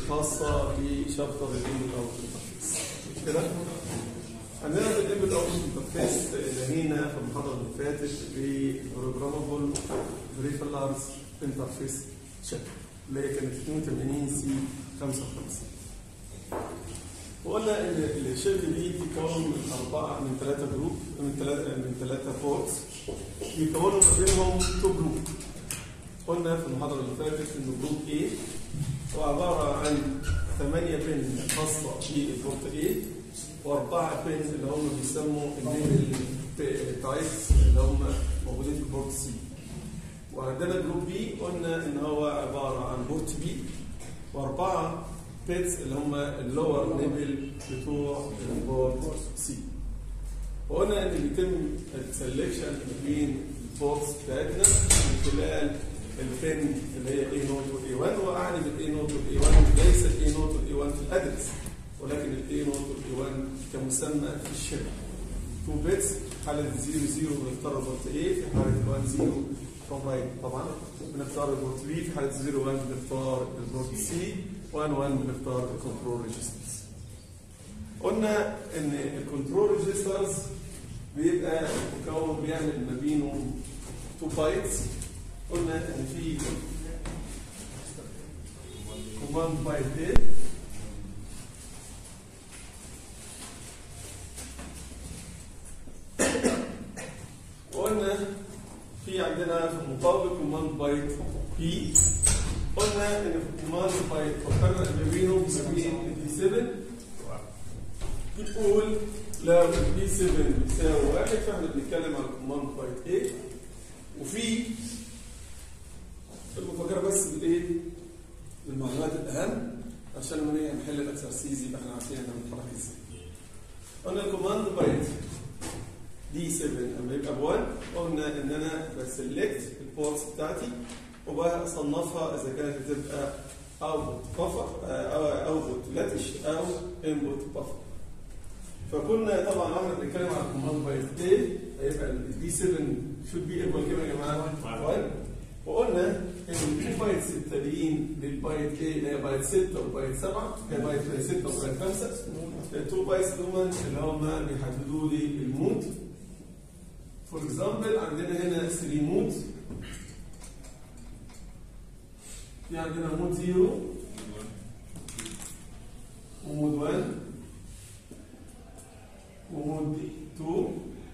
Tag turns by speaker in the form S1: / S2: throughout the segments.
S1: الخاصه بشابتر الانبوت اوت انترفيس مش كده؟ عندنا في الانبوت اوت انترفيس نهينا في المحاضره اللي فاتت ببروجرامبل بريفلارز انترفيس شكل اللي هي كانت 82 سي 55 وقلنا ان الشيب دي تكون من اربعه من ثلاثه جروب من ثلاثه من ثلاثه بورتس بيكونوا ما بينهم تو جروب قلنا في المحاضره اللي فاتت ان جروب A هو عباره عن 8 بن خاصه بالبورت A واربعه بن اللي هم بيسموا الليبل تايبس اللي هم موجودين في البورت C وعندنا جروب B قلنا ان هو عباره عن بورت B واربعه بيتس اللي هم اللور ليفل بتوع البورت سي وقلنا ان بيتم السلكشن ما بين البورتس بتاعتنا من خلال البن اللي هي اي نوت واي 1 واعني بالاي نوت والاي 1 ليس الاي نوت والاي 1 في الادرس ولكن الاي نوت والاي 1 كمسمى في الشبكه 2 بيتس في حاله 0 0 بنختار البورت A في حاله 1 0 كومباين طبعا بنختار البورت B في حاله 0 1 بنختار البورت C 1 1 بنختار الكنترول ريجسترز قلنا ان الكنترول ريجسترز بيبقى مكون بيعمل ما بينه 2 بايتس قلنا ان في كوماند بايت A وقلنا في عندنا في المقابل كوماند بايت بي قلنا ان في كوماند بايت فكرنا ما بينه ما بين الدي 7 بتقول لو الدي 7 بتساوي واحد فاحنا بنتكلم على كوماند بايت A وفي المفكره بس بالايه؟ بالمعلومات الاهم عشان لما نيجي نحل الاكسرسيز يبقى احنا عارفين احنا بنتحرك ازاي. قلنا الكوماند بايت دي 7 لما يبقى ب 1 قلنا ان انا بسلكت البورتس بتاعتي وبصنفها اذا كانت هتبقى اوتبوت بفر او اوتبوت لاتش او انبوت بفر فكنا طبعا واحنا بنتكلم على الكوماند بايت ايه هيبقى الدي 7 شود بي ايكوال كام يا جماعه؟ 1 وقلنا ان التو بايتس التاليين للبايت ايه اللي هي بايت 6 وبايت 7 هي بايت 6 وبايت 5 التو بايتس دول اللي هم بيحددوا لي المود فور اكزامبل عندنا هنا 3 مود في عندنا مود 0 ومود 1 ومود 2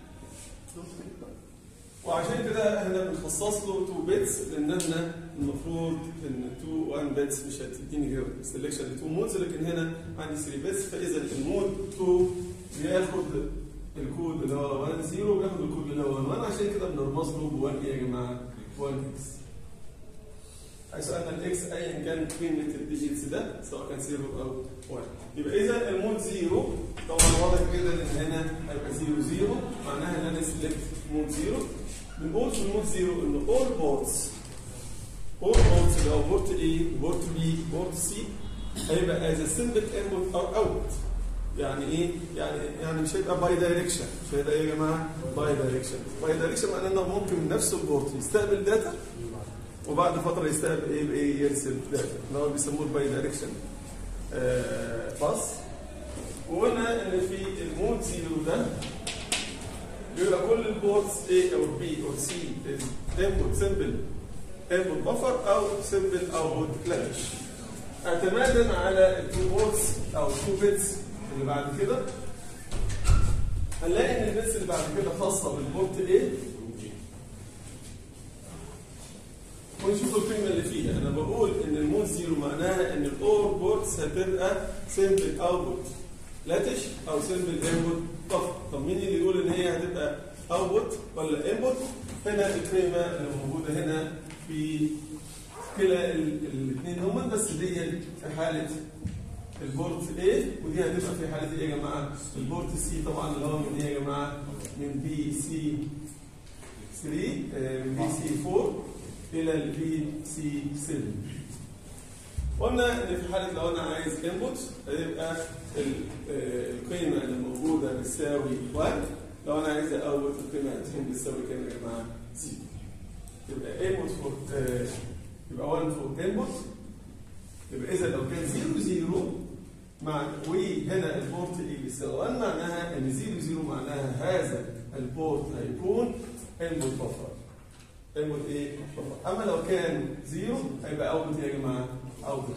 S1: وعشان كده احنا بنخصص له 2 بيتس لان احنا المفروض ان 2 1 بيتس مش هتديني غير سelection ل 2 مودز لكن هنا عندي 3 بيتس فاذا المود 2 بياخد الكود اللي هو 1 0 وبياخد الكود اللي هو 1 عشان كده بنرمز له ب 1 ايه يا جماعه؟ 1 اكس. حيث ان الاكس ايا كان قيمه الديجيتس ده سواء كان 0 او 1 يبقى اذا المود 0 طبعا واضح كده ان هنا هيبقى 0 0 معناها ان انا سلكت مود 0 بنقول في المود 0 ان all ports all ports اللي هو بورت A بورت B بورت C هيبقى as a simple input or output يعني ايه؟ يعني يعني مش هيبقى باي دايركشن، مش هيبقى ايه يا جماعه؟ باي دايركشن، باي دايركشن معناه انه ممكن من نفس البورت يستقبل داتا وبعد فتره يستقبل ايه بايه يرسل داتا، اللي هو بيسموه الباي دايركشن باص وقلنا ان في المود زيرو ده بيبقى كل البورتس A او B او C input simple input buffer او simple output latch اعتمادا على التو بورتس او التو بيتس اللي بعد كده هنلاقي ان البيتس اللي بعد كده خاصه بالبورت A ونشوف القيمه اللي فيها انا بقول ان المود زيرو معناها ان الاور بورتس هتبقى سمبل اوتبوت لاتش او سمبل انبوت بفر طب مين اللي يقول ان هي هتبقى اوتبوت ولا انبوت هنا القيمه اللي موجوده هنا في كلا الاثنين هما بس دي في حاله البورت A ودي هتبقى في حاله ايه يا جماعه؟ البورت C طبعا اللي هو من ايه يا جماعه؟ من بي سي 3 من بي سي 4 الى البي سي 7 قلنا ان في حاله لو انا عايز انبوت هيبقى القيمه اللي موجوده بتساوي 1 لو انا عايز اوت القيمه هتكون بتساوي كام يا جماعه؟ 0 يبقى انبوت فور يبقى 1 فور انبوت يبقى اذا لو كان 0 0 مع وهنا البورت اي بيساوي 1 معناها ان 0 0 معناها هذا البورت هيكون انبوت بفر انبوت ايه؟ بفر اما لو كان 0 هيبقى اوتبوت يا جماعه اوتبوت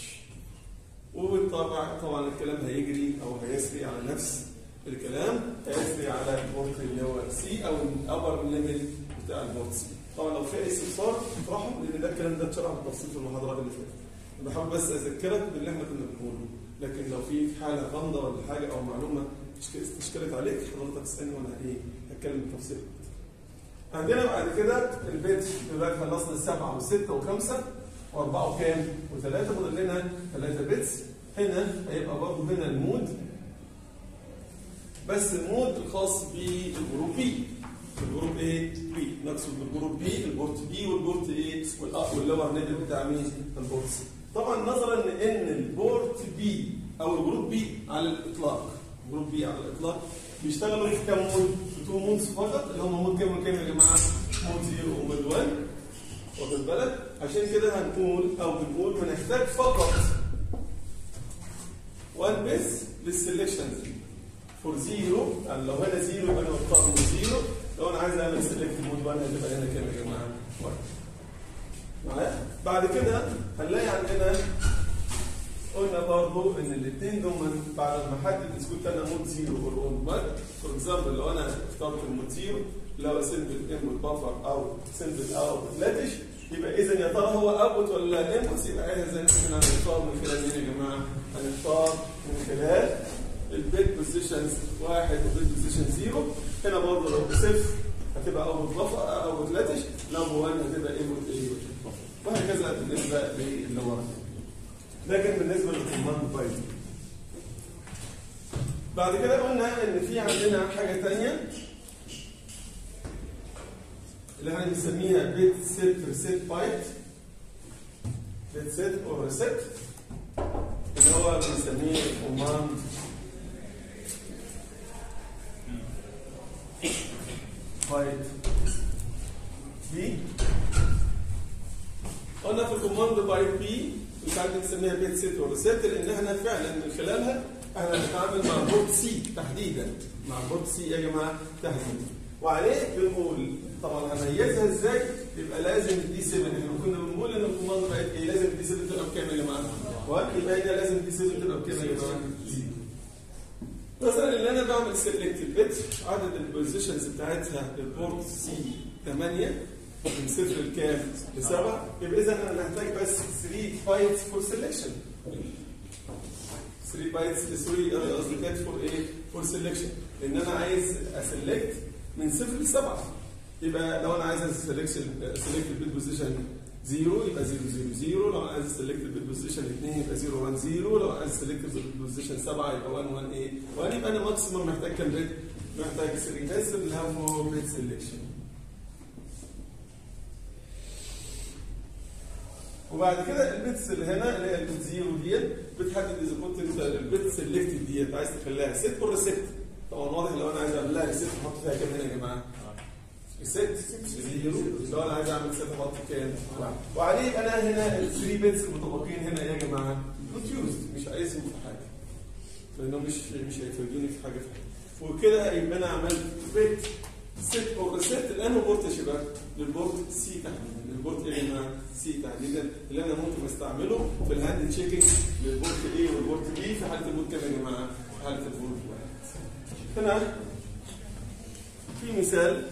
S1: وطبعا طبعا الكلام هيجري او هيسري على نفس الكلام هيسري على البورت اللي هو سي او الابر ليميت بتاع البورت سي طبعا لو في اي استفسار اطرحه لان ده الكلام ده اتشرح بالتفصيل في المحاضرات اللي فاتت بحاول بس اذكرك باللي احنا كنا بنقوله لكن لو في حاله غامضه ولا حاجه او معلومه استشكلت عليك حضرتك اسالني وانا ايه هتكلم بالتفصيل عندنا بعد كده البيت دلوقتي خلصنا السبعه وسته وخمسه واربعه وكام؟ وثلاثه فاضل لنا ثلاثه بيتس هنا هيبقى برضه هنا المود بس المود الخاص بالجروب بي الجروب ايه؟ بي نقصد بالجروب بي البورت بي والبورت ايه؟ واللور نيدل بتاع مين؟ البورت سي طبعا نظرا ان البورت بي او الجروب بي على الاطلاق جروب بي على الاطلاق بيشتغلوا في كام مود؟ في تو مودز فقط اللي هم مود كام وكام يا جماعه؟ مود 0 ومود 1 واخد بالك؟ عشان كده هنقول او بنقول بنحتاج فقط 1 بس للسلكشن فور 0 يعني لو هنا 0 يبقى انا بختار مود 0 لو انا عايز اعمل سيلكت مود 1 هتبقى هنا كام يا جماعه؟ 1 معايا؟ بعد كده هنلاقي عندنا قلنا برضه ان الاثنين دول بعد ما احدد اذا كنت انا مود 0 اور مود 1 فور اكزامبل لو انا اخترت المود 0 اللي هو سمبل انبوت بفر او سمبل اوت لاتش يبقى اذا يا ترى هو اوتبوت ولا انبوت يبقى احنا زي ما هنختار من خلال مين يا جماعه؟ هنختار من خلال البيت بوزيشنز واحد وبيت بوزيشن 0 هنا برضه لو صفر هتبقى اوتبوت بفر اوتبوت لاتش لو 1 هتبقى انبوت ايه وهكذا بالنسبه للي ورا لكن بالنسبه للكوماند بايت بعد كده قلنا ان في عندنا حاجه ثانيه اللي احنا بنسميها بيت سيت ريسيت بايت بيت سيت او ريسيت اللي هو بنسميه كوماند بايت بي قلنا في الكوماند بايت بي مش عارف نسميها بيت سيت او ريسيت لان احنا فعلا من خلالها احنا بنتعامل مع بورت سي تحديدا مع بورت سي يا جماعه تحديدا وعليه بنقول طبعا هميزها ازاي يبقى لازم الدي 7 احنا كنا بنقول ان الكوماند بقت ايه لازم الدي 7 تبقى بكام يا جماعه؟ يبقى هنا لازم الدي 7 تبقى بكام يا جماعه؟ مثلا اللي انا بعمل سيلكت البيت عدد البوزيشنز بتاعتها للبورت سي 8 من صفر لكام؟ لسبعه يبقى اذا انا محتاج بس 3 بايتس فور سيلكشن 3 بايتس سوري قصدي كانت فور ايه؟ فور سيلكشن لان انا عايز اسلكت من صفر لسبعه يبقى لو انا عايز اسلكت سيلكت البيت بوزيشن 0 يبقى 0 0 0 لو انا عايز اسلكت البيت بوزيشن 2 يبقى 0 1 0 لو عايز اسلكت البيت بوزيشن 7 يبقى 1 1 ايه 1 يبقى انا ماكسيمم محتاج كام بيت؟ محتاج 3 بس اللي هو بيت سيلكشن وبعد كده البيتس اللي هنا اللي هي البيت زيرو ديت بتحدد اذا كنت انت البيت سيلكتد ديت عايز تخليها ست ولا ست طبعا واضح لو انا عايز اعمل لها ست احط فيها كام هنا يا جماعه؟ ست زيرو لو انا عايز اعمل ست احط كام؟ وعليه انا هنا الثري بيتس المتبقين هنا يا جماعه نوت يوزد مش عايزهم في حاجه لانهم مش مش هيفيدوني في حاجه في حاجه وكده يبقى انا عملت بيت ست اور ست الان بورت يا شباب للبورت سي تحديدا للبورت ايه يا جماعه؟ سي تحديدا اللي انا ممكن استعمله في الهاند تشيكنج للبورت ايه والبورت بي في حاله البورت كام يا جماعه؟ في حاله البورت واحد هنا في مثال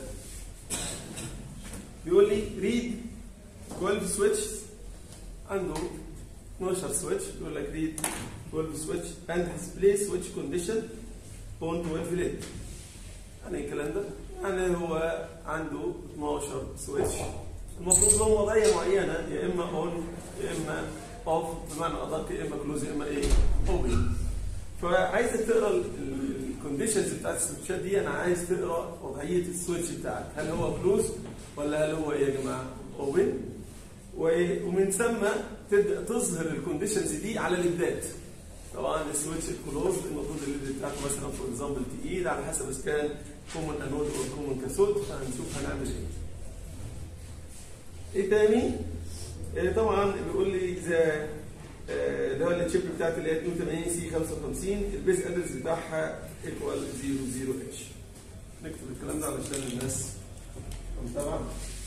S1: بيقول لي ريد 12 سويتش عنده 12 سويتش بيقول لك ريد 12 سويتش اند ديسبلاي سويتش كونديشن اون 12 ليد يعني ايه الكلام ده؟ يعني هو عنده 12 سويتش المفروض له وضعيه معينه يا اما اون يا اما اوف بمعنى ادق يا اما كلوز يا اما ايه اوبن فعايزك تقرا الكونديشنز بتاعت السويتشات دي انا عايز تقرا وضعيه السويتش بتاعك هل هو كلوز ولا هل هو ايه يا جماعه اوبن ومن ثم تبدا تظهر الكونديشنز دي على الليدات طبعا السويتش الكلوز المفروض الليد بتاعته مثلا فور اكزامبل تقيل على حسب اذا كان كومن انود او كومن كاثود فهنشوف هنعمل ايه. ايه تاني؟ إيه طبعا بيقول لي ذا آه، ده التشيب بتاعت اللي هي 82 سي 55 البيز ادرس بتاعها ايكوال 00 اتش نكتب الكلام ده علشان الناس متابعه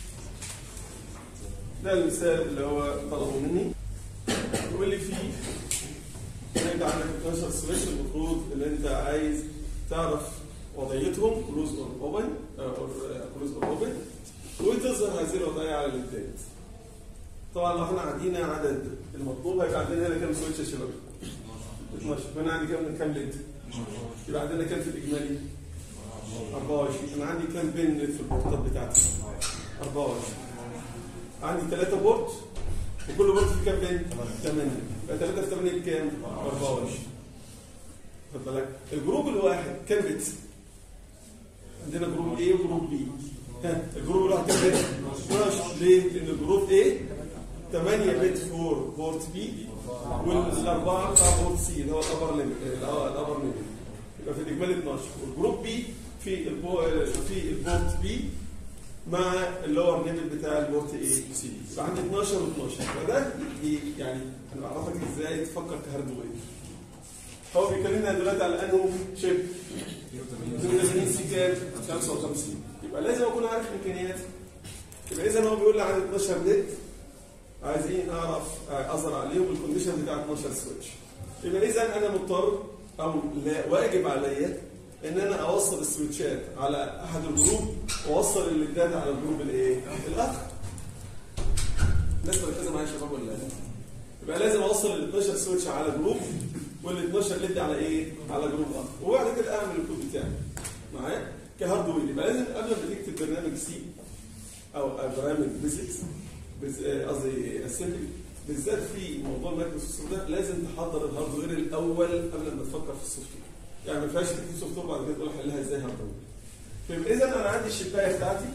S1: ده المثال اللي هو طلبه مني يقول لي فيه ان انت عندك 12 سويتش المفروض ان انت عايز تعرف وضعيتهم كلوز اور اوبن اور كلوز اور اوبن وتظهر هذه الوضعيه على الانتاج طبعا لو احنا عندنا عدد المطلوب هيبقى عندنا هنا كام سويتش يا شباب؟ 12 هنا عندي كام كام ليد؟ يبقى عندنا كام في الاجمالي؟ 24 انا عندي كام بن في البورتات بتاعتي؟ 24 عندي 3 بورت وكل بورت فيه كام بن؟ 8 يبقى 3 في 8 بكام؟ 24 خد بالك الجروب الواحد كام بت؟ عندنا جروب A وجروب B ها الجروب الواحد كام بت؟ 12 ليه؟ لان الجروب A 8 بت فور بورت B والاربعه بتاع بورت C اللي هو الابر ليميت الابر ليميت يبقى في الاجمالي 12 والجروب B في البو في البورت B مع اللور ليميت بتاع البورت اي سي يبقى عندي 12 و12 فده ي- يعني انا بعرفك ازاي تفكر كهاردوير هو بيكلمنا دلوقتي على انه شيب 82 سي كام 55 يبقى لازم اكون عارف امكانياتي يبقى اذا هو بيقول لي عندي 12 نت عايزين اعرف اظهر عليهم الكونديشن بتاع 12 سويتش يبقى اذا انا مضطر او لا واجب عليا ان انا اوصل السويتشات على احد الجروب واوصل الليدات على الجروب الايه؟ الاخر. الناس مركزه معايا يا شباب ولا لا؟ يبقى لازم اوصل ال 12 سويتش على جروب وال 12 ليد على ايه؟ على جروب اخر وبعد كده اعمل الكود بتاعي معايا؟ كهاردوير يبقى لازم قبل ما تكتب برنامج سي او برنامج بيزكس بز- آه، قصدي اسمبلي بالذات في موضوع المايكروسوفت ده لازم تحضر الهاردوير الاول قبل ما تفكر في السوفت وير يعني ما ينفعش تكتب سوفت وير بعد كده تقول احلها ازاي هاردوير فيبقى اذا انا عندي الشبايه بتاعتي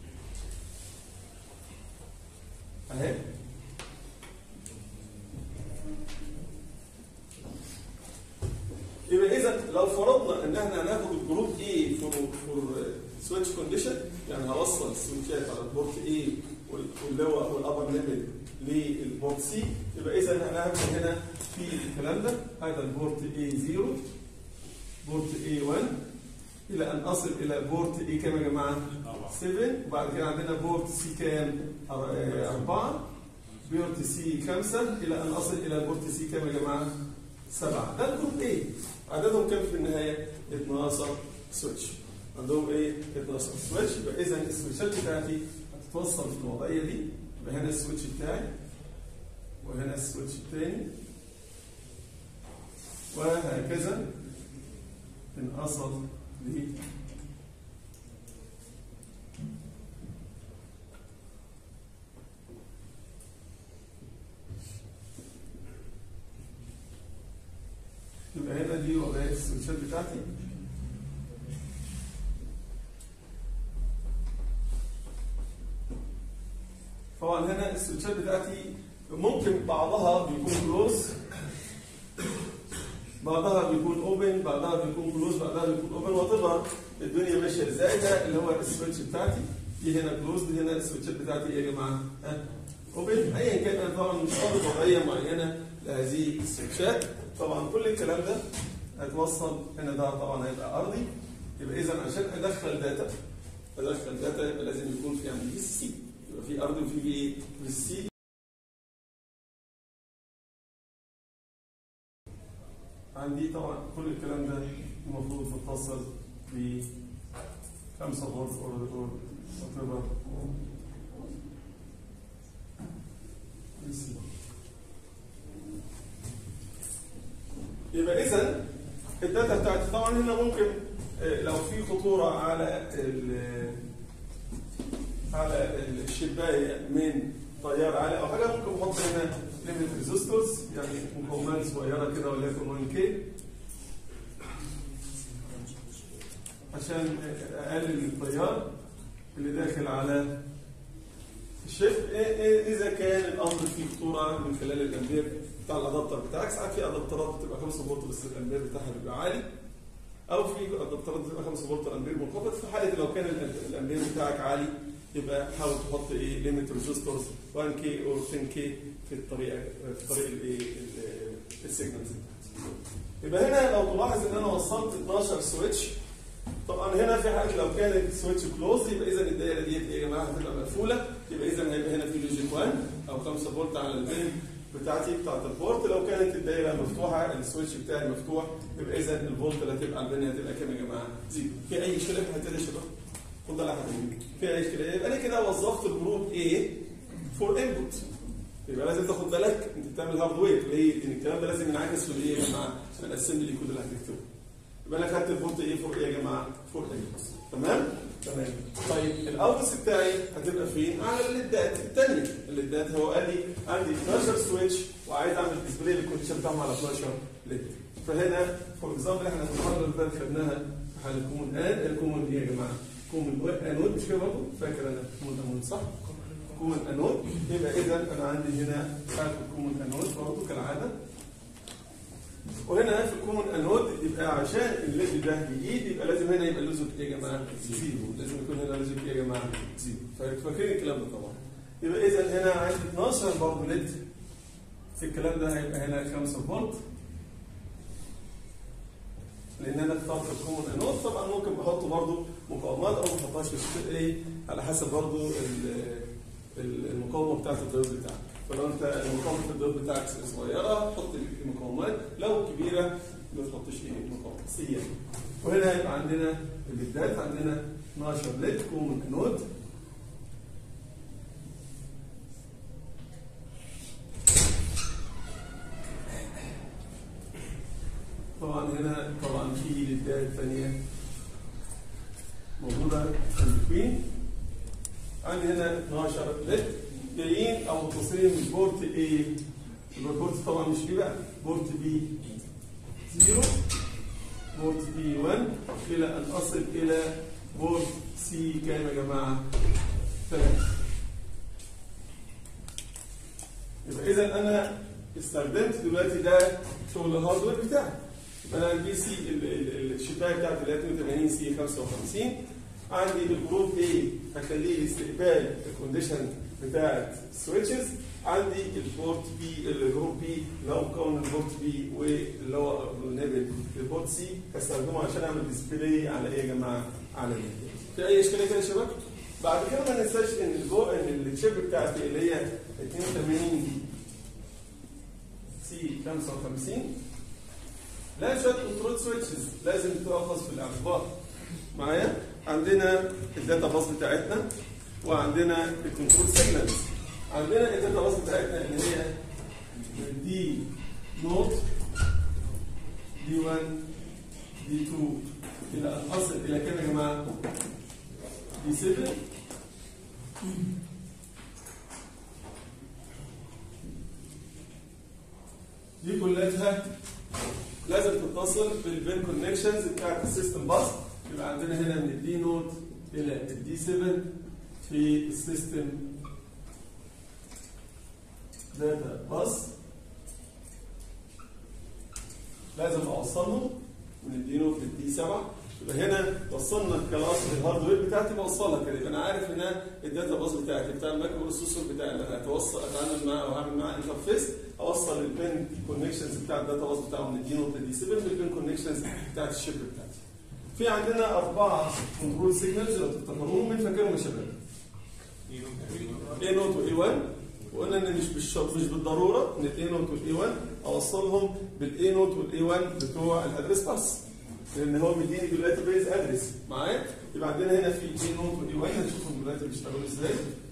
S1: اهي يبقى اذا لو فرضنا ان احنا هناخد الجروب اي فور فور سويتش كونديشن يعني هوصل السويتشات على البورت اي واللي هو والابر ليميت للبورت سي يبقى اذا هنعمل هنا في الكلام ده هذا البورت اي 0 بورت اي 1 الى ان اصل الى بورت اي كام يا جماعه؟ 7 وبعد كده عندنا بورت سي كام؟ 4 بورت سي 5 الى ان اصل الى بورت سي كام يا جماعه؟ 7 ده الجروب ايه؟ عددهم كام في النهايه؟ 12 سويتش عندهم ايه؟ 12 سويتش يبقى اذا السويتشات بتاعتي هتتوصل في الوضعيه دي يبقى هنا السويتش بتاعي وهنا السويتش الثاني وهكذا ان اصل ل يبقى هنا دي وضعيه السويتشات بتاعتي طبعا هنا السويتشات بتاعتي ممكن بعضها بيكون كلوز بعضها بيكون اوبن بعضها بيكون كلوز بعضها بيكون اوبن وتظهر الدنيا ماشيه ازاي ده اللي هو السويتش بتاعتي دي هنا كلوز دي هنا السويتشات بتاعتي ايه يا جماعه؟ ها اوبن ايا كان انا طبعا مش حاطط وضعيه معينه لهذه السويتشات طبعا كل الكلام ده هيتوصل هنا ده طبعا هيبقى ارضي يبقى اذا عشان ادخل داتا ادخل داتا يبقى لازم يكون في عندي في السي يبقى في ارضي وفي بي ايه؟ في السي عندي طبعا كل الكلام ده المفروض متصل ب 5 فولت اور اور whatever. DC. يبقى اذا الداتا بتاعتي طبعا هنا ممكن آه، لو في خطوره على ال- على الشبايه من تيار عالي او حاجه ممكن احط هنا ليميت ريزيستورز يعني مقاومات صغيره كده وليكن 1 كي عشان اقلل التيار اللي داخل على الشيفت إيه- إيه اذا كان الامر فيه خطوره من خلال الامبير بتاع الادابتر بتاعك ساعات في ادابترات بتبقى 5 فولت بس الامبير بتاعها بيبقى عالي او في ادابترات بتبقى 5 فولت الامبير منخفض في حاله لو كان ال- الامبير بتاعك عالي يبقى حاول تحط ايه ليميت ريجسترز 1 كي او 10 كي في الطريقه في طريق الايه السيجنالز يبقى هنا لو تلاحظ ان انا وصلت 12 سويتش طبعا هنا في حاله لو كانت سويتش كلوز يبقى اذا الدايره ديت ايه يا جماعه هتبقى مقفوله يبقى اذا هيبقى هنا في لوجيك 1 او 5 فولت على البين بتاعتي بتاعت البورت لو كانت الدايره مفتوحه السويتش بتاعي مفتوح يبقى اذا الفولت اللي هتبقى على البين هتبقى كام يا جماعه؟ زيرو في اي اشكاليه في الحته دي يا شباب؟ خد بالك حضرتك في اي اشكاليه يبقى انا كده وظفت الجروب A فور انبوت يبقى لازم تاخد بالك انت بتعمل هاردوير ليه؟ لان الكلام ده لازم ينعكس في الايه يا جماعه؟ في الاسمبلي كود اللي هتكتبه يبقى انا خدت الفولت ايه فور ايه يا جماعه؟ فور انبوت تمام؟ تمام طيب الاوتس بتاعي هتبقى فين؟ على الليدات الثانيه الليدات هو قال لي عندي 12 سويتش وعايز اعمل ديسبلاي للكونديشن بتاعهم على 12 ليد فهنا فور اكزامبل احنا في المحاضره اللي فاتت خدناها في حاله الكومون ان الكومون دي يا جماعه كومون انود مش كده برضه فاكر انا كومون انود صح؟ كومون انود يبقى اذا انا عندي هنا حاله الكومون انود برضه كالعاده وهنا في الكومون انود يبقى عشان الليد ده يجيد يبقى لازم هنا يبقى اللوزك ايه يا جماعه؟ زيرو لازم يكون هنا لوزك ايه يا جماعه؟ زيرو فاكرين الكلام ده طبعا يبقى اذا هنا عندي 12 برضه ليد في الكلام ده هيبقى هنا 5 فولت لان انا اخترت الكومون انود طبعا ممكن بحط برضه مقاومات او ما بحطهاش في ايه على حسب برضه المقاومه بتاعت الديود بتاعك فلو انت المقاومه الديود بتاعك صغيره حط المقاومات لو كبيره ما تحطش ايه مقاومه سيئه وهنا هيبقى عندنا الليدات عندنا 12 ليد كومون انود طبعا هنا طبعا في ليدات ثانيه موجوده في الكوين عندي هنا 12 ليد جايين او متصلين من بورت A يبقى البورت طبعا مش بي بقى بورت بي 0 بورت بي 1 الى ان اصل الى بورت سي كام يا جماعه؟ 3 يبقى اذا انا استخدمت دلوقتي ده شغل الهاردوير بتاعي يبقى انا البي سي الشبايه بتاعتي 83 سي 55 عندي الجروب A هخليه استقبال الكونديشن بتاعت سويتشز عندي البورت بي الجروب بي اللي هو مكون البورت بي واللي هو النابل البورت سي هستخدمه عشان اعمل ديسبلاي على ايه يا جماعه؟ على ايه؟ في اي اشكاليه كده يا شباب؟ بعد كده ما ننساش ان الجو ان الشيب بتاعتي اللي هي 82 سي 55 لا شويه كنترول سويتشز لازم تؤخذ في الاعتبار معايا؟ عندنا الداتا باص بتاعتنا وعندنا الكنترول سيجنالز عندنا الداتا باص بتاعتنا اللي هي دي نوت دي 1 دي 2 الى ان اصل الى كام يا جماعه؟ دي 7 دي كلها لازم تتصل بالبين كونكشنز بتاعت السيستم باص يبقى عندنا هنا من الدي نوت الى الدي 7 في السيستم داتا باص لازم اوصلهم من الدي نوت للدي 7 يبقى هنا وصلنا الكلاس الهاردوير بتاعتي بوصلها كده يبقى انا عارف ان الداتا باص بتاعتي بتاع المايكرو بروسيسور بتاعي اللي هتوصل اتعامل معاه او هعمل معاه انترفيس اوصل البين كونكشنز بتاع الداتا باص بتاعه من الدي نوت للدي 7 بالبين كونكشنز بتاعت الشيب بتاعتي في عندنا أربعة كنترول سيجنالز لو تفتكروهم مين فاكرهم يا شباب؟ اي نوت واي 1 وقلنا ان مش بالشرط مش بالضروره ان الاي نوت والاي 1 اوصلهم بالاي نوت والاي 1 بتوع الادرس باس لان هو مديني دلوقتي بيز ادرس معايا يبقى عندنا هنا في الاي نوت والاي 1 هنشوفهم دلوقتي بيشتغلوا ازاي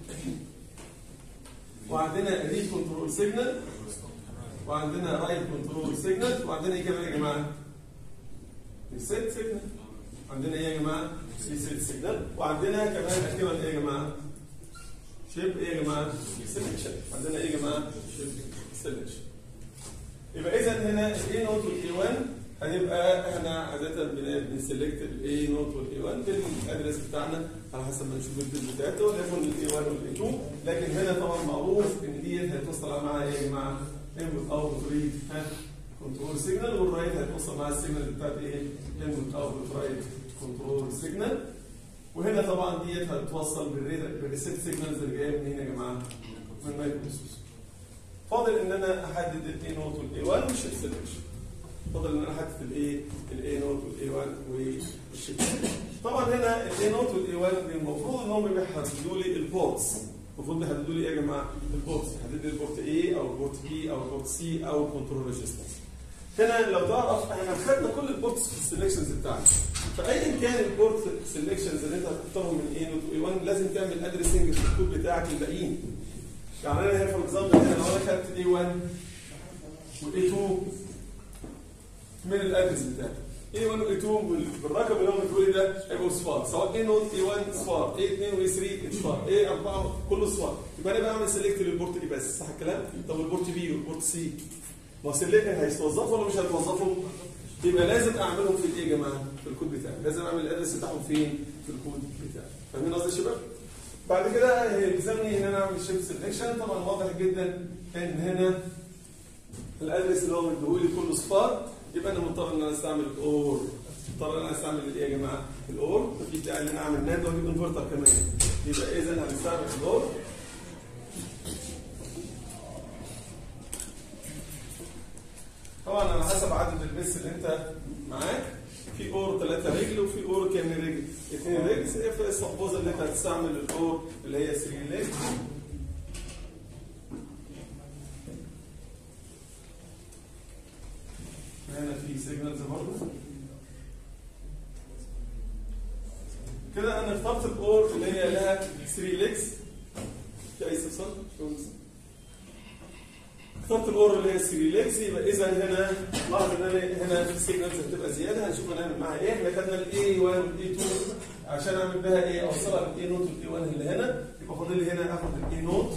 S1: وعندنا ريد كنترول سيجنال وعندنا رايت كنترول سيجنال وعندنا ايه كمان يا جماعه؟ السيت سيجنال عندنا ايه يا جماعه؟ السيت سيجنال وعندنا كمان اخيرا ايه يا جماعه؟ شيب ايه يا جماعه؟ سيلكشن عندنا ايه يا جماعه؟ شيب سيلكشن يبقى اذا هنا الاي نوت والاي 1 هنبقى احنا عاده بنسلكت الاي نوت والاي 1 بالادرس بتاعنا على حسب ما نشوف البيت بتاعته وليكن الاي 1 والاي 2 لكن هنا طبعا معروف ان دي هتوصل معاها ايه يا جماعه؟ انبوت اوت ريد كنترول سيجنال والرايت هتوصل معاها السيجنال بتاعت ايه؟ انبوت اوت رايت كنترول سيجنال وهنا طبعا ديت هتتوصل بالريسيت سيجنالز اللي جايه من هنا يا جماعه من المايكرو بروسيسور فاضل ان انا احدد الاي نوت والاي 1 مش السلكشن فاضل ان انا احدد الايه الاي نوت والاي 1 والشيب طبعا هنا الاي نوت والاي 1 المفروض ان هم بيحددوا لي البورتس المفروض بيحددوا لي ايه يا جماعه البورتس يحددوا لي البورت A او البورت B او البورت C او الكنترول ريجسترز هنا لو تعرف احنا خدنا كل البورتس في السلكشنز بتاعنا فايا كان البورت سلكشنز اللي انت هتختارهم من A نوت و A1 لازم تعمل ادريسنج في الكود بتاعك الباقيين يعني انا هنا فور اكزامبل هنا لو انا خدت A1 و A2 من الادرس بتاعي A1 و A2 بالرقم اللي هو بتقول لي ده هيبقوا صفار سواء A نوت A1 صفار A2 و A3 صفار A4 كله صفار يبقى انا بعمل سيلكت للبورت دي بس صح الكلام؟ طب البورت بي والبورت سي ما هو سيلكت هيتوظفوا ولا مش هيتوظفوا؟ يبقى لازم اعملهم في الايه يا جماعه؟ في الكود بتاعي لازم اعمل الادرس بتاعهم فين؟ في الكود بتاعي فاهمين قصدي يا شباب؟ بعد كده يلزمني ان انا اعمل شيفت سيلكشن طبعا واضح جدا ان هنا الادرس اللي هو مديهولي كله صفار يبقى انا مضطر ان انا استعمل الاور مضطر ان انا استعمل الايه يا جماعه؟ الاور ففي بتاع ان انا اعمل ناد واجيب انفرتر كمان يبقى اذا هنستعمل الاور طبعا على حسب عدد البيس اللي انت معاك في اور ثلاثة رجل وفي اور كام رجل؟ اثنين رجل في السبوز اللي انت هتستعمل الاور اللي هي 3 رجل هنا في سيجنالز برضه كده انا اخترت الاور اللي هي لها 3 ليجز في اي استفسار؟ اخترت الاور اللي هي 3 ليجز يبقى اذا هنا لاحظ ان انا هنا في سيجنالز هتبقى زياده هنشوف هنعمل معاها ايه احنا خدنا الاي 1 والاي 2 عشان اعمل بها ايه اوصلها بالاي نوت والاي 1 اللي هنا يبقى فاضل لي هنا اخد الاي نوت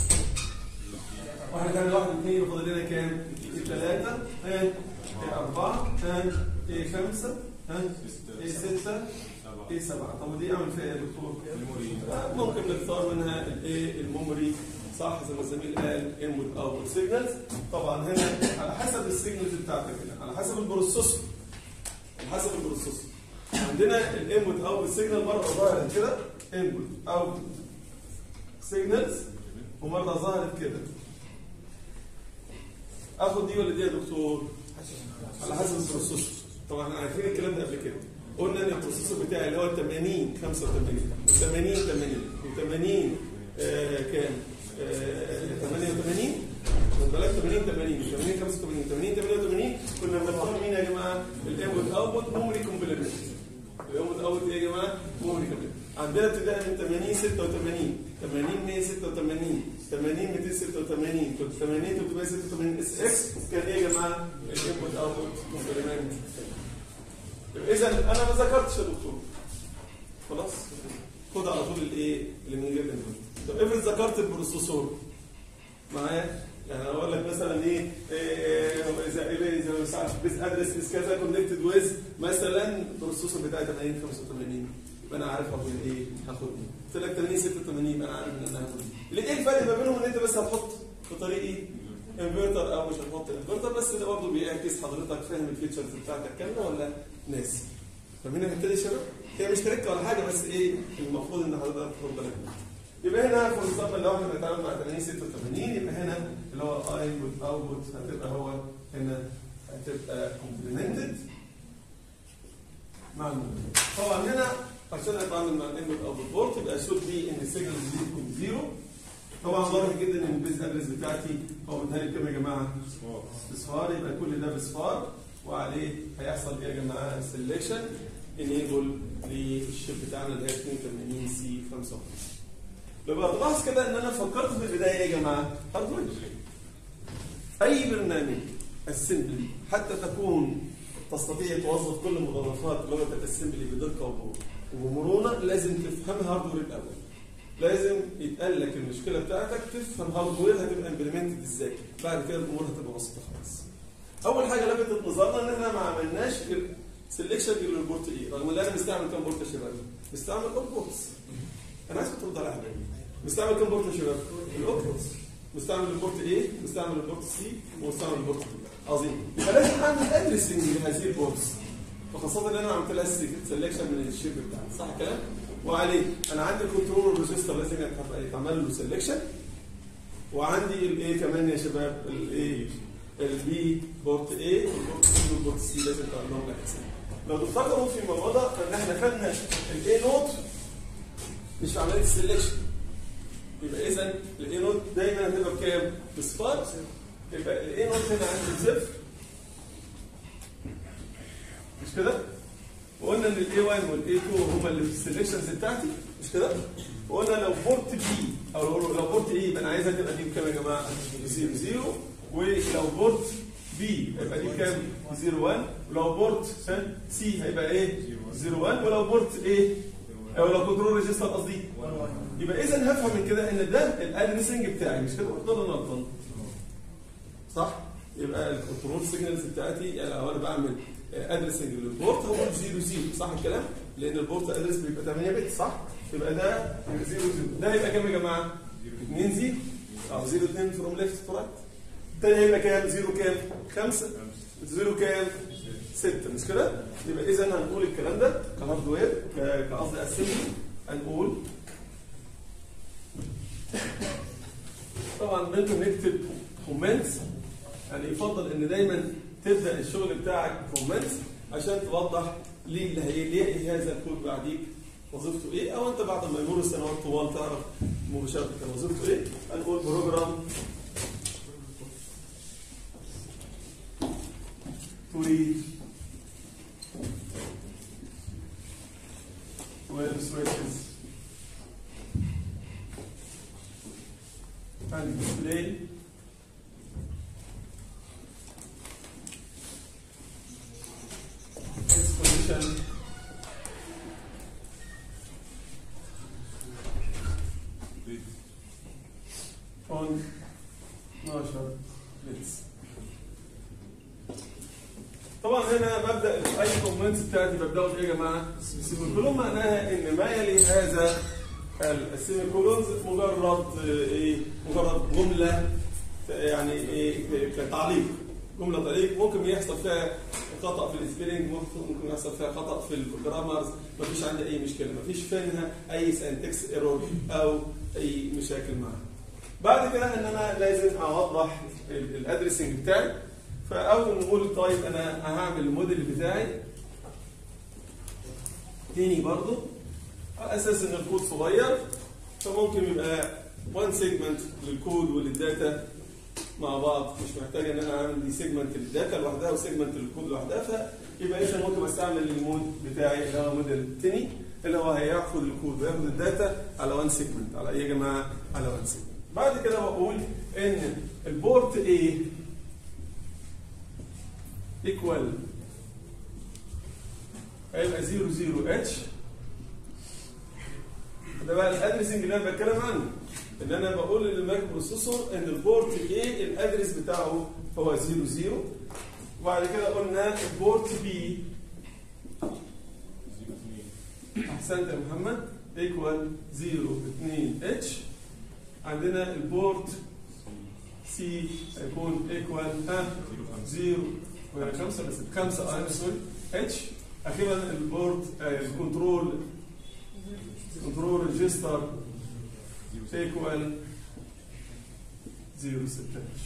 S1: واحنا كان واحد اثنين يبقى فاضل لنا كام؟ اي 3 ها اي 4 ها اي 5 ها اي 6 اي 7 طب ودي اعمل فيها ايه يا دكتور؟ ممكن نختار منها الايه الميموري صح زي ما الزميل قال انبوت اوتبوت سيجنالز طبعا هنا على حسب السيجنالز بتاعتك هنا على حسب البروسيسور على حسب البروسيسور عندنا الانبوت اوتبوت سيجنال مره ظهرت كده انبوت اوتبوت سيجنالز ومره ظهرت كده اخد دي ولا دي يا دكتور؟ على حسب البروسيسور طبعا احنا عارفين الكلام ده قبل كده قلنا ان البروسيسور بتاعي اللي هو 80 85 80 80 و80 آه كام؟ 88 خد بالك 80 80 80 85 80 88 كنا بنختار مين يا جماعه؟ الانبوت اوتبوت ميموري كومبلمنت الانبوت اوتبوت ايه يا جماعه؟ ميموري كومبلمنت عندنا ابتداء من 80 86 80 186 80 286 80 386 اس اكس كان ايه يا جماعه؟ الانبوت اوتبوت كومبلمنت اذا انا ما ذكرتش يا دكتور خلاص خد على طول الايه اللي من غير انبوت طب افرض ذكرت البروسيسور معايا يعني اقول لك مثلا ايه اذا اذا مش عارف بيس ادرس از كذا كونكتد ويز مثلا البروسيسور بتاعي 80 85 يبقى انا عارف هاخد ايه هاخد ايه قلت لك 80 86 يبقى انا عارف ان انا هاخد ايه ايه الفرق ما بينهم ان انت بس هتحط في طريقي انفرتر او مش هتحط انفرتر بس ده برضه بيعكس حضرتك فاهم الفيتشرز بتاعتك كامله ولا ناسي فاهمين الحته دي يا شباب؟ هي مش تركه ولا حاجه بس ايه المفروض ان حضرتك تاخد بالك يبقى هنا فور اكزامبل لو احنا بنتعامل مع 80 86 يبقى هنا اللي هو اي والاوتبوت هتبقى هو هنا هتبقى كومبلمنتد مع الموديل طبعا هنا عشان اتعامل مع الانبوت اوتبوت بورت يبقى شوت بي ان السيجنال دي تكون زيرو طبعا واضح جدا ان البيز ادرس بتاعتي هو مديها لي كام يا جماعه؟ اصفار يبقى كل ده باصفار وعليه هيحصل ايه يا جماعه؟ سelection انيبل للشيب بتاعنا اللي هي 82 سي 55 يبقى تلاحظ كده ان انا فكرت في البدايه ايه يا جماعه؟ هاردوير اي برنامج اسمبلي حتى تكون تستطيع توظف كل مضادفات لغه الاسمبلي بدقه وبمرونه لازم تفهم هاردوير الاول. لازم يتقال لك المشكله بتاعتك تفهم هاردوير هتبقى امبلمنتد ازاي، بعد كده الامور هتبقى بسيطه خالص. اول حاجه لفتت نظرنا ان احنا ما عملناش سelection للبورت ايه، رغم ان انا مستعمل كام بورت يا شباب؟ مستعمل اوت بورتس. انا عايز ترد على حاجه مستعمل كام بورت يا شباب؟ الاوت بورتس. مستعمل البورت ايه؟ مستعمل البورت سي ومستعمل البورت بي. عظيم. يبقى لازم اعمل ادرسنج لهذه البورتس. وخاصة ان انا عملت لها سelection من الشيب بتاعي، صح الكلام؟ وعليه انا عندي كنترول ريجستر لازم يتح- يتعمل له سelection وعندي الايه كمان يا شباب الايه البي بورت اي والبورت سي والبورت سي لازم تعمل لهم اكسس لو تفتكروا في الموضوع ده ان احنا خدنا الاي نوت مش في عمليه السلكشن يبقى اذا الاي نوت دايما هتبقى بكام؟ بصفار يبقى الاي نوت هنا عندي صفر مش كده؟ وقلنا ان الاي 1 والاي 2 هما اللي في السلكشنز بتاعتي مش كده؟ وقلنا لو بورت بي او لو لو بورت اي يبقى انا عايزها تبقى دي بكام يا جماعه؟ 0 0 ولو بورت بي هيبقى دي بكام؟ 0 1 ولو بورت سي هيبقى ايه؟ 0 1 ولو بورت ايه؟ او لو كنترول ريجستر قصدي يبقى اذا هفهم من كده ان ده الادريسنج بتاعي مش كده؟ ده انا غلطان صح؟ يبقى الكنترول سيجنالز بتاعتي يعني لو انا بعمل ادرسنج للبورت هو 0 0 صح الكلام؟ لان البورت ادرس بيبقى 8 بت صح؟ يبقى ده 0 0 ده يبقى كام يا جماعه؟ 2 0 او 0 2 فروم ليفت تو رايت الثاني هيبقى كام؟ 0 كام؟ 5 0 كام؟ 6 مش كده؟ يبقى اذا هنقول الكلام ده كهاردوير ك- كقصدي اسمبلي هنقول طبعا ممكن نكتب كومنتس يعني يفضل ان دايما تبدا الشغل بتاعك كومنتس عشان توضح ليه اللي هيلاقي هذا الكود بعديك وظيفته ايه او انت بعد ما يمر السنوات طوال تعرف مباشره كان وظيفته ايه هنقول بروجرام تريد web switches and display its position on 12 bits طبعا هنا ببدا اي كومنتس بتاعتي ببداوا بايه يا جماعه؟ سيميكولون معناها ان ما يلي هذا السيميكولونز مجرد آه، ايه؟ مجرد جمله يعني ايه كتعليق جمله تعليق ممكن يحصل فيها خطا في السبيلنج ممكن يحصل فيها خطا في الجرامرز مفيش عندي اي مشكله مفيش فيها اي سنتكس ايرور او اي مشاكل معاها بعد كده ان انا لازم اوضح الادرسنج بتاعي فاول نقول طيب انا هعمل الموديل بتاعي تاني برضو على اساس ان الكود صغير فممكن يبقى وان سيجمنت للكود وللداتا مع بعض مش محتاج ان انا اعمل دي سيجمنت للداتا لوحدها وسيجمنت للكود لوحدها فيبقى اذا ممكن استعمل المود بتاعي اللي هو موديل تاني اللي هو هياخد الكود وياخد الداتا على وان سيجمنت على ايه يا جماعه؟ على وان سيجمنت بعد كده بقول ان البورت A equal هيبقى 0 0 اتش ده بقى الادرسنج اللي انا بتكلم عنه ان انا بقول للمايكرو بروسيسور ان البورت A الادرس بتاعه هو 0 0 وبعد كده قلنا البورت B احسنت يا محمد ايكوال 0 2 اتش عندنا البورت سي هيكون ايكوال ها 0 ولا 5 بس 5 اه سوري اتش اخيرا البورت آه، الكنترول كنترول ريجستر ايكوال 0 6 اتش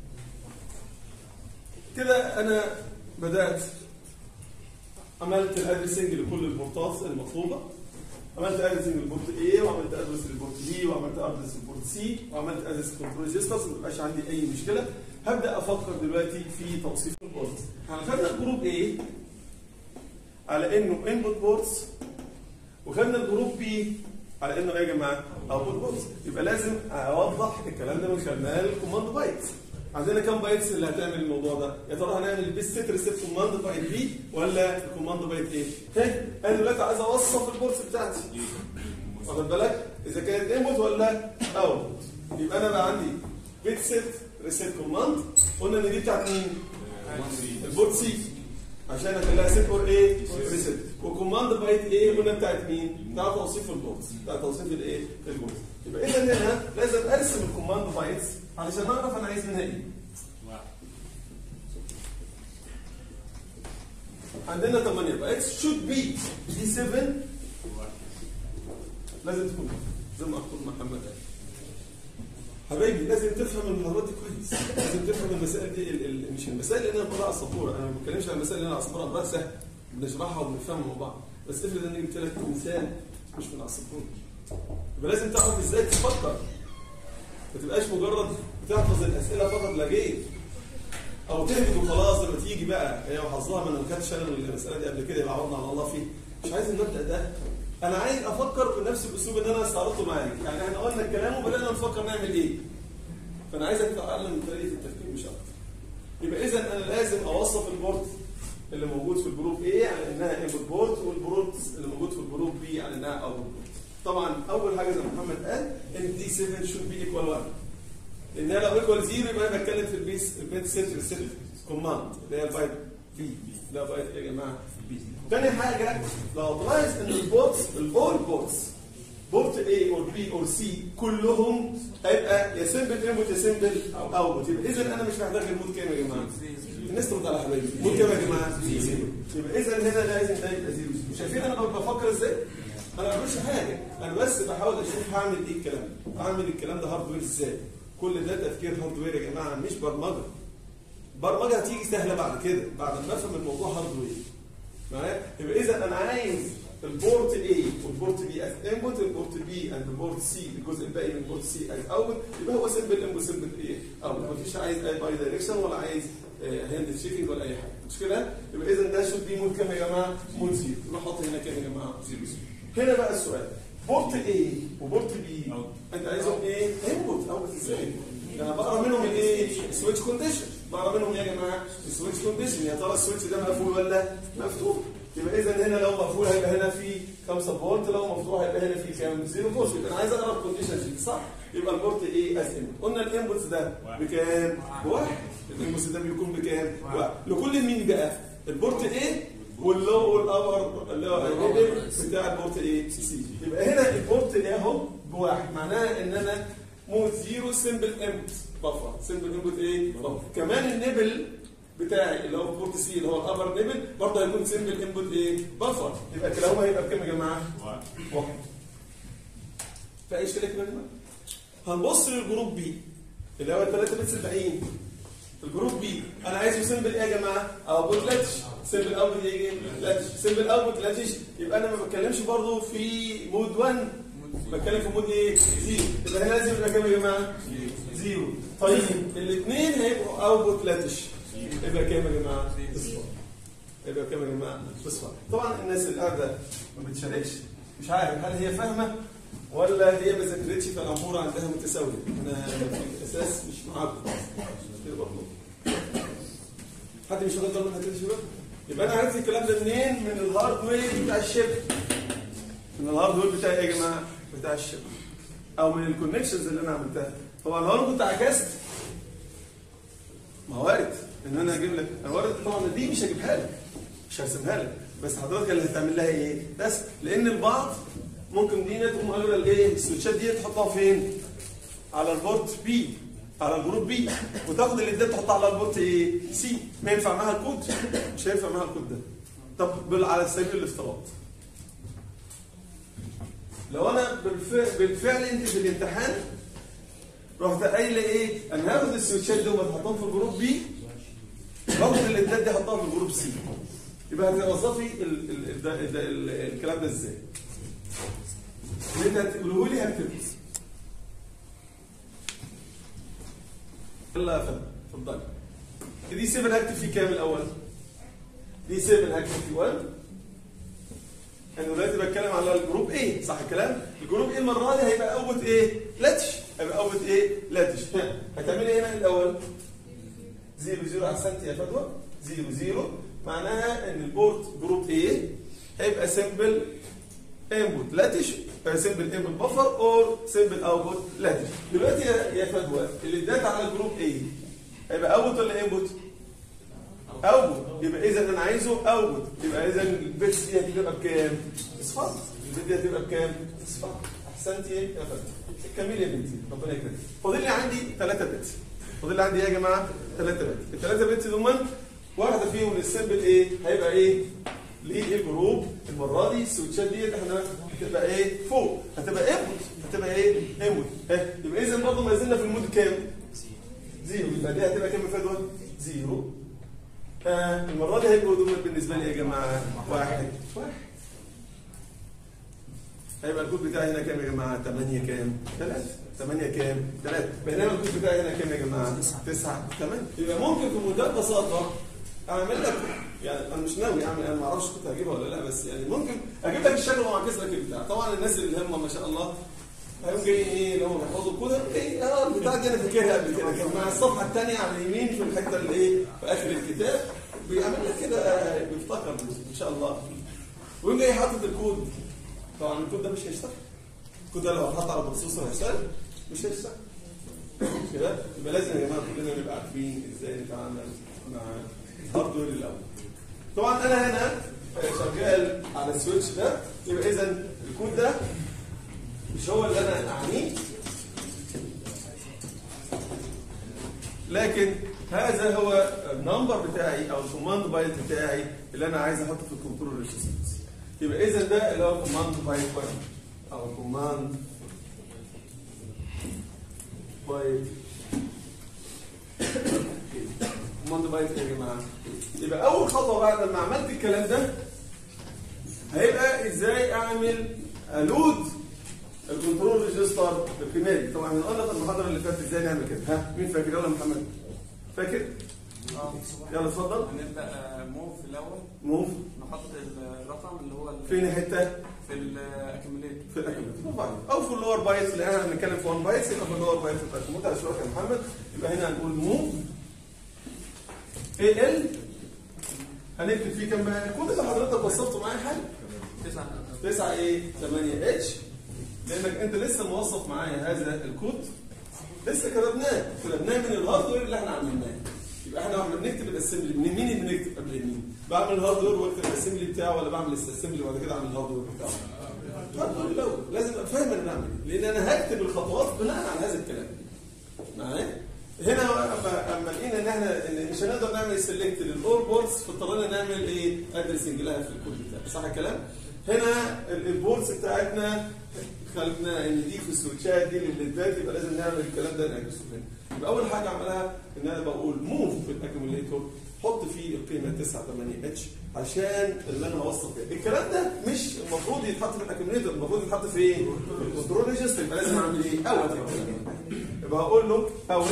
S1: كده انا بدات عملت الادرسنج لكل البورتات المطلوبه عملت ادرس للبورت A وعملت ادرس للبورت B وعملت ادرس للبورت C وعملت ادرس كنترول ريجسترز ما يبقاش عندي اي مشكله هبدا افكر دلوقتي في توصيف البورت احنا خدنا الجروب A على انه انبوت بورتس وخدنا الجروب B على انه ايه يا جماعه؟ اوتبوت بورتس يبقى لازم اوضح الكلام ده من خلال الكوماند بايت عندنا كام بايتس اللي هتعمل الموضوع ده؟ يا ترى هنعمل البيس سيت ريسيت كوماند بايت بي ولا الكوماند بايت ايه؟ ها انا دلوقتي عايز اوصف البورتس بتاعتي واخد بالك؟ اذا كانت انبوت ولا اوتبوت يبقى انا بقى عندي بيت سيت ريسيت كوماند قلنا ان دي بتاعت مين؟ البورت سي عشان اخليها سيت اور ايه؟ ريسيت وكوماند بايت ايه قلنا بتاعت مين؟ بتاع توصيف البورتس بتاع توصيف الايه؟ البورتس يبقى اذا هنا لازم ارسم الكوماند بايتس علشان اعرف انا عايز منها ايه عندنا 8 بايتس should be دي 7 لازم تكون زي ما اخونا محمد قال حبايبي لازم تفهم المحاضرات دي كويس لازم تفهم المسائل دي ال ال مش المسائل اللي انا بقولها على السبوره انا ما بتكلمش عن المسائل اللي انا على السبوره امرها سهل بنشرحها وبنفهمها مع بعض بس افرض اني جبت لك مثال مش من على السبوره يبقى لازم تعرف ازاي تفكر ما تبقاش مجرد بتحفظ الاسئله فقط لا غير او تهبط وخلاص لما تيجي بقى هي وحظها ما انا ما كانتش انا المساله دي قبل كده يبقى عوضنا على الله فيه مش عايز المبدا ده انا عايز افكر بنفس الاسلوب اللي انا استعرضته معاك يعني احنا قلنا الكلام وبدانا نفكر نعمل ايه فانا عايزك تتعلم من طريقه التفكير مش اكتر يبقى اذا انا لازم اوصف البورت اللي موجود في الجروب A على انها انبوت بورت والبورت اللي موجود في الجروب B على انها اوتبوت بورت طبعا اول حاجه زي ما محمد قال ان دي 7 should be equal 1 لانها لو ايكوال 0 يبقى انا بتكلم في البيس البيت سيت سيت كوماند اللي هي البايب بي لا بايب يا جماعه بي تاني حاجه لو تلاحظ ان البورتس البول بورتس بورت A اور B اور C كلهم هيبقى يا سمبل انبوت يا سمبل اوتبوت يبقى اذا انا مش محتاج المود كام يا جماعه؟ الناس ترد على حبايبي مود كام يا جماعه؟ زيرو يبقى اذا هنا لازم ده يبقى زيرو شايفين انا بفكر ازاي؟ انا ما بعملش حاجه انا بس بحاول اشوف هعمل ايه الكلام ده هعمل الكلام ده هاردوير ازاي كل ده تفكير هاردوير يا جماعه مش برمجه برمجه هتيجي سهله بعد كده بعد ما افهم الموضوع هاردوير معايا يبقى اذا انا عايز البورت A والبورت B as input البورت B and البورت C الجزء الباقي من البورت C as output يبقى هو سمبل انبوت سمبل ايه اوت مفيش عايز اي باي دايركشن ولا عايز هاند تشيكنج ولا اي حاجه مش كده يبقى اذا ده شوت بي مود كام يا جماعه مود زيرو يبقى احط هنا كام يا جماعه زيرو زيرو هنا بقى السؤال بورت A وبورت B انت عايزهم ايه انبوت اوت ازاي انا بقرا منهم الايه سويتش كونديشن بقرا منهم يا جماعه السويتش كونديشن يا ترى السويتش ده مقفول ولا مفتوح يبقى اذا هنا لو مقفول هيبقى هنا في 5 فولت لو مفتوح هيبقى هنا في كام 0 فولت يبقى انا عايز اقرا الكونديشن دي صح يبقى البورت ايه از انبوت قلنا الانبوتس ده بكام بواحد الانبوتس ده بيكون بكام واحد لكل مين بقى البورت ايه واللو والاور اللي هو بتاع البورت ايه سي يبقى هنا البورت ايه اهو بواحد معناها ان انا مود زيرو سمبل انبوت بفر سمبل انبوت ايه بفر كمان النبل بتاعي اللي هو بورت سي اللي هو الابر نيبل برضه هيكون سمبل انبوت ايه بفر يبقى كلاهما هيبقى بكام يا جماعه؟ واحد في اي اشكال كده يا جماعه؟ هنبص للجروب بي اللي هو الثلاثه بيتس الباقيين الجروب بي انا عايزه سمبل ايه يا جماعه؟ اوتبوت لاتش سمبل اوتبوت ايه؟ لاتش سمبل اوتبوت لاتش يبقى انا ما بتكلمش برضه في مود 1 بتكلم في مود ايه؟ زيرو يبقى هنا لازم يبقى كام يا جماعه؟ زيرو طيب الاثنين هيبقوا اوتبوت لاتش يبقى كام يا جماعه؟ اصفار يبقى كام يا جماعه؟ اصفار طبعا الناس اللي قاعده ما بتشاركش مش عارف هل هي فاهمه ولا هي ما ذاكرتش فالامور عندها متساويه انا في الاساس مش معاكم كده برضه حد مش واخد باله منها كده يا شباب؟ يبقى انا عرفت الكلام ده منين؟ من الهاردوير بتاع الشيب من الهاردوير بتاعي ايه يا جماعه؟ بتاع الشيب او من الكونكشنز اللي انا عملتها طبعا لو انا كنت عكست ما وارد ان انا اجيب لك انا وارد طبعا دي مش هجيبها لك مش هرسمها لك بس حضرتك اللي هتعمل لها ايه؟ بس لان البعض ممكن دي تقوم قالوا الايه؟ السويتشات دي تحطها فين؟ على البورت بي على الجروب بي وتاخد اللي ده تحطها على البورت ايه؟ سي ما ينفع معاها الكود مش هينفع معاها الكود ده طب بال- على سبيل الافتراض لو انا بالفعل, بالفعل انت في الامتحان رحت قايله ايه؟ انا هاخد السويتشات دول احطهم في الجروب بي باخد الليدات دي احطها في الجروب سي يبقى هتوظفي ال- ال- ال- ال- ال- الكلام ده ازاي؟ اللي انت هتقوله لي هكتبه يلا يا فندم اتفضلي دي 7 هكتب فيه كام الاول؟ دي 7 هكتب فيه 1 انا دلوقتي بتكلم على الجروب ايه صح الكلام؟ الجروب ايه المره دي هيبقى اوت ايه؟ لاتش هيبقى اوت ايه؟ لاتش هتعملي ايه هنا الاول؟ زيرو زيرو احسنت يا فدوى زيرو زيرو معناها ان البورت جروب ايه هيبقى سمبل انبوت لاتش سمبل انبوت بفر اور سمبل اوتبوت لاتش دلوقتي يا يا فدوى اللي اداك على الجروب ايه هيبقى اوتبوت ولا انبوت؟ اوتبوت يبقى اذا انا عايزه اوتبوت يبقى اذا البيتس دي هتبقى بكام؟ اصفار البيت دي هتبقى بكام؟ اصفار احسنتي يا فندم كملي يا بنتي ربنا يكرمك فاضل لي عندي ثلاثه بيتس فاضل لي عندي ايه يا جماعه؟ ثلاثه بيتس الثلاثه بيتس دول واحده فيهم للسمبل ايه؟ هيبقى ايه؟ للجروب المره دي السويتشات ديت احنا هتبقى ايه فوق هتبقى انبوت هتبقى ايه انبوت ها يبقى اذا برضه ما زلنا في المود كام زيرو يبقى دي هتبقى كام يا فدوى زيرو آه المره دي هيبقوا دول بالنسبه لي يا جماعه واحد واحد هيبقى الكود بتاعي هنا كام يا جماعه 8 كام 3 8 كام 3 بينما الكود بتاعي هنا كام يا جماعه 9 8 يبقى ممكن في منتهى البساطه اعمل لك يعني انا مش ناوي اعمل انا ما اعرفش كنت هجيبها ولا لا بس يعني ممكن اجيب لك الشكل ومعكس لك البتاع طبعا الناس اللي هم ما شاء الله هيقوم جايين ايه اللي هم بيحفظوا الكود هيقوم جاي اه البتاع دي انا فاكرها قبل كده كان مع الصفحه الثانيه على اليمين في الحته اللي ايه في اخر الكتاب بيعمل لك كده آه، بيفتكر ان شاء الله ويقوم جاي حاطط الكود طبعا الكود ده مش هيشتغل الكود ده لو اتحط على بروسيسور هيشتغل مش هيشتغل مش كده يبقى لازم يا جماعه كلنا نبقى عارفين ازاي نتعامل مع الهاردوير الاول طبعا انا هنا شغال على السويتش ده يبقى اذا الكود ده مش هو اللي انا اعنيه لكن هذا هو النمبر بتاعي او الكوماند بايت بتاعي اللي انا عايز احطه في الكنترول ريجسترز يبقى اذا ده اللي هو كوماند بايت او كوماند بايت كوماند بايت يا جماعه يبقى اول خطوه بعد ما عملت الكلام ده هيبقى ازاي اعمل الود الكنترول ريجستر الكيميائي طبعا احنا قلنا في المحاضره اللي فاتت ازاي نعمل كده ها مين فاكر يلا محمد فاكر يلا اتفضل
S2: هنبدا موف في الاول
S1: موف
S2: نحط الرقم اللي هو ال-
S1: فين حته
S2: في الاكيوميليتور
S1: في الاكيوميتر او في اللور بايتس اللي احنا بنتكلم في 1 بايتس يبقى في اللور بايتس بتاعت الموت على شويه يا محمد يبقى هنا هنقول موف اي ال هنكتب فيه كام بقى الكود اللي حضرتك وصفته معايا حاجه
S2: 9
S1: 9 ايه 8 اتش لانك انت لسه موظف معايا هذا الكود لسه كتبناه كتبناه من الهاردوير اللي احنا عملناه يبقى احنا واحنا بنكتب الاسمبلي من مين اللي بنكتب قبل مين؟ بعمل الهاردوير واكتب الاسمبلي بتاعه ولا بعمل الاسمبلي وبعد كده اعمل الهاردوير بتاعه؟ الهاردوير الاول لازم ابقى فاهم انا بعمل ايه لان انا هكتب الخطوات بناء على هذا الكلام معايا؟ هنا اما اما لقينا ان احنا إن مش هنقدر نعمل سيلكت للاول بورتس فاضطرينا نعمل ايه؟ ادرسنج لها في الكود بتاعي صح الكلام؟ هنا ال- البورتس بتاعتنا خلقنا ان دي في السويتشات دي للليدات يبقى لازم نعمل الكلام ده نعكسه هنا يبقى اول حاجه اعملها ان انا بقول موف في الاكيوميليتور حط فيه القيمه 9 8 اتش عشان اللي انا هوصل فيها الكلام ده مش المفروض يتحط في الاكيوميليتور المفروض يتحط في ايه؟ في الكنترول ريجستر يبقى لازم اعمل ايه؟ اوت يبقى هقول له اوت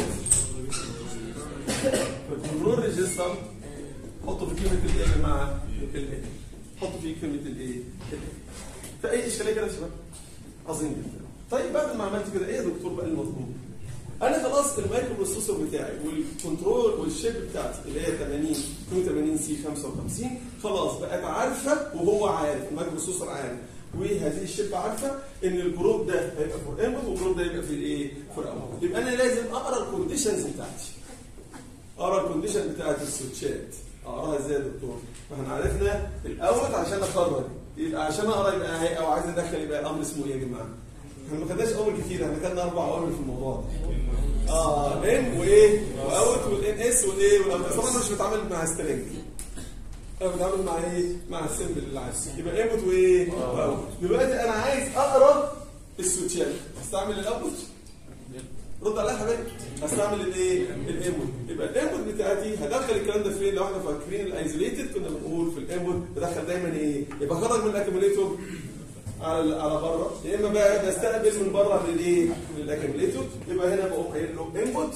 S1: في الكنترول ريجستر حطوا في قيمه الايه يا جماعه؟ ال حطوا في قيمه الايه؟ في اي اشكاليه كده يا شباب؟ عظيم جدا طيب بعد ما عملت كده ايه يا دكتور بقى المطلوب؟ انا خلاص المايكرو بروسيسور بتاعي والكنترول والشيب بتاعتي اللي هي 80 82 سي 55 خلاص بقت عارفه وهو عارف المايكرو بروسيسور عارف وهذه الشيب عارفه ان الجروب ده هيبقى فور انبوت والجروب ده يبقى في الايه؟ فور اوت يبقى انا لازم اقرا الكونديشنز بتاعتي اقرا الكونديشن بتاعت السويتشات اقراها ازاي يا دكتور؟ ما احنا عرفنا الاوت عشان اخرج يبقى عشان اقرا يبقى هي او عايز ادخل يبقى الامر اسمه ايه يا جماعه؟ احنا ما خدناش اول كتير احنا خدنا اربع اوامر في الموضوع ده اه ان وايه واوت والان اس والايه والاوت طبعا انا مش بتعامل مع سترينج انا بتعامل مع ايه؟ مع السيمبل اللي عايز يبقى انبوت وايه؟ واوت دلوقتي انا عايز اقرا السويتشات استعمل الاوت رد عليها يا حبايبي هستعمل الايه؟ الانبوت يبقى الانبوت بتاعتي هدخل الكلام ده فين؟ لو احنا فاكرين الايزوليتد كنا بنقول في الانبوت بدخل دايما ايه؟ يبقى خرج من الاكيوميليتور على على بره يا اما بقى بستقبل من بره للايه؟ للاكيوميليتور يبقى هنا بقوم قايل له انبوت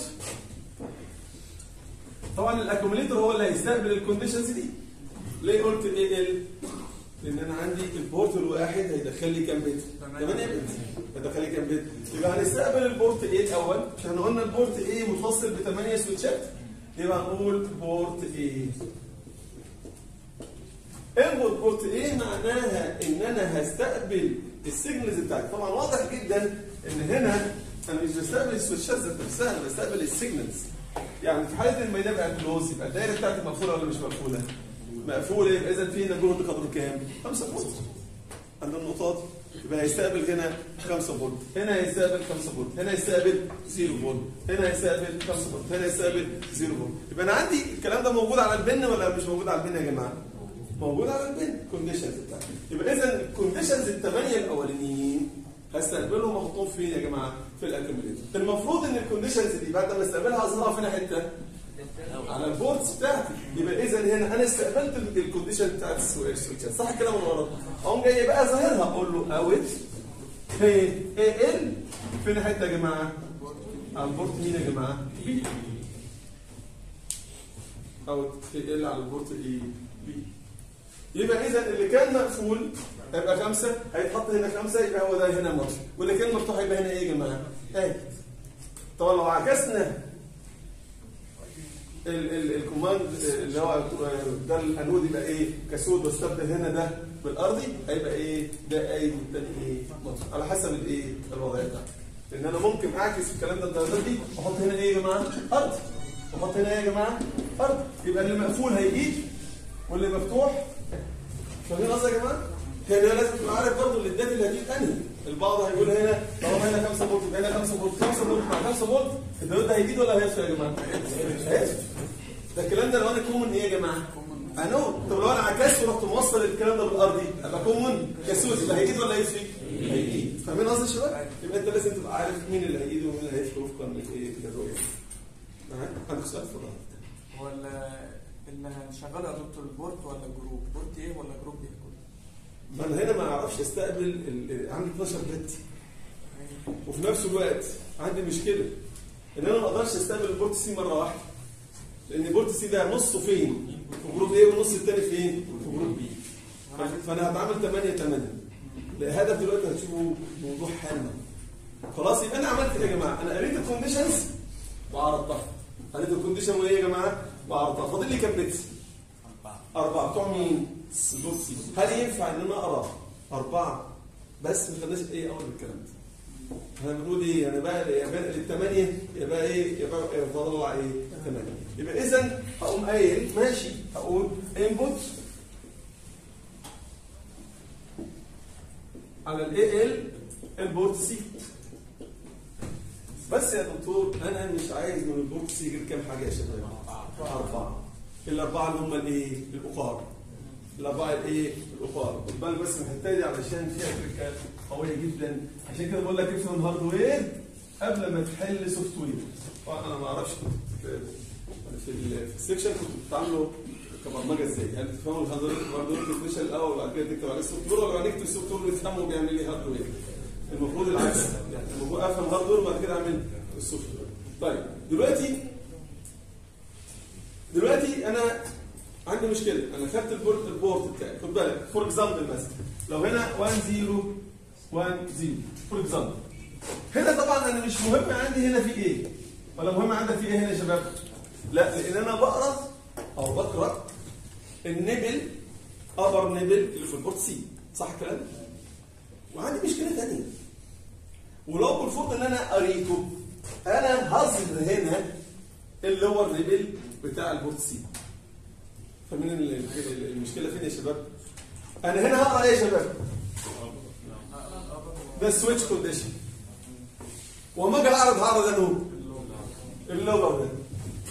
S1: طبعا الاكيوميليتور هو اللي هيستقبل الكونديشنز دي ليه قلت ايه ال؟ لان انا عندي البورت الواحد هيدخل لي كام بت؟ 8 بت هيدخل لي كام بت؟ يبقى هنستقبل البورت ايه الاول عشان قلنا البورت ايه متوصل ب 8 سويتشات يبقى نقول بورت ايه انبوت بورت ايه معناها ان انا هستقبل السيجنالز بتاعتي طبعا واضح جدا ان هنا انا مش بستقبل السويتشات ذات نفسها انا بستقبل السيجنالز يعني في حاله ان الميدان بقى كلوز يبقى الدايره بتاعتي مقفوله ولا مش مقفوله؟ مقفوله يبقى اذا في هنا جهد قدره كام؟ 5 فولت عند النقطات يبقى هيستقبل هنا 5 فولت هنا هيستقبل 5 فولت هنا هيستقبل 0 فولت هنا هيستقبل 5 فولت هنا هيستقبل 0 فولت يبقى انا عندي الكلام ده موجود على البن ولا مش موجود على البن يا جماعه؟ موجود على البن كونديشنز بتاعتي يبقى اذا الكونديشنز الثمانيه الاولانيين هستقبلهم واحطهم فين يا جماعه؟ في الاكيوميليتور المفروض ان الكونديشنز دي بعد ما استقبلها اظهرها فين حته؟ على البوردز بتاعتي يبقى اذا هنا انا استقبلت ال- الكونديشن بتاعت السويتشات صح الكلام ولا غلط؟ اقوم جاي بقى ظاهرها اقول له اوت هي ايه ال فين حته يا جماعه؟ على البورت مين يا جماعه؟ بي اوت هي ال على البورت ايه؟ بي يبقى اذا اللي كان مقفول هيبقى خمسه هيتحط هنا خمسه يبقى هو ده هنا مطفي واللي كان مفتوح هيبقى هنا ايه يا جماعه؟ ايه طبعا لو عكسنا ال- ال- الكوماند اللي هو ده الانود يبقى ايه كسود واستبدل هنا ده بالارضي هيبقى ايه ده اي والتاني ايه مطفي على حسب الايه الوضعيه بتاعتك لان انا ممكن اعكس الكلام ده الدرجات دي واحط هنا ايه يا جماعه ارض واحط هنا ايه يا جماعه ارض يبقى اللي مقفول هيجي واللي مفتوح فاهمين قصدي يا جماعه؟ هنا لازم تبقى عارف برضه اللي الداتا اللي هتجيب انهي البعض هيقول هنا طالما هنا 5 فولت يبقى هنا 5 فولت 5 فولت مع 5 فولت الدايود ده هيزيد ولا هيصفى يا جماعه؟ هيصفى ده الكلام ده لو انا كومن ايه يا جماعه؟ انو طب لو انا عكست ورحت موصل الكلام ده بالارضي ابقى كومن كسوس يبقى هيزيد ولا هيصفي؟ هيزيد فاهمين قصدي يا شباب؟ يبقى انت لازم تبقى عارف مين اللي هيزيد ومين اللي هيصفي وفقا لايه؟ للرؤيه معاك؟ عندك سؤال اتفضل
S2: هو ال- اللي هنشغله يا دكتور البورت ولا الجروب؟ بورت ايه ولا جروب ايه؟
S1: ما انا هنا ما اعرفش استقبل ال- ال- عندي 12 بت وفي نفس الوقت عندي مشكله ان انا ما اقدرش استقبل البورت سي مره واحده لان البورت سي ده نصه فين؟ في جروب ايه والنص الثاني فين؟ في جروب بي فانا هتعامل 8 8 الهدف دلوقتي هتشوفوا موضوع حلم خلاص يبقى انا عملت ايه يا جماعه؟ انا قريت الكونديشنز وعرضتها قريت الكونديشن وايه يا جماعه؟ وعرضتها فاضل لي كام بت؟ أربعة بتوع مين؟ البورت سي هل ينفع إن أنا أقرأ أربعة بس ما خدناش إيه أول الكلام ده؟ احنا بنقول ايه انا بقى يبقى للثمانيه يبقى ايه يبقى بطلع ايه ثمانيه يبقى اذا هقوم قايل ماشي هقول انبوت على الاي ال البورت سي بس يا دكتور انا مش عايز من البورت سي غير كام حاجه يا شباب اربعه الاربعه اللي هم الايه الأقار الاربعه الايه الأقار خد بالك بس من الحته دي علشان فيها تريكات قويه جدا عشان كده بقول لك افهم هاردوير قبل ما تحل سوفت وير طبعا انا ما اعرفش كنت في في ال- في السكشن كنت بتعاملوا كبرمجه ازاي؟ هل تفهموا الهاردوير الهاردوير ديفينيشن الاول وبعد كده تكتب عليه السوفت وير ولا نكتب السوفت وير ونفهمه بيعمل ايه هاردوير؟ المفروض العكس يعني المفروض افهم هاردوير وبعد كده اعمل السوفت وير. طيب دلوقتي دلوقتي انا عندي مشكله انا خدت البورت البورت بتاعي خد بالك فور اكزامبل مثلا لو هنا 1 0 1 0 فور اكزامبل هنا طبعا انا مش مهم عندي هنا في ايه ولا مهم عندك في ايه هنا يا شباب لا لان انا بقرا او بقرا النبل ابر نبل اللي في البورت سي صح الكلام وعندي مشكله ثانيه ولو بالفرض ان انا قريته انا هظهر هنا اللور نبل بتاع البورت سي فمين ال- ال- المشكله فين يا شباب انا هنا هقرا ايه يا شباب ده السويتش كونديشن وما اجي اعرض هعرض انا هو اللور ده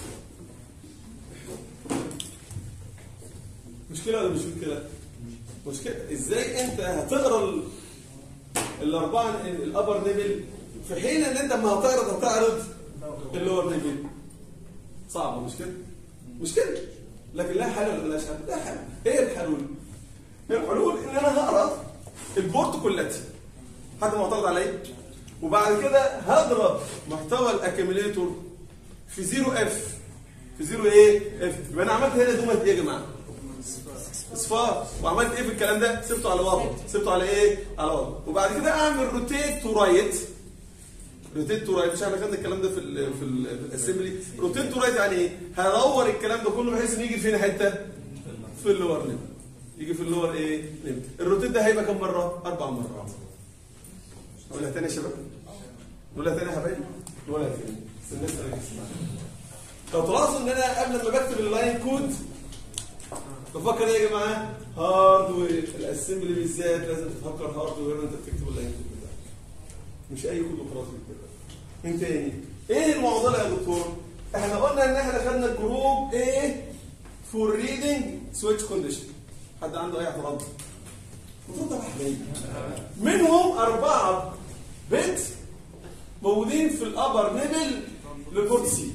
S1: مشكله ولا مش مشكله مشكله ازاي انت هتقرا ال- الاربعه الابر نيبل في حين ان انت لما هتعرض هتعرض اللور نيبل صعبه مش كده مش كده لكن لا حل ولا لا حل لا حل ايه الحلول الحلول ان انا هقرا البورت كلتي حد معترض عليا وبعد كده هضرب محتوى الاكيميليتور في 0 اف في 0 ايه اف يبقى انا عملت هنا دومه ايه يا جماعه اصفار وعملت ايه في الكلام ده سبته على وضعه سبته على ايه على وضعه وبعد كده اعمل روتيت تو رايت روتيت تو رايت مش احنا خدنا الكلام ده في ال في ال في الاسمبلي روتيت تو رايت يعني ايه هدور الكلام ده كله بحيث انه يجي فين حته في اللور ليمب يجي في اللور ايه ليمب الروتيت ده هيبقى كم مره اربع مرات نقولها تاني يا شباب نقولها تاني يا حبايبي نقولها تاني بس الناس قالت لو تلاحظوا ان انا قبل ما بكتب اللاين كود بفكر ايه يا جماعه هاردوير الاسمبلي بالذات لازم تفكر هاردوير وانت بتكتب اللاين كود بتاعك مش اي كود وخلاص كده من تاني ايه المعضله يا دكتور احنا قلنا ان احنا خدنا الجروب ايه فور ريدنج سويتش كونديشن حد عنده اي اعتراض؟ المفروض ده حبايبي منهم اربعه بيت موجودين في الابر نيبل لبورت سي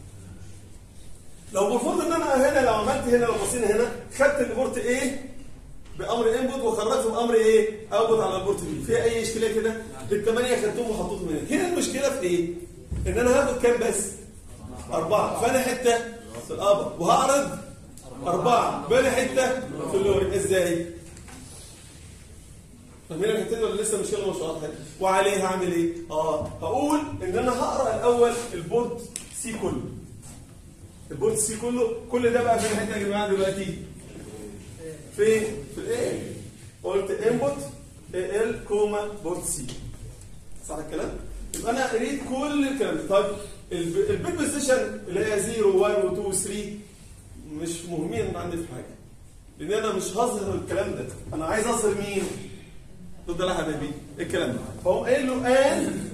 S1: لو المفروض ان انا هنا لو عملت هنا لو بصينا هنا خدت البورت ايه بامر انبوت وخرجته بامر ايه اوتبوت على البورت بي في اي اشكاليه كده الثمانيه خدتهم وحطيتهم هنا هنا المشكله في ايه ان انا هاخد كام بس اربعه فانا حته في الابر وهعرض اربعه بين حته في اللور ازاي فاهمين الحته دي ولا لسه مش كده مش واضحه وعليه هعمل ايه اه هقول ان انا هقرا الاول البورت سي كله البورت سي كله كل ده بقى فين الحته يا جماعه دلوقتي فين في الايه قلت انبوت اي ال كوما بورت سي صح الكلام يبقى انا قريت كل الكلام ده طيب الب- البيت بوزيشن اللي هي 0 1 و 2 و 3 مش مهمين عندي في حاجه لان انا مش هظهر الكلام ده انا عايز اظهر مين ضد يا حبيبي الكلام ده فهو قايل له ان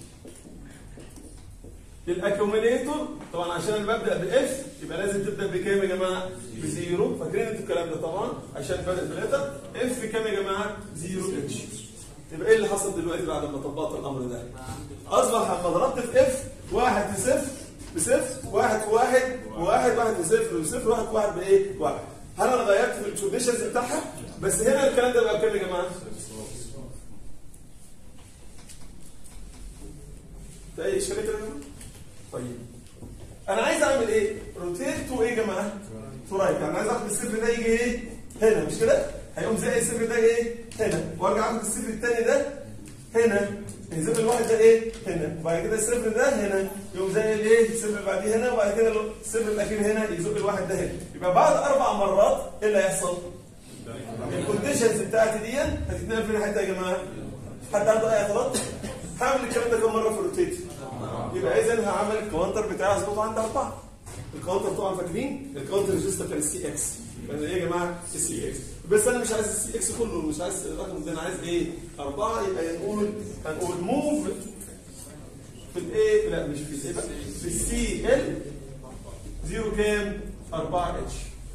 S1: الاكيوميليتور طبعا عشان انا ببدا باف يبقى لازم تبدا بكام يا جماعه؟ بزيرو فاكرين انتوا الكلام ده طبعا عشان بدا بلاتر اف كام يا جماعه؟ زيرو اتش يبقى ايه اللي حصل دلوقتي بعد ما طبقت الامر ده؟ اصبح لما ضربت في اف واحد في صفر بصفر واحد في واحد وواحد واحد في صفر وصفر واحد في واحد بايه؟ واحد هل انا غيرت في الكونديشنز بتاعها؟ بس هنا الكلام ده بقى بكام يا جماعه؟ ده اي اشكاليه كده يا جماعه؟ طيب انا عايز اعمل ايه؟ روتيت تو ايه يا جماعه؟ تو رايت يعني عايز اخد الصفر ده يجي ايه؟ هنا مش كده؟ هيقوم زي الصفر ده ايه؟ هنا وارجع اخد الصفر الثاني ده هنا يزق الواحد ده ايه؟ هنا وبعد كده الصفر ده هنا يقوم زي الايه؟ الصفر اللي بعديه هنا وبعد كده الصفر الاخير هنا يزق الواحد ده هنا يبقى بعد اربع مرات ايه اللي هيحصل؟ الكونديشنز بتاعتي دي هتتنقل فين حته يا جماعه؟ حد عنده اي اعتراض؟ هعمل الكلام ده كم مره في الروتيت؟ يبقى اذا هعمل الكاونتر بتاعي اظبطه عند اربعه. الكاونتر طبعا فاكرين؟ الكاونتر ريجستر كان السي اكس. يعني ايه يا جماعه؟ السي اكس. بس انا مش عايز السي اكس كله مش عايز الرقم ده انا عايز ايه؟ اربعه يبقى نقول هنقول موف في الايه؟ لا مش في الايه بقى في السي ال زيرو كام؟ 4 اتش.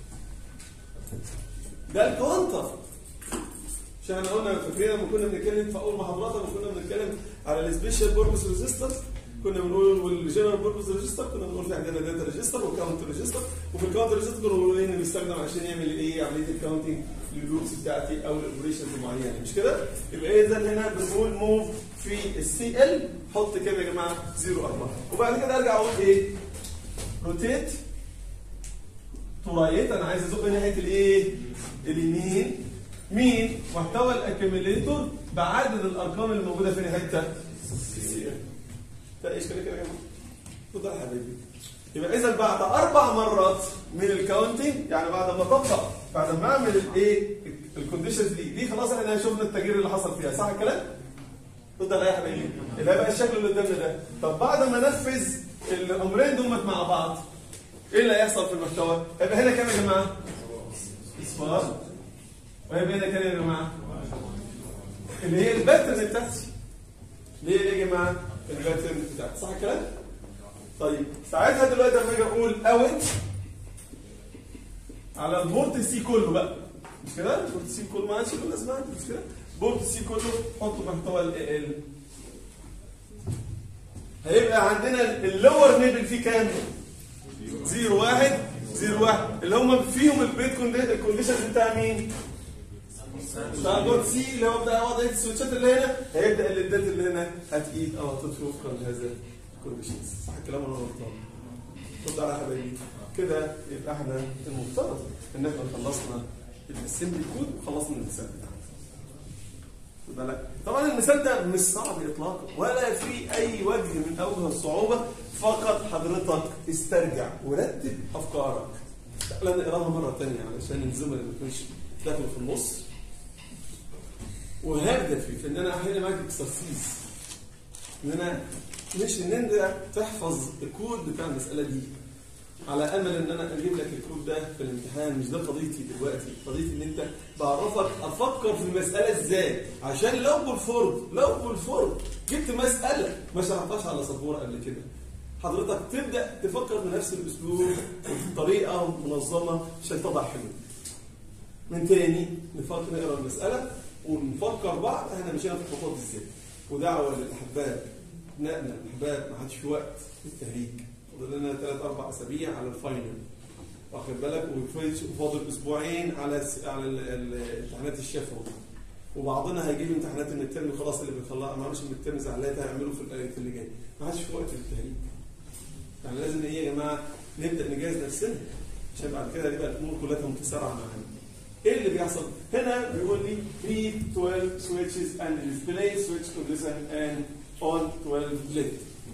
S1: ده الكاونتر. مش احنا قلنا فاكرين لما كنا بنتكلم في اول محاضرات لما كنا بنتكلم على السبيشال بوربس ريجستر كنا بنقول والجنرال بوربس ريجستر كنا بنقول في عندنا داتا ريجستر والكاونت ريجستر وفي الكاونت ريجستر كنا بنقول ايه بيستخدم عشان يعمل ايه عمليه الكاونتنج لللوبس بتاعتي او الاوبريشنز المعينه مش كده؟ يبقى اذا هنا بنقول موف في السي ال حط كام يا جماعه؟ 0 4 وبعد كده ارجع اقول ايه؟ روتيت تو رايت انا عايز ازق ناحيه الايه؟ اليمين مين؟ محتوى الاكيوميليتور بعدد الارقام اللي موجوده في حته ده ايش كده كده يا جماعه؟ خد يا حبيبي يبقى اذا بعد اربع مرات من الكاونتنج يعني بعد ما اطبق بعد ما اعمل الايه الكونديشنز دي دي خلاص احنا شفنا التغيير اللي حصل فيها صح الكلام؟ خد يا حبيبي اللي هيبقى الشكل اللي قدامنا ده طب بعد ما انفذ الامرين دول مع بعض ايه اللي هيحصل في المحتوى؟ هيبقى هنا كام يا جماعه؟ اصفار وهيبقى هنا كام يا جماعه؟ اللي هي الباترن بتاعتي ليه ليه يا جماعه؟ الباترن بتاعتي صح الكلام؟ طيب ساعتها دلوقتي لما اجي اقول اوت على البورت سي كله بقى مش كده؟ البورت سي كله ما عادش له لازمه مش كده؟ بورت سي كله حطه محتوى ال ال هيبقى عندنا اللور نيبل فيه كام؟ 0 1 0 1 اللي هم فيهم البيت كونديشنز بتاع مين؟ بتاع البورت سي اللي هو بتاع وضعيه السويتشات اللي هنا هيبدا الادات اللي هنا هتقيد او هتطفي وفقا لهذا الكونديشنز صح الكلام ولا غلطان؟ خد على حبايبي كده يبقى احنا المفترض ان احنا خلصنا الاسمبلي كود وخلصنا المثال بتاعنا خد بالك طبعا المثال ده مش صعب اطلاقا ولا في اي وجه من اوجه الصعوبه فقط حضرتك استرجع ورتب افكارك تعالى نقراها مره ثانيه علشان الزمن ما يكونش داخل في النص وهدفي في ان انا احل معاك اكسرسيز ان انا مش ان انت تحفظ الكود بتاع المساله دي على امل ان انا اجيب لك الكود ده في الامتحان مش ده قضيتي دلوقتي قضيتي ان انت بعرفك افكر في المساله ازاي عشان لو بالفرض لو بالفرض جبت مساله ما شرحتهاش على سبوره قبل كده حضرتك تبدا تفكر بنفس الاسلوب وبطريقه منظمه عشان تضع حلول من تاني نفكر نقرا المساله ونفكر بعض احنا مشينا في الخطوات ازاي ودعوه للاحباب ابنائنا الاحباب ما عادش في وقت للتهريج فاضل لنا ثلاث اربع اسابيع على الفاينل واخد بالك وفاضل- وفاضل اسبوعين على الس- على ال- ال- الامتحانات الشفوي وبعضنا هيجيب امتحانات المترم خلاص اللي بيطلعها ما عملش المترم زعلان هيعمله في الايات اللي جايه ما عادش في وقت للتهريج يعني لازم ايه يا جماعه نبدا نجهز نفسنا عشان بعد كده يبقى الامور كلها متسارعه معانا ايه اللي بيحصل؟ هنا بيقول لي read 12 switches and display switch to listen and on 12 led.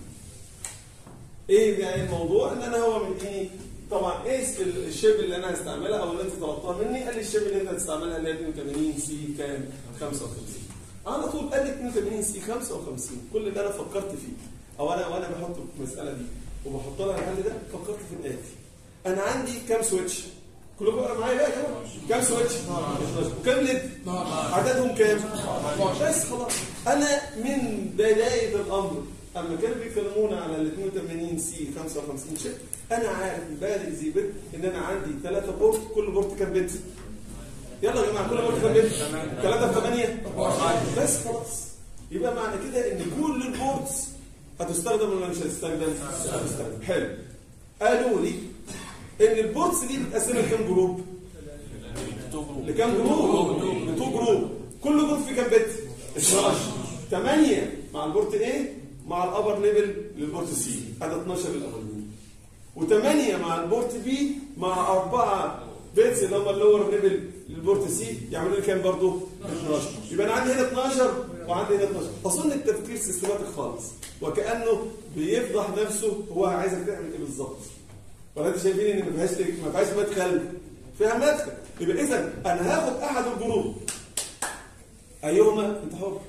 S1: ايه يعني الموضوع؟ ان انا هو مديني طبعا ايه ال- الشيب اللي انا هستعملها او اللي انت طلبتها مني قال لي الشيب اللي انت هتستعملها اللي هي 82 سي كام؟ 55 على طول قال لي 82 سي 55 كل اللي انا فكرت فيه او انا وانا بحط في المساله دي وبحط لها الحل ده فكرت في الاتي انا عندي كام سويتش؟ كلكم بقى معايا بقى كده كام سويتش؟ 12 وكام ليد؟ عددهم كام؟ بس خلاص انا من بدايه الامر اما كانوا بيكلمونا على ال 82 سي 55 شيب انا عارف بادئ زي بت ان انا عندي ثلاثه بورت كل بورت كام بت؟ يلا يا جماعه كل بورت كام بت؟ 3 في 8 بس خلاص يبقى معنى كده ان كل البورتس هتستخدم ولا مش هتستخدم؟ هتستخدم حلو قالوا لي ان البورتس دي بتقسم لكام جروب؟ لكام جروب؟ لتو جروب كل جروب فيه كام بت؟ 12 8 مع البورت A مع الابر ليفل للبورت سي هذا 12 الاولانيين و8 مع البورت بي مع 4 بيتس اللي هم اللور ليفل للبورت سي يعملوا لي كام برضه؟ 12 يبقى انا عندي هنا 12 وعندي هنا 12 اظن التفكير سيستماتيك خالص وكانه بيفضح نفسه هو عايزك تعمل ايه بالظبط ولا انتوا شايفين ان ما فيهاش ما فيهاش مدخل فيها مدخل يبقى اذا انا هاخد احد الجروب ايهما انت حر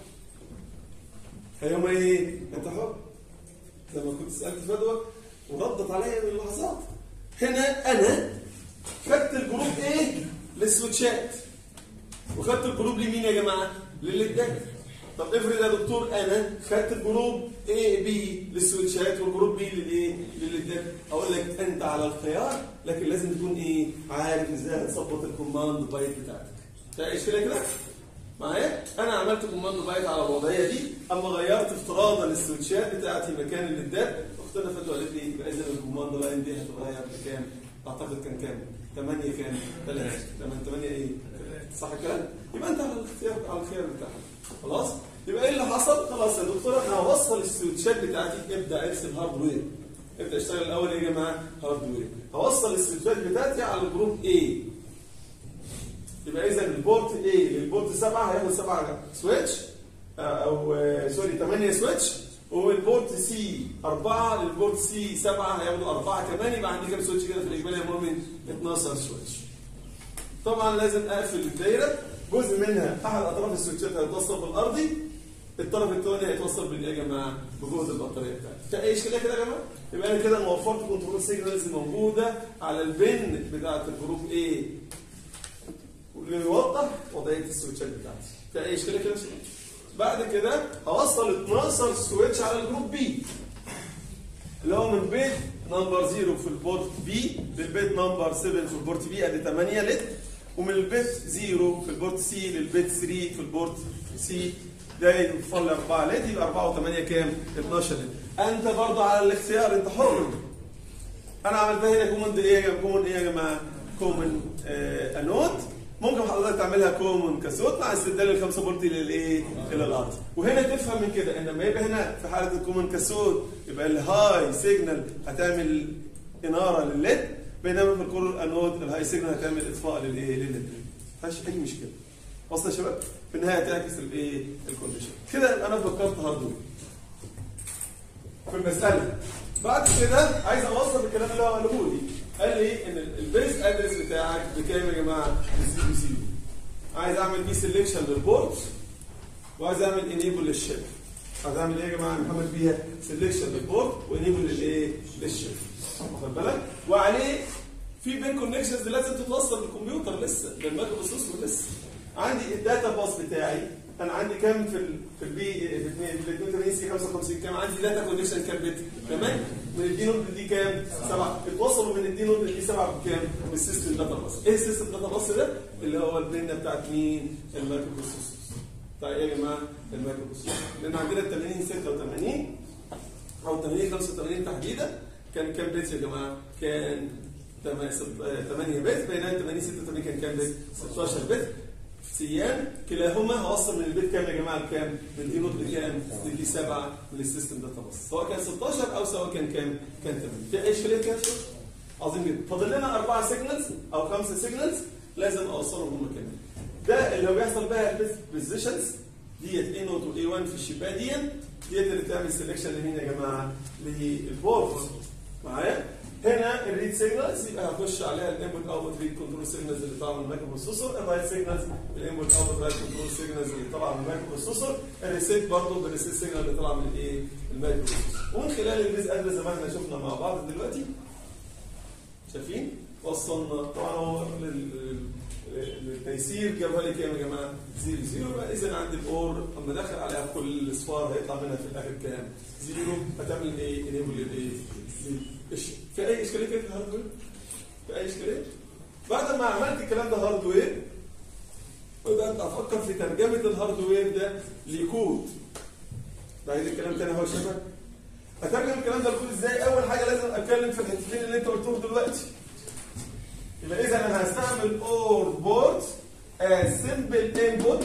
S1: ايهما ايه انت حر زي ما كنت سالت فدوى وردت عليا من لحظات هنا انا خدت الجروب ايه للسويتشات وخدت الجروب لمين يا جماعه للدك طب افرض يا دكتور انا خدت الجروب اي بي للسويتشات والجروب بي للايه للدك اقول لك انت على الخيار لكن لازم تكون ايه عارف ازاي هتظبط الكوماند بايت بتاعتك تعيش كده كده معايا انا عملت كوماند بايت على الوضعيه دي اما غيرت افتراضا السويتشات بتاعتي مكان الليدات اختنا فتوى قالت لي يبقى اذا الكوماند لاين دي هتتغير بكام؟ اعتقد كان كام؟ 8 كام؟ 3 8 8 ايه؟ صح الكلام؟ يبقى انت على الاختيار على الخيار بتاعك خلاص؟ يبقى ايه اللي حصل؟ خلاص يا دكتور انا هوصل السويتشات بتاعتي ابدا ارسم هاردوير ابدا اشتغل الاول ايه يا جماعه؟ هاردوير هوصل السويتشات بتاعتي على الجروب A يبقى اذا البورت A للبورت 7 هياخد 7 سويتش آه، او آه، سوري 8 سويتش والبورت سي 4 للبورت سي 7 هياخدوا 4 كمان يبقى عندي كام سويتش كده في الاجمالي يا مؤمن 12 سويتش طبعا لازم اقفل الدايره جزء منها احد اطراف السويتشات هيتوصل بالارضي الطرف الثاني هيتوصل بالايه يا جماعه بجهد البطاريه بتاعتي في اي اشكاليه كده يا جماعه يبقى انا كده وفرت كنترول سيجنالز موجوده على البن بتاعه الجروب A واللي يوضح وضعيه السويتشات بتاعتي في اي اشكاليه كده يا شباب؟ بعد كده هوصل 12 سويتش على الجروب بي اللي هو من بيت نمبر 0 في البورت بي للبيت نمبر 7 في البورت بي ادي 8 لت ومن البيت 0 في البورت سي للبيت 3 في البورت سي ده يوصل لي 4 لت يبقى 4 و8 كام؟ 12 لت انت برضه على الاختيار انت حر انا عملتها هنا كومند ايه يا كومند ايه يا جماعه؟ كومن آه انود ممكن حضرتك تعملها كومن كسوت مع استبدال الخمسه بولت للايه؟ الى الارض وهنا تفهم من كده ان لما يبقى هنا في حاله الكومن كسوت يبقى الهاي سيجنال هتعمل اناره للليد بينما في الكور الانود الهاي سيجنال هتعمل اطفاء للايه؟ للليد ما فيهاش اي مشكله وصل يا شباب؟ في النهايه تعكس الايه؟ الكونديشن كده انا فكرت هاردوير في المساله بعد كده عايز اوصل الكلام اللي هو قاله لي قال لي ان البيس ادرس بتاعك بكام يا جماعه؟ بالسي بي سي عايز اعمل بيه سelection للبورت وعايز اعمل انيبل للشيب عايز اعمل ايه يا جماعه محمد بيها سelection للبورت وانيبل للايه؟ للشيب واخد بالك؟ وعليه في بين كونكشنز لازم تتوصل بالكمبيوتر لسه بالمايكرو بروسيسور لسه عندي الداتا باس بتاعي انا عندي كام في ال في البي في ال 82 سي 55 كام عندي داتا كونكشن كام بت كمان من الدي نود دي كام؟ سبعه اتوصلوا من الدي نود دي سبعه بكام؟ بالسيستم داتا باس ايه السيستم داتا باس ده؟ اللي هو البرينه بتاعت مين؟ المايكرو بروسيسور طيب ايه يا جماعه؟ المايكرو بروسيسور لان عندنا ال 80 86 او 80 85 تحديدا كان كام بيت يا جماعه؟ كان 8 بت بينما 80 86 كان كام بت؟ 16 بت سيان كلاهما هوصل من البيت كام يا جماعه لكام؟ من دي نوت لكام؟ لدي 7 من السيستم داتا باس سواء كان 16 او سواء كان كام؟ كان 8 في اي اشكاليه كده؟ عظيم جدا فاضل لنا اربعه سيجنالز او خمسه سيجنالز لازم اوصلهم هم كمان ده اللي هو بيحصل بقى بوزيشنز ديت اي نوت واي 1 في الشباك دي ديت اللي بتعمل سelection لمين يا جماعه؟ للبورت معايا؟ هنا الريد سيجنالز يبقى هخش عليها الانبوت اوتبوت ريد كنترول سيجنالز اللي طالعه من المايكرو بروسيسور الرايت سيجنالز الانبوت اوتبوت رايت كنترول سيجنالز اللي طالعه من المايكرو بروسيسور الريسيت برضه بالريسيت سيجنال اللي طالعه من الايه؟ المايكرو بروسيسور ومن خلال الريز ادرس زي ما احنا شفنا مع بعض دلوقتي شايفين؟ وصلنا طبعا هو لل- للتيسير جابها لي كام يا جماعه؟ زيرو زيرو يبقى اذا عندي الاور اما دخل عليها كل اصفار هيطلع منها في الاخر كام؟ زيرو هتعمل ايه؟ انيبل للايه؟ للإش- في اي اشكاليه كده في الهاردوير؟ في اي اشكاليه؟ بعد ما عملت الكلام ده هاردوير بدات افكر في ترجمه الهاردوير ده لكود بعيد الكلام تاني اهو يا شباب اترجم الكلام ده لكود ازاي؟ اول حاجه لازم اتكلم في الحتتين اللي انت قلتهم دلوقتي يبقى اذا انا هستعمل اور بورد as simple input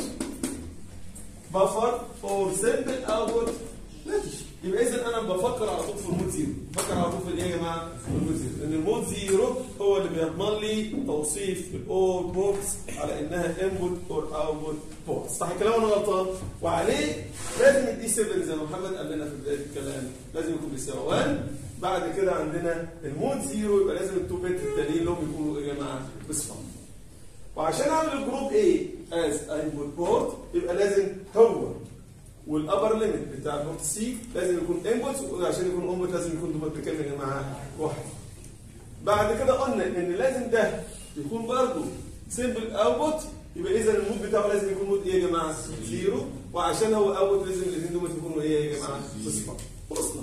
S1: buffer or simple output ناتج يبقى اذا انا بفكر على طول في المود زيرو بفكر على طول في الايه يا جماعه؟ في المود زيرو لان المود زيرو هو اللي بيضمن لي توصيف الاور بورتس على انها انبوت اور اوتبوت بورتس صح الكلام ولا غلطان؟ وعليه لازم الدي 7 زي ما محمد قال لنا في بدايه الكلام لازم يكون بيساوي 1 بعد كده عندنا المود زيرو يبقى لازم التو بيت التانيين لهم يكونوا ايه يا جماعه؟ بصفار وعشان اعمل الجروب A as input port يبقى لازم هو والابر ليميت بتاع البورت سي لازم يكون انبوت وعشان يكون انبوت لازم يكون دوبل بكام يا جماعه؟ واحد. بعد كده قلنا ان لازم ده يكون برضه سيمبل اوتبوت يبقى اذا المود بتاعه لازم يكون مود ايه يا جماعه؟ زيرو وعشان هو اوتبوت لازم الاثنين دول يكونوا ايه يا جماعه؟ بصفار. وصلنا.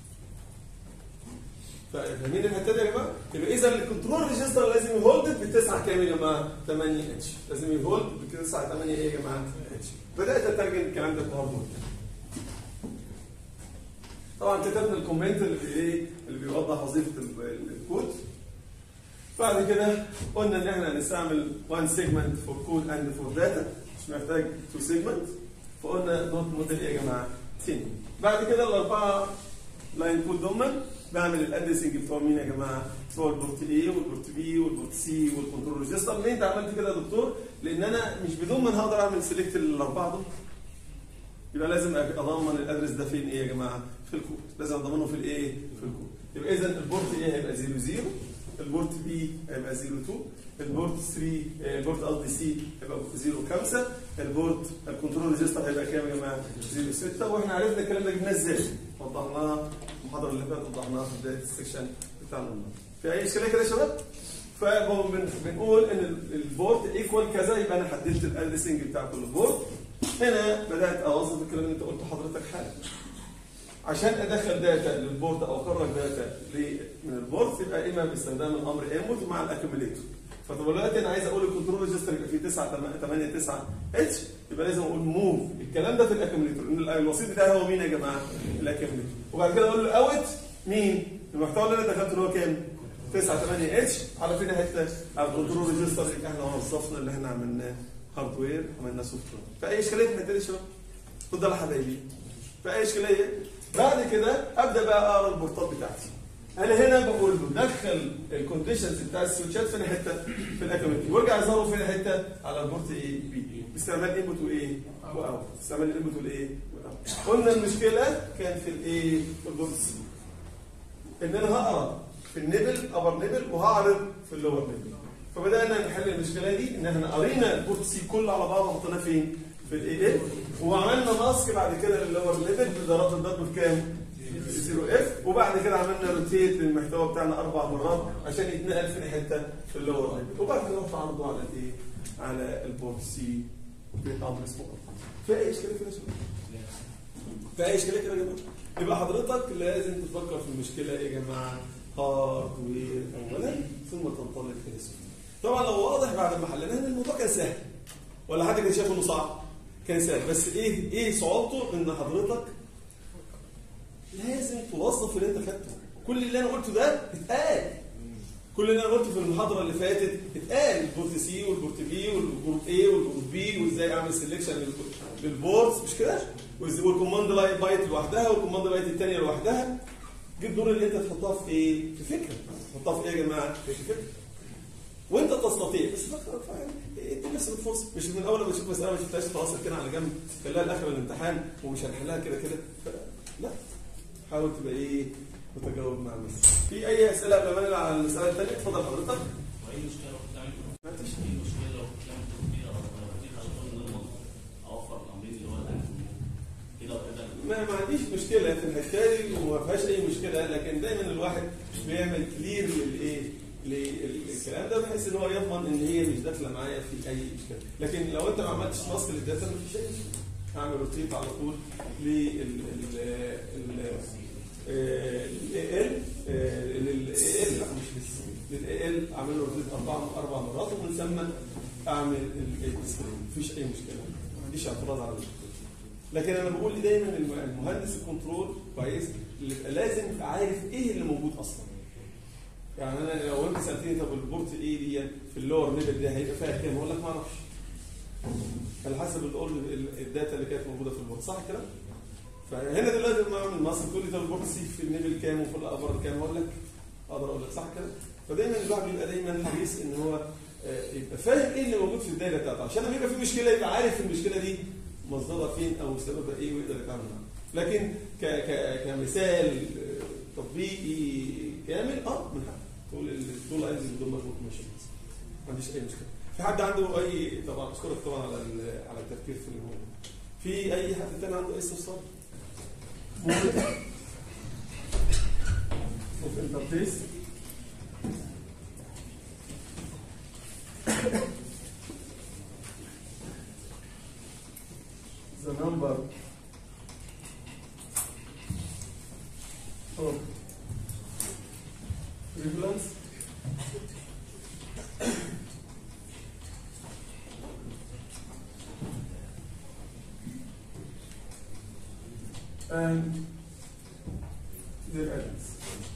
S1: فاهمين الحته دي يا جماعه؟ يبقى اذا الكنترول ريجستر لازم يهولد بالتسعه كام يا جماعه؟ 8 اتش لازم يهولد بالتسعه 8 ايه يا جماعه؟ اتش بدات اترجم الكلام ده في هاردوير طبعا كتبنا الكومنت اللي بي- ايه اللي بيوضح وظيفه ال- الكود بعد كده قلنا ان احنا هنستعمل 1 سيجمنت فور كود اند فور داتا مش محتاج 2 سيجمنت فقلنا نوت موديل ايه يا جماعه؟ 10 بعد كده الاربعه لاين كود ضمن بعمل الادرسنج بتوع مين يا جماعه؟ بتوع البورت اي والبورت بي والبورت سي والكنترول ريجستر ليه انت عملت كده يا دكتور؟ لان انا مش بدون ما هقدر اعمل سيلكت للاربعه دول يبقى لازم اضمن الادرس ده فين ايه يا جماعه؟ في الكود لازم اضمنه في الايه؟ في الكود يبقى اذا البورت ايه هيبقى 0 0 البورت بي هيبقى 0 2 البورت 3 آه، البورت قصدي سي هيبقى 0 5 البورت الكنترول ريجستر هيبقى كام يا جماعه؟ 0 6 واحنا عرفنا الكلام ده جبناه ازاي؟ وضحناها المحاضره اللي فاتت وضحناها في بدايه السكشن بتاعنا النهارده. في اي اشكاليه كده يا شباب؟ فبنقول ان ال- البورت ايكوال كذا يبقى انا حددت الادرسنج بتاع كل بورت هنا بدات اوظف الكلام اللي انت قلته حضرتك حالا عشان ادخل داتا للبورد او اخرج داتا ل- من البورد يبقى اما باستخدام الامر انبوت مع الاكيوميليتور فدلوقتي انا عايز اقول الكنترول ريجستر يبقى فيه 9 8 9 اتش يبقى لازم اقول موف الكلام ده في الاكيوميليتور ان الوسيط بتاعي هو مين يا جماعه؟ الاكيوميليتور وبعد كده اقول له اوت مين؟ المحتوى اللي انا دخلته اللي هو كام؟ 9 8 اتش على فين حته؟ على الكنترول ريجستر اللي احنا وظفنا اللي احنا عملناه هاردوير عملناه سوفت وير فاي اشكاليه في الحته دي يا شباب؟ اتفضل يا حبايبي فاي اشكاليه؟ بعد كده ابدا بقى اقرا البورتات بتاعتي انا هنا بقول له دخل الكونديشنز بتاع السويتشات فين حته في الاكونت وارجع يظهروا فين حته على البورت ايه بي باستعمال انبوت وايه واوت باستعمال الانبوت والايه والاوت قلنا المشكله كان في الايه في البورت سي ان انا هقرا في النبل ابر نبل وهعرض في اللور نبل فبدانا نحل المشكله دي ان احنا قرينا البورت سي كله على بعضه وحطيناه فين في الاي اي وعملنا ماسك بعد كده للور ليفل بضربات الضرب بكام؟ 0 اف وبعد كده عملنا روتيت للمحتوى بتاعنا اربع مرات عشان يتنقل في حته في اللور ليفل وبعد كده رحت عرضه على الايه؟ على البورت سي امر اسمه في اي اشكاليه كده يا شباب؟ في اي اشكاليه كده يا جماعه؟ يبقى حضرتك لازم تفكر في المشكله ايه يا جماعه؟ هاردوير اولا ثم تنطلق الى السوفت طبعا لو واضح بعد ما حليناها ان الموضوع كان سهل ولا حد كان شايف انه صعب كان سهل بس ايه ايه صعوبته ان حضرتك لازم توظف اللي انت خدته كل اللي انا قلته ده اتقال كل اللي انا قلته في المحاضره اللي فاتت اتقال البورت سي والبورت بي والبورت اي والبورت بي وازاي اعمل سelection للبورتس مش كده وإز- والكوماند لايت بايت لوحدها والكوماند لايت الثانيه لوحدها جه الدور اللي انت تحطها في ايه في فكره تحطها في ايه يا جماعه في فكره وانت تستطيع بس فكر فاهم ادي نفسك فرصه مش من اول ما تشوف مساله ما شفتهاش تواصل كده على جنب خليها لاخر الامتحان ومش هنحلها كده كده ف- لا حاول تبقى ايه متجاوب مع الناس في اي اسئله قبل ما ننقل على المساله الثانيه اتفضل حضرتك
S3: واي مشكله لو كنت عامل اي مشكله لو كنت عامل تطبيق او تطبيق على طول ان انا اوفر الامرين اللي هو العام كده وكده
S1: ما, ما عنديش مشكله في الحكايه دي وما فيهاش اي مشكله لكن دايما الواحد بيعمل كلير للايه للكلام ده بحيث ان هو يضمن ان هي مش داخله معايا في اي اشكال لكن لو انت ما عملتش ماسك للداتا ما فيش اي مشكله اعمل روتيت على طول لل ال ال ال لل ال لا مش لسه للاي ال اعمل له روتيت اربع اربع مرات ومن ثم اعمل السكرين مفيش اي مشكله ما عنديش اعتراض على ده لكن انا بقول دايما الم- المهندس الكنترول كويس اللي يبقى لازم يبقى عارف ايه اللي موجود اصلا يعني انا لو انت سالتني طب البورت ايه دي في اللور ليفل دي هيبقى فيها كام؟ اقول لك ما اعرفش. على حسب الاولد الداتا اللي كانت موجوده في البورت صح الكلام؟ فهنا دلوقتي لما اعمل مصر تقول لي طب البورت سي في النيفل كام وفي الابر كام؟ اقول لك اقدر اقول لك صح كده؟ فدايما الواحد بيبقى دايما حريص ان هو آه، يبقى فاهم ايه اللي موجود في الدايره بتاعته عشان لما يبقى في مشكله يبقى عارف المشكله دي مصدرها فين او سببها ايه ويقدر يتعامل معاها. لكن ك ك كمثال آه، تطبيقي كامل اه من حقك تقول الطول عايز بدون مخلوق ماشي ما عنديش اي مشكله. في حد عنده اي طبعا اشكرك طبعا على ال- على التفكير في الموضوع. في اي حد تاني عنده اي استفسار؟ اوف انترفيس the number of prevalence and their elements.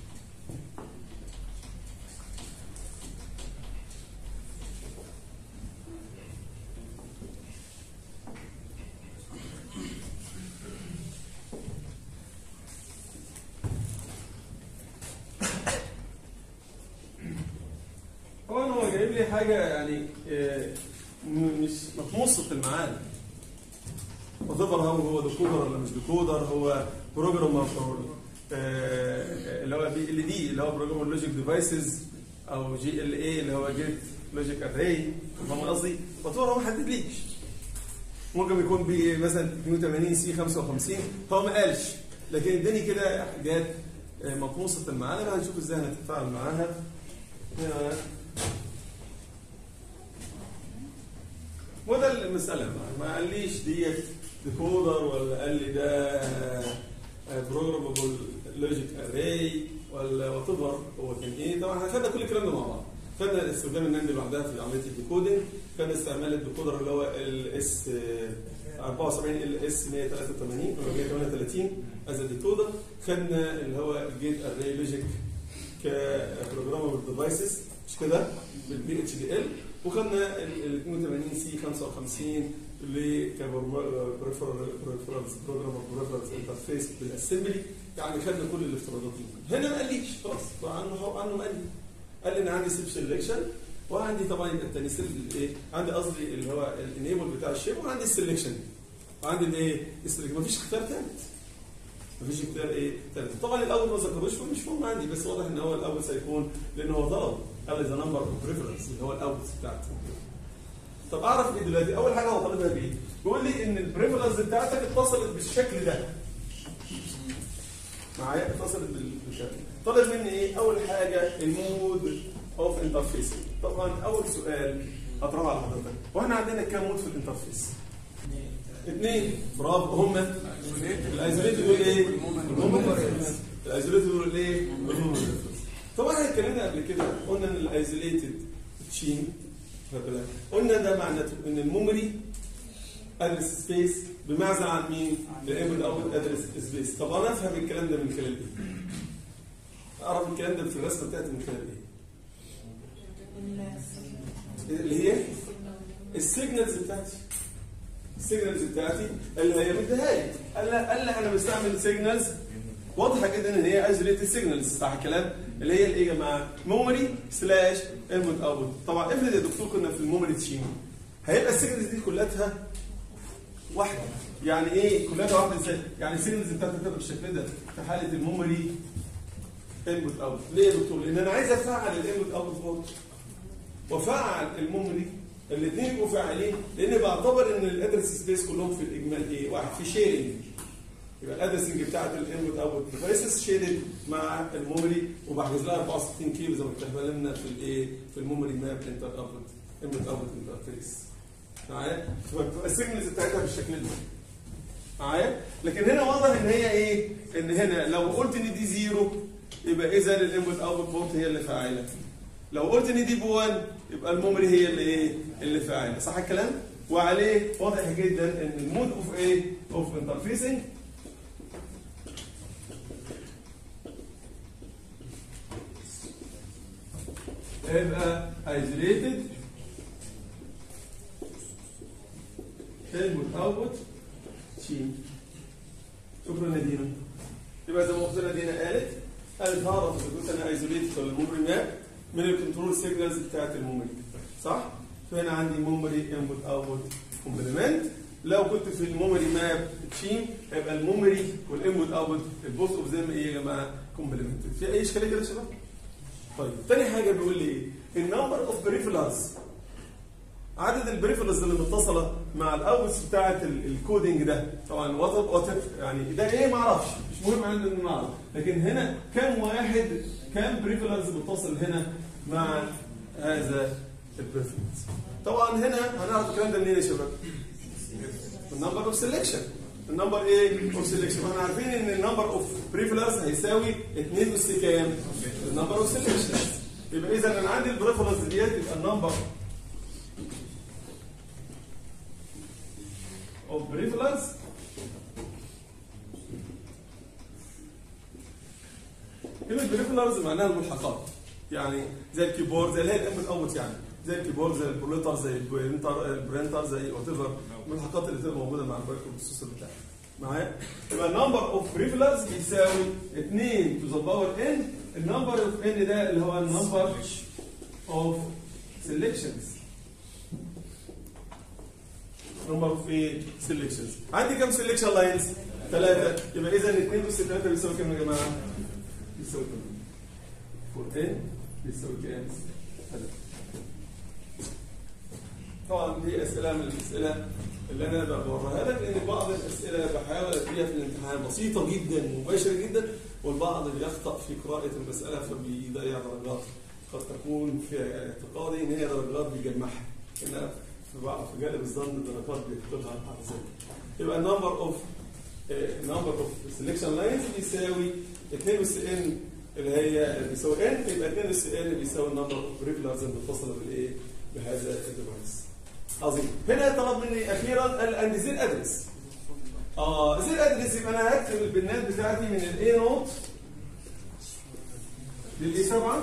S1: طبعا هو جايب لي حاجه يعني آه، م- مش مطموسه المعاني وظفر هو هو ديكودر ولا مش ديكودر هو بروجرامر فور اللي هو بي ال دي اللي هو بروجرامر لوجيك ديفايسز او جي ال اي اللي هو جيت لوجيك اري فاهم قصدي؟ فطبعا هو ما حددليش ممكن يكون بي مثلا 82 سي 55 هو ما قالش لكن اداني كده حاجات آه، مطموسه المعاني هنشوف ازاي هنتفاعل معاها هنا وده المسألة ما- ما قاليش ديت ديكودر ولا قال لي ده بروجرامبل لوجيك اري ولا وات هو كان ايه طبعا احنا خدنا كل الكلام ده مع بعض خدنا استخدام الناند لوحدها في عمليه الديكودنج خدنا استعمال الديكودر اللي هو ال اس 74 ال اس 183 او 138 از ديكودر خدنا اللي هو الجيت اري لوجيك كبروجرامبل ديفايسز مش كده بالبي اتش دي ال وخدنا ال 82 سي 55 اللي كبريفرنس بروجرام بريفرنس انترفيس بالاسمبلي يعني خدنا كل الافتراضات دي هنا ما قاليش خلاص عنه هو عنه ما قال لي قال لي انا عندي سيب سelection وعندي طبعا يبقى التاني سيب ايه عندي قصدي اللي هو الانيبل بتاع الشيب وعندي السلكشن وعندي الايه السلكشن مفيش اختيار ثالث مفيش اختيار ايه ثالث طبعا الاول ما ذكروش فمش مهم عندي بس واضح ان هو الاول سيكون لان هو طلب قال لي ذا نمبر اوف بريفرنس اللي هو الاوت بتاعته طب اعرف ايه دلوقتي اول حاجه هو طالبها بايه بيقول لي ان البريفرنس بتاعتك اتصلت بالشكل ده معايا اتصلت بال- بالشكل طالب مني ايه اول حاجه المود اوف انترفيس طبعا اول سؤال اطرحه على حضرتك واحنا عندنا كام مود في الانترفيس اثنين برافو هم الايزوليت يقول ايه؟ الايزوليت يقول ايه؟ الهومو طبعا احنا اتكلمنا قبل كده قلنا ان الايزوليتد تشين خد بالك. قلنا ده معناته ان الميموري ادرس سبيس بمعزل عن مين؟ الانبوت اوت ادرس سبيس طب انا افهم الكلام ده من خلال ايه؟ اعرف الكلام ده في الرسمه بتاعتي من خلال ايه؟ اللي هي السيجنالز بتاعتي السيجنالز بتاعتي اللي هي مديها لي قال لي قال لي انا بستعمل سيجنالز واضحه جدا ان هي ايزوليتد سيجنالز صح الكلام اللي هي الايه يا جماعه ميموري سلاش انبوت اوتبوت طبعا افرض يا دكتور كنا في الميموري تشين هيبقى السيجنالز دي كلها واحده يعني ايه كلها واحده ازاي يعني السيجنالز بتاعتي هتبقى بالشكل ده في حاله الميموري انبوت اوت ليه يا دكتور لان انا عايز افعل الانبوت اوتبوت وفعل الميموري الاثنين يبقوا فاعلين لان بعتبر ان الادرس سبيس كلهم في الاجمال ايه؟ واحد في شيرنج يبقى الادرسنج بتاعت الانبوت اوتبوت ديفايسز شيرد مع الميموري وبحجز لها 64 كيلو زي ما اتكلمنا في الايه؟ في الميموري ماب انتر اوتبوت انبوت اوتبوت انترفيس معايا؟ فتبقى السيجنالز بتاعتها بالشكل ده معايا؟ لكن هنا واضح ان هي ايه؟ ان هنا لو قلت ان دي زيرو يبقى اذا الانبوت اوتبوت بورت هي اللي فاعله لو قلت ان دي بوان يبقى الميموري هي اللي ايه اللي فاعله صح الكلام وعليه واضح جدا ان المود اوف ايه اوف انترفيسنج هيبقى isolated input output تشين شكرا ندينا يبقى زي ما اختنا دينا قالت قالت هعرف اذا كنت انا ايزوليتد ولا الميموري ماب من الكنترول سيجنالز بتاعت الميموري صح؟ فهنا عندي ميموري انبوت اوتبوت كومبلمنت لو كنت في الميموري ماب تشين هيبقى الميموري والانبوت اوتبوت البوث اوف ذيم ايه يا جماعه؟ كومبلمنت في اي اشكاليه كده يا شباب؟ طيب تاني حاجه بيقول لي ايه؟ النمبر اوف بريفلرز عدد البريفرنس اللي متصله مع الاوتس بتاعه الكودينج ده طبعا وات وات يعني ده ايه ما اعرفش مش مهم عندنا ان نعرف لكن هنا كم واحد كم بريفرنس متصل هنا مع هذا البريفرنس طبعا هنا هنعرف الكلام ده منين يا شباب؟ النمبر اوف سelection النمبر ايه اوف سelection احنا عارفين ان النمبر اوف بريفرنس هيساوي 2 اس كام؟ النمبر اوف سelection يبقى اذا انا عندي البريفرنس ديت يبقى النمبر of prevalence كلمة بريفلرز معناها الملحقات يعني زي الكيبورد زي اللي هي الانبوت اوت يعني زي الكيبورد زي البروليتر زي البرينتر البرينتر زي وات ايفر الملحقات اللي تبقى موجوده مع المايكرو بروسيسور بتاعي معايا يبقى النمبر اوف بريفلرز بيساوي 2 تو ذا باور ان النمبر اوف ان ده اللي هو النمبر اوف سيلكشنز نمبر اوف ايه سيلكشنز عندي كام سيلكشن لاينز ثلاثه يبقى اذا 2 اس 3 بيساوي كام يا جماعه بيساوي كام 4 بيساوي كام ثلاثة. طبعا دي اسئله من الاسئله اللي انا بوريها لك لان بعض الاسئله بحاول اديها في الامتحان بسيطه جدا ومباشره جدا والبعض بيخطا في قراءه المساله فبيضيع درجات قد تكون في اعتقادي ان هي درجات بيجمعها انها في بعض في غالب الظن الدرجات بيكتبها على ذلك يبقى النمبر اوف نمبر اوف سelection لاينز بيساوي 2 اس ان اللي هي بيساوي ان يبقى 2 اس ان بيساوي النمبر اوف ريفلرز المتصله بالايه؟ بهذا الديفايس. عظيم. هنا طلب مني اخيرا الاند زير ادرس. اه زير ادرس يبقى انا هكتب البنات بتاعتي من الاي نوت للاي 7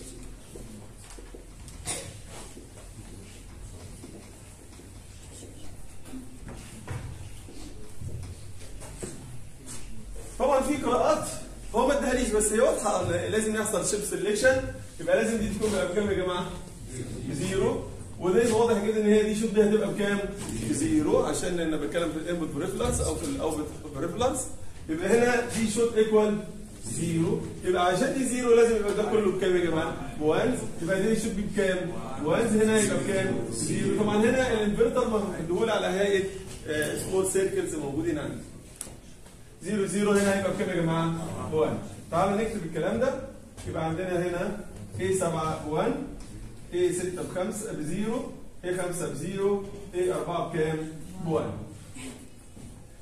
S1: طبعا في قراءات هو ما ادهاليش بس هي واضحه إن لازم يحصل شيب سelection يبقى لازم دي تكون بقى بكام يا جماعه؟ بزيرو وده واضح جدا ان هي دي شوف دي هتبقى بكام؟ بزيرو عشان انا بتكلم في الانبوت بريفلانس او في الاوتبوت بريفلانس يبقى هنا دي شوت ايكوال زيرو يبقى عشان دي زيرو لازم يبقى ده كله بكام يا جماعه؟ بوانز يبقى دي شوت بكام؟ وانز هنا يبقى بكام؟ زيرو طبعا هنا الانفرتر مديهولي على هيئه سمول سيركلز موجودين عندي زيرو زيرو هنا هيبقى بكام يا جماعه؟ بوان تعالوا نكتب الكلام ده يبقى عندنا هنا A 7 بوان A 6 بخمسة بزيرو A 5 بزيرو A 4 بكام؟ بوان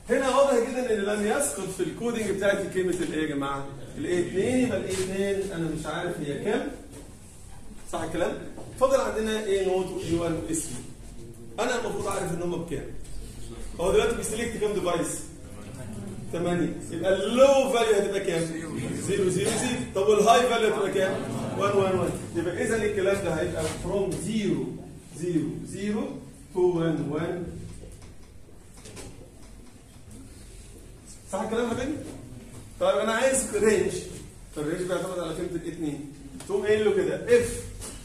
S1: هنا واضح جدا ان لم يسقط في الكودينج بتاعتي كلمه الايه يا جماعه؟ الاي 2 يبقى الاي 2 انا مش عارف هي كام صح الكلام؟ فاضل عندنا ايه نوت واي 1 واي 3 انا المفروض اعرف ان هم بكام هو دلوقتي بيسلكت كام ديفايس 8 يبقى اللو فاليو هتبقى كام 0 0 0 طب والهاي فاليو هتبقى كام 1 1 1 يبقى اذا الكلام ده هيبقى from 0 0 0 to 1 1 صح الكلام يا حبيبي؟ طيب انا عايز رينج فالرينج بيعتمد على كلمه الاثنين تقوم قايل له كده اف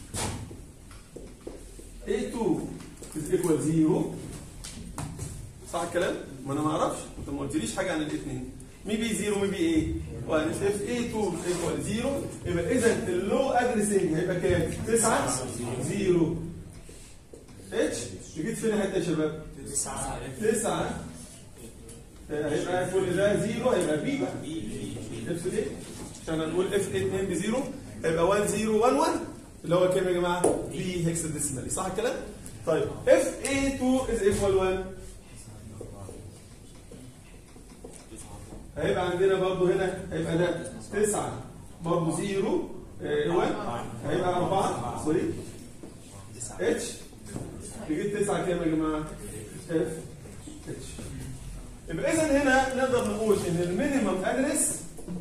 S1: A2 is equal 0 صح الكلام؟ ما انا ما اعرفش انت ما قلتليش حاجه عن الاثنين مي بي 0 مي بي ايه؟ واحد اف A2 is equal 0 يبقى اذا اللو ادريسنج هيبقى كام؟ 9 0 اتش جيت فين الحته يا شباب؟ 9 هيبقى كل ده 0 هيبقى بي بقى اف ايه؟ عشان هنقول اف 2 ب 0 هيبقى 1 0 1 1 اللي هو كام يا جماعه؟ بي هيكس ديسيمالي صح الكلام؟ طيب اف A2 is equal 1 هيبقى عندنا برضه هنا هيبقى ده 9 برضه 0 1 هيبقى 4 سوري اتش يجيب 9 كام يا جماعه؟ اف اتش يبقى اذا هنا نقدر نقول ان المينيمم ادرس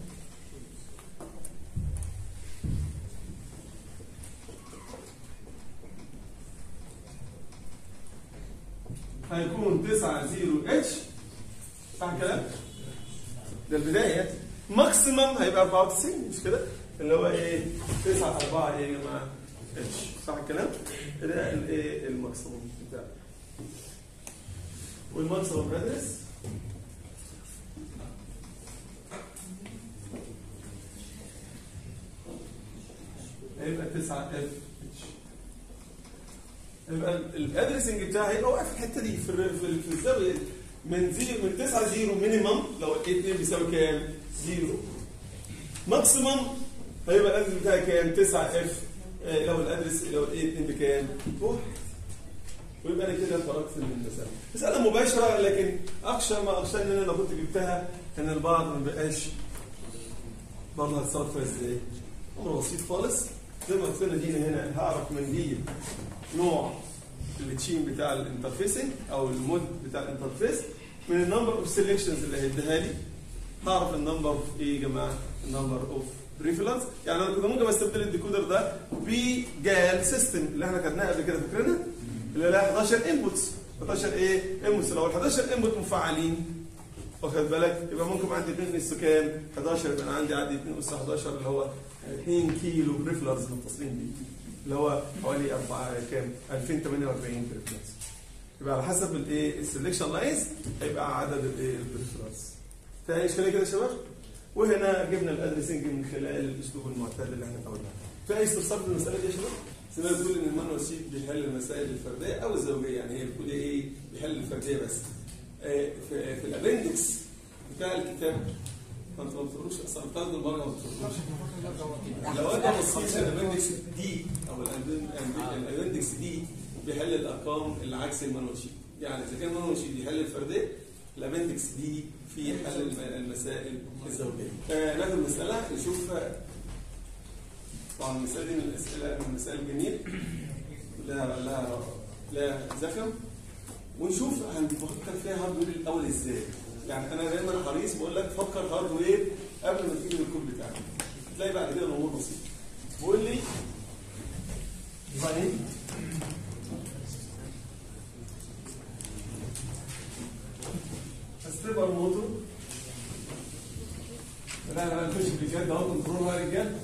S1: هيكون 9 0 اتش صح الكلام؟ ده البدايه ماكسيمم هيبقى 94 مش كده؟ اللي هو ايه؟ 9 4 ايه يا جماعه؟ اتش صح الكلام؟ ده الايه الماكسيمم بتاعه والماكسيمم ادرس هيبقى 9 اف اتش يبقى الادرسنج بتاعي هيبقى واقف في الحته دي في ال- في, ال- في الزاويه دي. من زيرو من 9 0 مينيمم لو ال 2 بيساوي كام؟ 0 ماكسيمم هيبقى الادرس بتاعي كام؟ 9 اف لو الادرس لو ال 2 بكام؟ واحد ويبقى انا كده خرجت من المساله. مساله مباشره لكن اخشى ما اخشى ان انا لو كنت جبتها ان البعض ما بقاش برضه هتصرف فيها ازاي؟ امر بسيط خالص زي ما قلت لنا دي هنا هعرف من دي نوع التشين بتاع الانترفيسنج او المود بتاع الانترفيس من النمبر اوف سيلكشنز اللي هيديها لي هعرف النمبر اوف ايه يا جماعه؟ النمبر اوف بريفرنس يعني انا كنت ممكن استبدل الديكودر ده بجال سيستم اللي احنا خدناه قبل كده فاكرينها؟ اللي لها 11 انبوتس 11 ايه؟ انبوتس لو ال 11 انبوت مفعلين واخد بالك يبقى ممكن عندي 2 اس كام 11 يبقى انا عندي عندي 2 اس 11 اللي هو 2 كيلو بريفلرز متصلين بيه اللي هو حوالي 4 كام 2048 بريفلرز يبقى على حسب الايه السلكشن لاينز هيبقى عدد الايه البريفلرز في اشكاليه كده يا شباب وهنا جبنا الادريسنج من خلال الاسلوب المعتاد اللي احنا اتعودنا عليه. في اي استفسار في المساله دي يا شباب؟ سيبها بتقول ان المانوال شيت بيحل المسائل الفرديه او الزوجيه يعني هي بتقول ايه بيحل الفرديه بس آه، في, في الابندكس بتاع الكتاب ما انتوا ما بتقروش اصلا بتاخدوا المره ما بتقروش لو انت بصيت الابندكس دي او الابندكس دي بيحل الارقام اللي عكس المانوال شيت يعني اذا كان المانوال شيت بيحل الفرديه الابندكس دي في حل الم- المسائل الزوجيه آه، ناخد مساله نشوف آه، طبعا المساله دي من الاسئله من المسائل الجميل لها لها لها زخم ونشوف هنفكر فيها هاردوير الاول ازاي يعني انا دايما حريص بقول لك فكر هاردوير قبل ما تيجي بالكود بتاعك تلاقي بعد كده الامور بسيطه بقول لي ديزاين ستيبر موتور لا لا نخش في الجد اهو كنترول بقى يا رجاله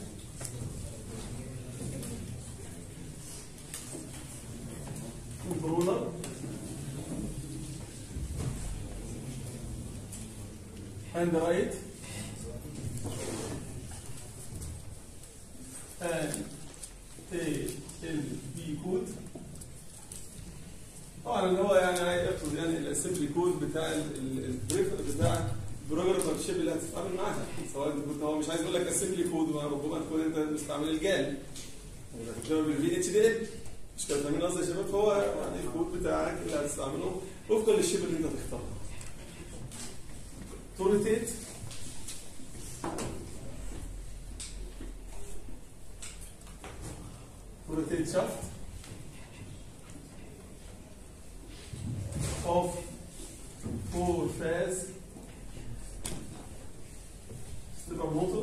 S1: كنترولر and right and ال بي كود طبعا اللي هو يعني هياخد يعني الاسمبلي كود بتاع ال- ال- البريف بتاع بروجرام الشيب اللي هتتعامل معاها سواء كنت هو مش عايز يقول لك اسمبلي كود ما ربما تكون انت مستعمل الجال شباب الفي اتش دي ال مش كده فاهمين قصدي يا شباب فهو يعني الكود بتاعك اللي هتستعمله وفقا للشيب اللي انت تختاره to rotate to rotate shaft of four phase stepper motor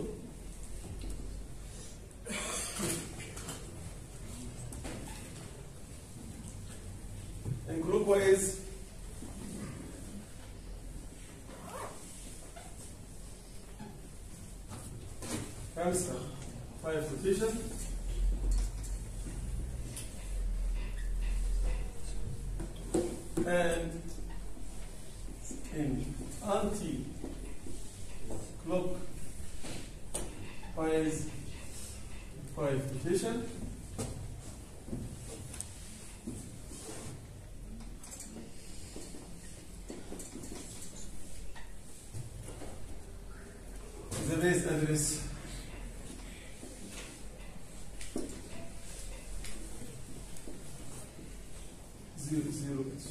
S1: and clockwise خمسة five rotation and in anti clock wise five rotation the base address زيرو زيرو اتش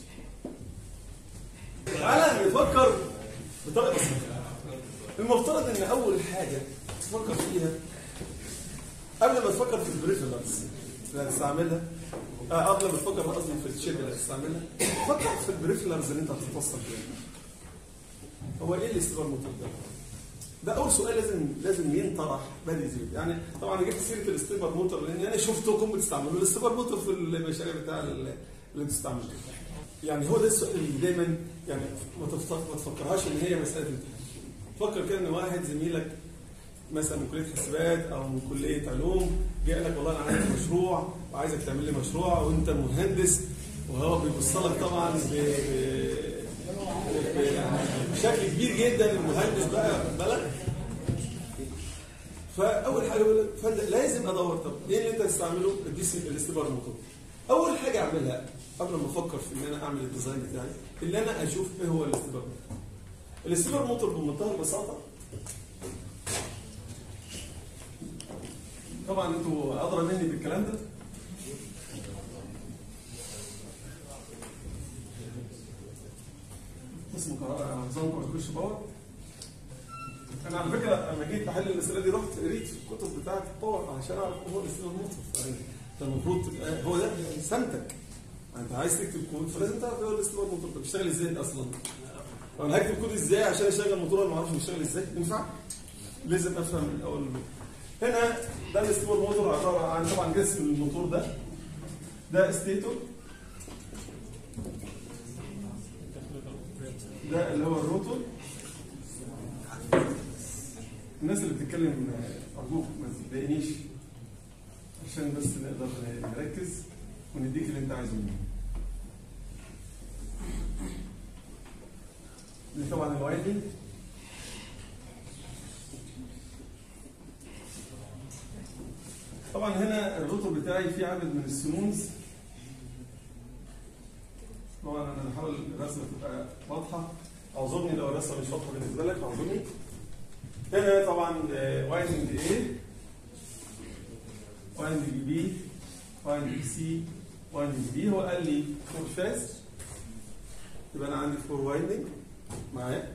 S1: تعالى نفكر بطريقه بسيطه المفترض ان اول حاجه تفكر فيها قبل ما تفكر في البريفرنس اللي هتستعملها آه قبل ما تفكر قصدي في الشيب اللي هتستعملها فكر في البريفرنس اللي انت هتتوصل بيه هو ايه الاستيرار موتور ده؟ ده اول سؤال لازم لازم ينطرح بدري زي يعني طبعا أنا جبت سيره الاستيبر موتور لان انا شفتكم بتستعملوا الاستيبر موتور في المشاريع بتاع ال- اللي بتستعملوا يعني هو ده السؤال اللي دايما يعني ما تفت- ما تفكرهاش ان هي مساله امتحان تفكر كده ان واحد زميلك مثلا من كليه حسابات او من كليه علوم جاي لك والله انا عندي مشروع وعايزك تعمل لي مشروع وانت مهندس وهو بيبص لك طبعا ب- ب- ب- يعني بشكل كبير جدا المهندس بقى واخد بالك فاول حاجه بقول لك فأنت لازم ادور طب ايه اللي انت هتستعمله الدي سي الاستبار الموتور اول حاجه اعملها قبل ما افكر في ان انا اعمل الديزاين بتاعي اللي انا اشوف ايه هو الاستبار موتور الاستبار موتور بمنتهى البساطه طبعا انتوا ادرى مني بالكلام ده اسمه قرار نظام كوركوش باور انا على فكره لما جيت بحل الاسئله دي رحت قريت في الكتب بتاعت الباور عشان اعرف هو الاستيل الموتور فانت المفروض تبقى هو ده سمتك انت عايز تكتب كود فلازم تعرف ايه هو الاستيل الموتور ده بيشتغل ازاي اصلا انا هكتب كود ازاي عشان اشغل الموتور انا ما اعرفش بيشتغل ازاي ينفع لازم افهم من اول هنا ده الاستيل موتور عباره عن طبعا جسم الموتور ده ده ستيتور ده اللي هو الروتور الناس اللي بتتكلم آه، ارجوك ما تضايقنيش عشان بس نقدر نركز ونديك اللي انت عايزه مني دي طبعا الوايدنج طبعا هنا الروتور بتاعي فيه عدد من السنونز طبعا انا بحاول الرسمه تبقى واضحه اعذرني لو الرسمه مش واضحه بالنسبه لك اعذرني هنا طبعا وايندنج A وايندنج B وايندنج C وايندنج D هو قال لي فور فاز يبقى انا عندي فور وايندنج معايا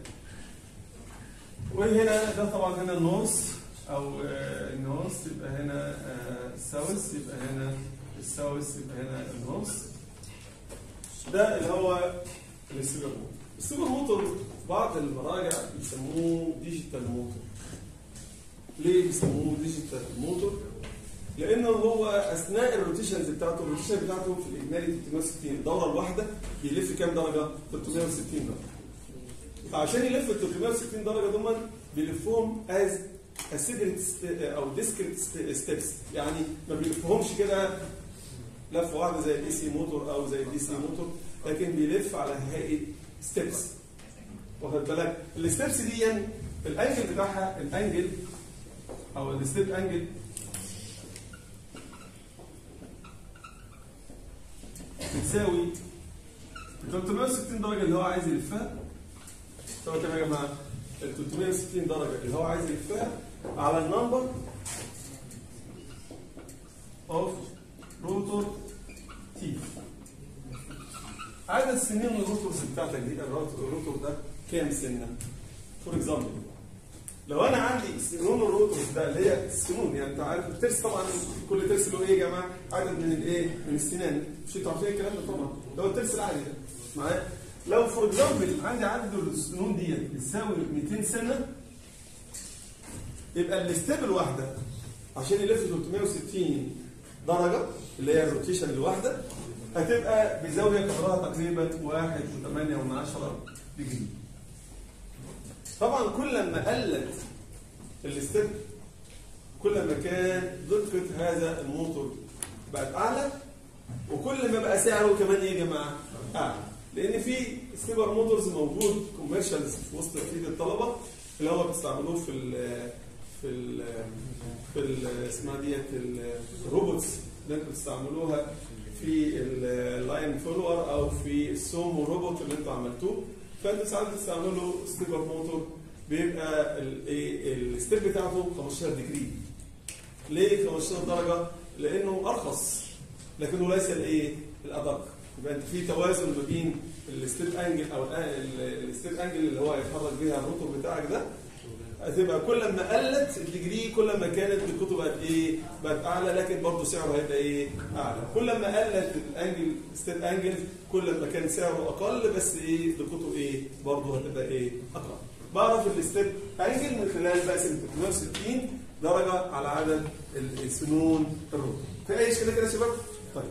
S1: وهنا ده طبعا هنا النورث او آه، النورث يبقى هنا الساوث يبقى هنا الساوث يبقى هنا النورث ده اللي هو السيبر موتور السيبر موتور بعض المراجع بيسموه ديجيتال موتور ليه بيسموه ديجيتال موتور لانه هو اثناء الروتيشنز بتاعته الروتيشن بتاعته في الاجمالي 360 الدوره الواحده بيلف كام درجه 360 درجه فعشان يلف ال 360 درجه دول بيلفهم از اسيدريت او ديسكريت ستيبس يعني ما بيلفهمش كده لفه واحده زي الاي سي موتور او زي الدي سي موتور لكن بيلف على هيئه ستيبس واخد بالك الستيبس دي الانجل بتاعها الانجل او الستيب انجل بتساوي 360 درجه اللي هو عايز يلفها سوا كام يا جماعه ال 360 درجه اللي هو عايز يلفها على النمبر اوف روتور تي عدد سنين الروتورز بتاعتك دي الروتور الروتور ده كام سنه؟ فور اكزامبل لو انا عندي سنون الروتورز ده اللي هي السنون يعني انت عارف الترس طبعا كل ترس له ايه يا جماعه؟ عدد من الايه؟ من السنان مش انتوا عارفين الكلام ده طبعا ده هو الترس العادي ده معايا؟ لو فور اكزامبل عندي عدد السنون دي بتساوي 200 سنه يبقى الستيب الواحده عشان يلف 360 درجه اللي هي الروتيشن الواحده هتبقى بزاويه قدرها تقريبا 1.8 ديجري طبعا كل ما قلت الستيب كل ما كان دقة هذا الموتور بقت أعلى وكل ما بقى سعره كمان إيه يا جماعة؟ أعلى لأن في ستيبر موتورز موجود كوميرشالز في وسط أكيد الطلبة اللي هو بيستعملوه في ال في ال في ال اسمها ديت الروبوتس اللي انتوا بتستعملوها في اللاين فولور او في السومو روبوت اللي انتوا عملتوه فانتوا ساعات بتستعملوا ستيبر موتور بيبقى الايه الستيب بتاعته 15 ديجري ليه 15 درجه؟ لانه ارخص لكنه ليس الايه؟ الادق يبقى انت في توازن ما بين الستيب انجل او الستيب انجل اللي هو هيتحرك بيها الروتور بتاعك ده هتبقى كل ما قلت الديجري كل ما كانت الكتب بقت ايه؟ بقت اعلى لكن برضه سعره هيبقى ايه؟ اعلى. كل ما قلت الانجل ستيب انجل كل ما كان سعره اقل بس ايه؟ دقته ايه؟ برضه هتبقى ايه؟ اقل. بعرف الستيب انجل من خلال بقسم 360 درجه على عدد السنون الروتور. في اي اشكاليه كده يا شباب؟ طيب.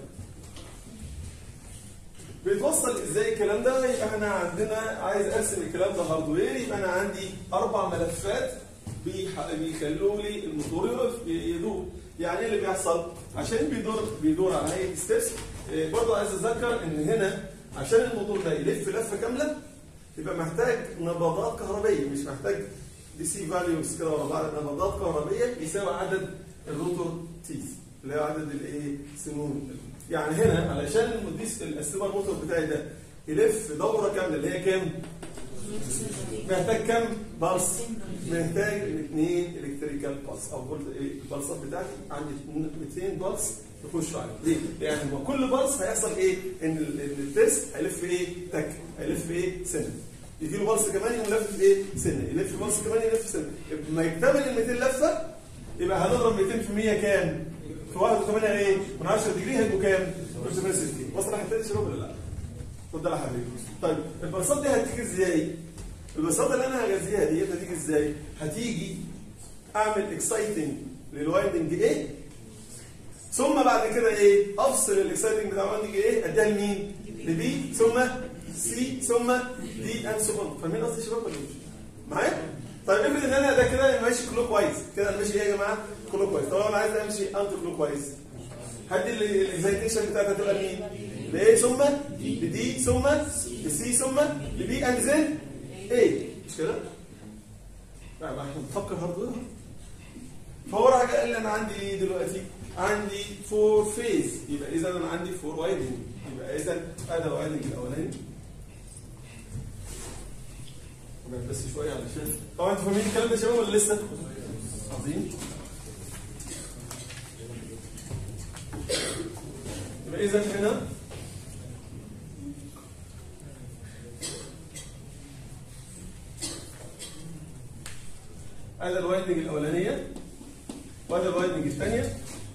S1: بيتوصل ازاي الكلام ده؟ يبقى احنا عندنا عايز ارسم الكلام ده هاردوير يبقى انا عندي اربع ملفات بيح- بيخلوا لي الموتور يقف يدور. يعني ايه اللي بيحصل؟ عشان بيدور بيدور على هيئه ستيبس برضه عايز اذكر ان هنا عشان الموتور ده يلف لفه كامله يبقى محتاج نبضات كهربيه مش محتاج دي سي فاليوز كده ورا بعض نبضات كهربيه يساوي عدد الروتور تيز اللي هو عدد الايه سنون يعني هنا علشان المديس الاستيبر موتور بتاعي ده يلف دوره كامله اللي هي كام؟ محتاج كام بالس؟ محتاج اثنين الكتريكال بالس او فولت ايه البلصات بتاعتي عندي 200 بالس يخشوا عليه ليه؟ يعني هو كل بالس هيحصل ايه؟ ان ال- إن الترس هيلف ايه؟ تك هيلف ايه؟ سنه يجي له بالس كمان يقوم لافف ايه؟ سنه يلف بالس كمان يلف سنه لما يكتمل ال 200 لفه يبقى هنضرب 200% كام؟ في 1.8 ايه؟ من 10 ديجري هيبقوا كام؟ 360 وصل حته يا شباب ولا لا؟ اتفضل يا حبيبي طيب الباصات دي هتيجي ازاي؟ الباصات اللي انا هغذيها دي هتيجي ازاي؟ هتيجي اعمل اكسايتنج للوايندنج ايه؟ ثم بعد كده ايه؟ افصل الاكسايتنج بتاع الوايندنج ايه؟ اديها لمين؟ لبي ثم سي ثم دي اند سو اون فاهمين قصدي يا شباب ولا مش؟ معايا؟ طيب افرض ان انا ده كده ماشي كلوك وايز كده انا ماشي ايه يا جماعه؟ كلوك وايز طب انا عايز امشي انتي كلوك وايز هدي الاكسايتيشن بتاعتها تبقى لمين؟ لايه ثم لدي ثم لسي ثم لبي اند زين ايه مش كده؟ لا ما احنا بنفكر هاردوير فهو راح قال لي انا عندي ايه دلوقتي؟ عندي فور فيز يبقى اذا انا عندي فور وايدنج يبقى اذا هذا الوايدنج الاولاني نبعد بس شويه علشان طبعا انتوا فاهمين الكلام ده يا شباب ولا لسه؟ عظيم يبقى اذا هنا هذا الوايدنج الاولانيه وهذا الوايدنج الثانيه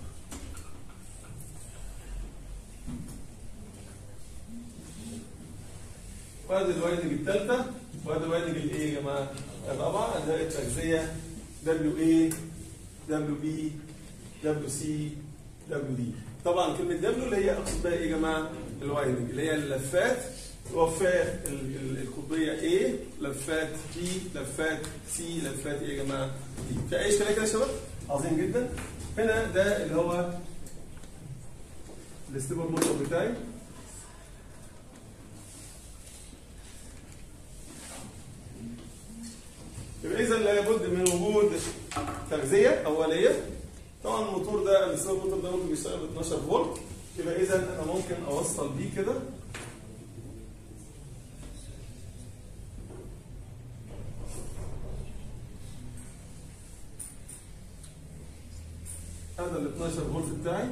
S1: وهذه الوايدنج الثالثه وهذا الوايدنج الايه يا جماعه؟ الرابعه اللي هي التغذيه دبليو اي دبليو بي دبليو سي دبليو دي طبعا كلمه دبليو اللي هي اقصد بها ايه يا جماعه؟ الوايدنج اللي هي اللفات وفات ال- ال- القطبيه A لفات B لفات C لفات ايه يا جماعه؟ D في اي اشكاليه كده يا شباب؟ عظيم جدا هنا ده اللي هو الاستيبر موتور بتاعي يبقى اذا لابد من وجود تغذيه اوليه طبعا الموتور ده الاستيبر موتور ده ممكن بيشتغل ب 12 فولت يبقى اذا انا ممكن اوصل بيه كده هذا ال 12 فولت بتاعي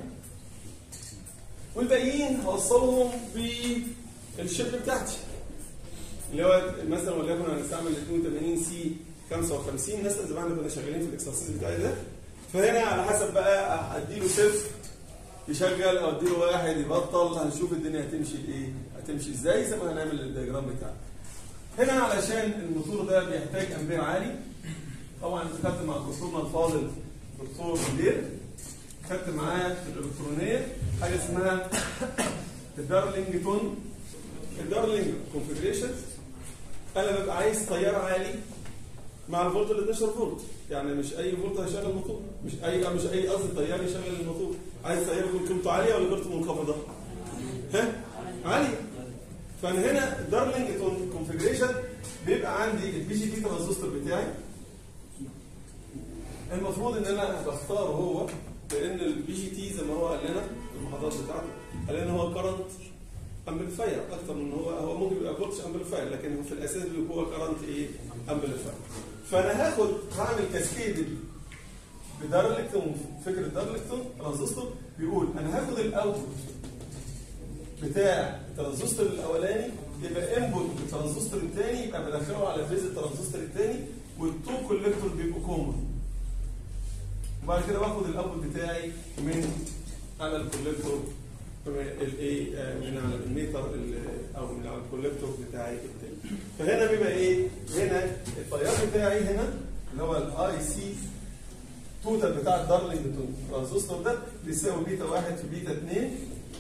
S1: والباقيين هوصلهم بالشيب بتاعتي اللي هو مثلا وليكن هنستعمل 82 سي 55 مثلا زي ما احنا كنا شغالين في الاكسرسيز بتاعي ده فهنا على حسب بقى اديله صفر يشغل او اديله واحد يبطل هنشوف الدنيا هتمشي لايه هتمشي ازاي زي ما هنعمل الدياجرام بتاعنا هنا علشان الموتور ده بيحتاج امبير عالي طبعا خدت مع دكتورنا الفاضل دكتور مدير خدت معاه في الالكترونيه حاجه اسمها الدارلينجتون الدارلينج كونفجريشن انا ببقى عايز تيار عالي مع الفولت ال 12 فولت يعني مش اي فولت هيشغل الموتور مش اي مش اي قصدي تيار يشغل الموتور عايز تيار يكون قيمته عاليه ولا قيمته منخفضه؟ ها؟ عاليه فانا هنا الدارلينج كونفجريشن بيبقى عندي البي جي تي ترانزستور بتاعي المفروض ان انا بختاره هو لان البي جي تي زي ما هو قال لنا في المحاضرات بتاعته قال لنا هو كرنت امبليفاير اكتر من هو هو ممكن يبقى فولتج امبليفاير لكن هو في الاساس بيبقى هو كرنت ايه امبليفاير فانا هاخد هعمل كاسكيد بدارلكتون فكره دارلكتون ترانزستور بيقول انا هاخد الاوتبوت بتاع الترانزستور الاولاني يبقى انبوت الترانزستور الثاني يبقى بدخله على فيز الترانزستور الثاني والتو كوليكتور بيبقوا كومن وبعد كده باخد الاوتبوت بتاعي من على الكوليكتور الايه من على الميتر ال- او من على الكوليكتور بتاعي التاني فهنا بيبقى ايه هنا التيار بتاعي هنا اللي هو الاي سي توتال بتاع الدارلينج ترانزستور ده بيساوي بيتا 1 في بيتا 2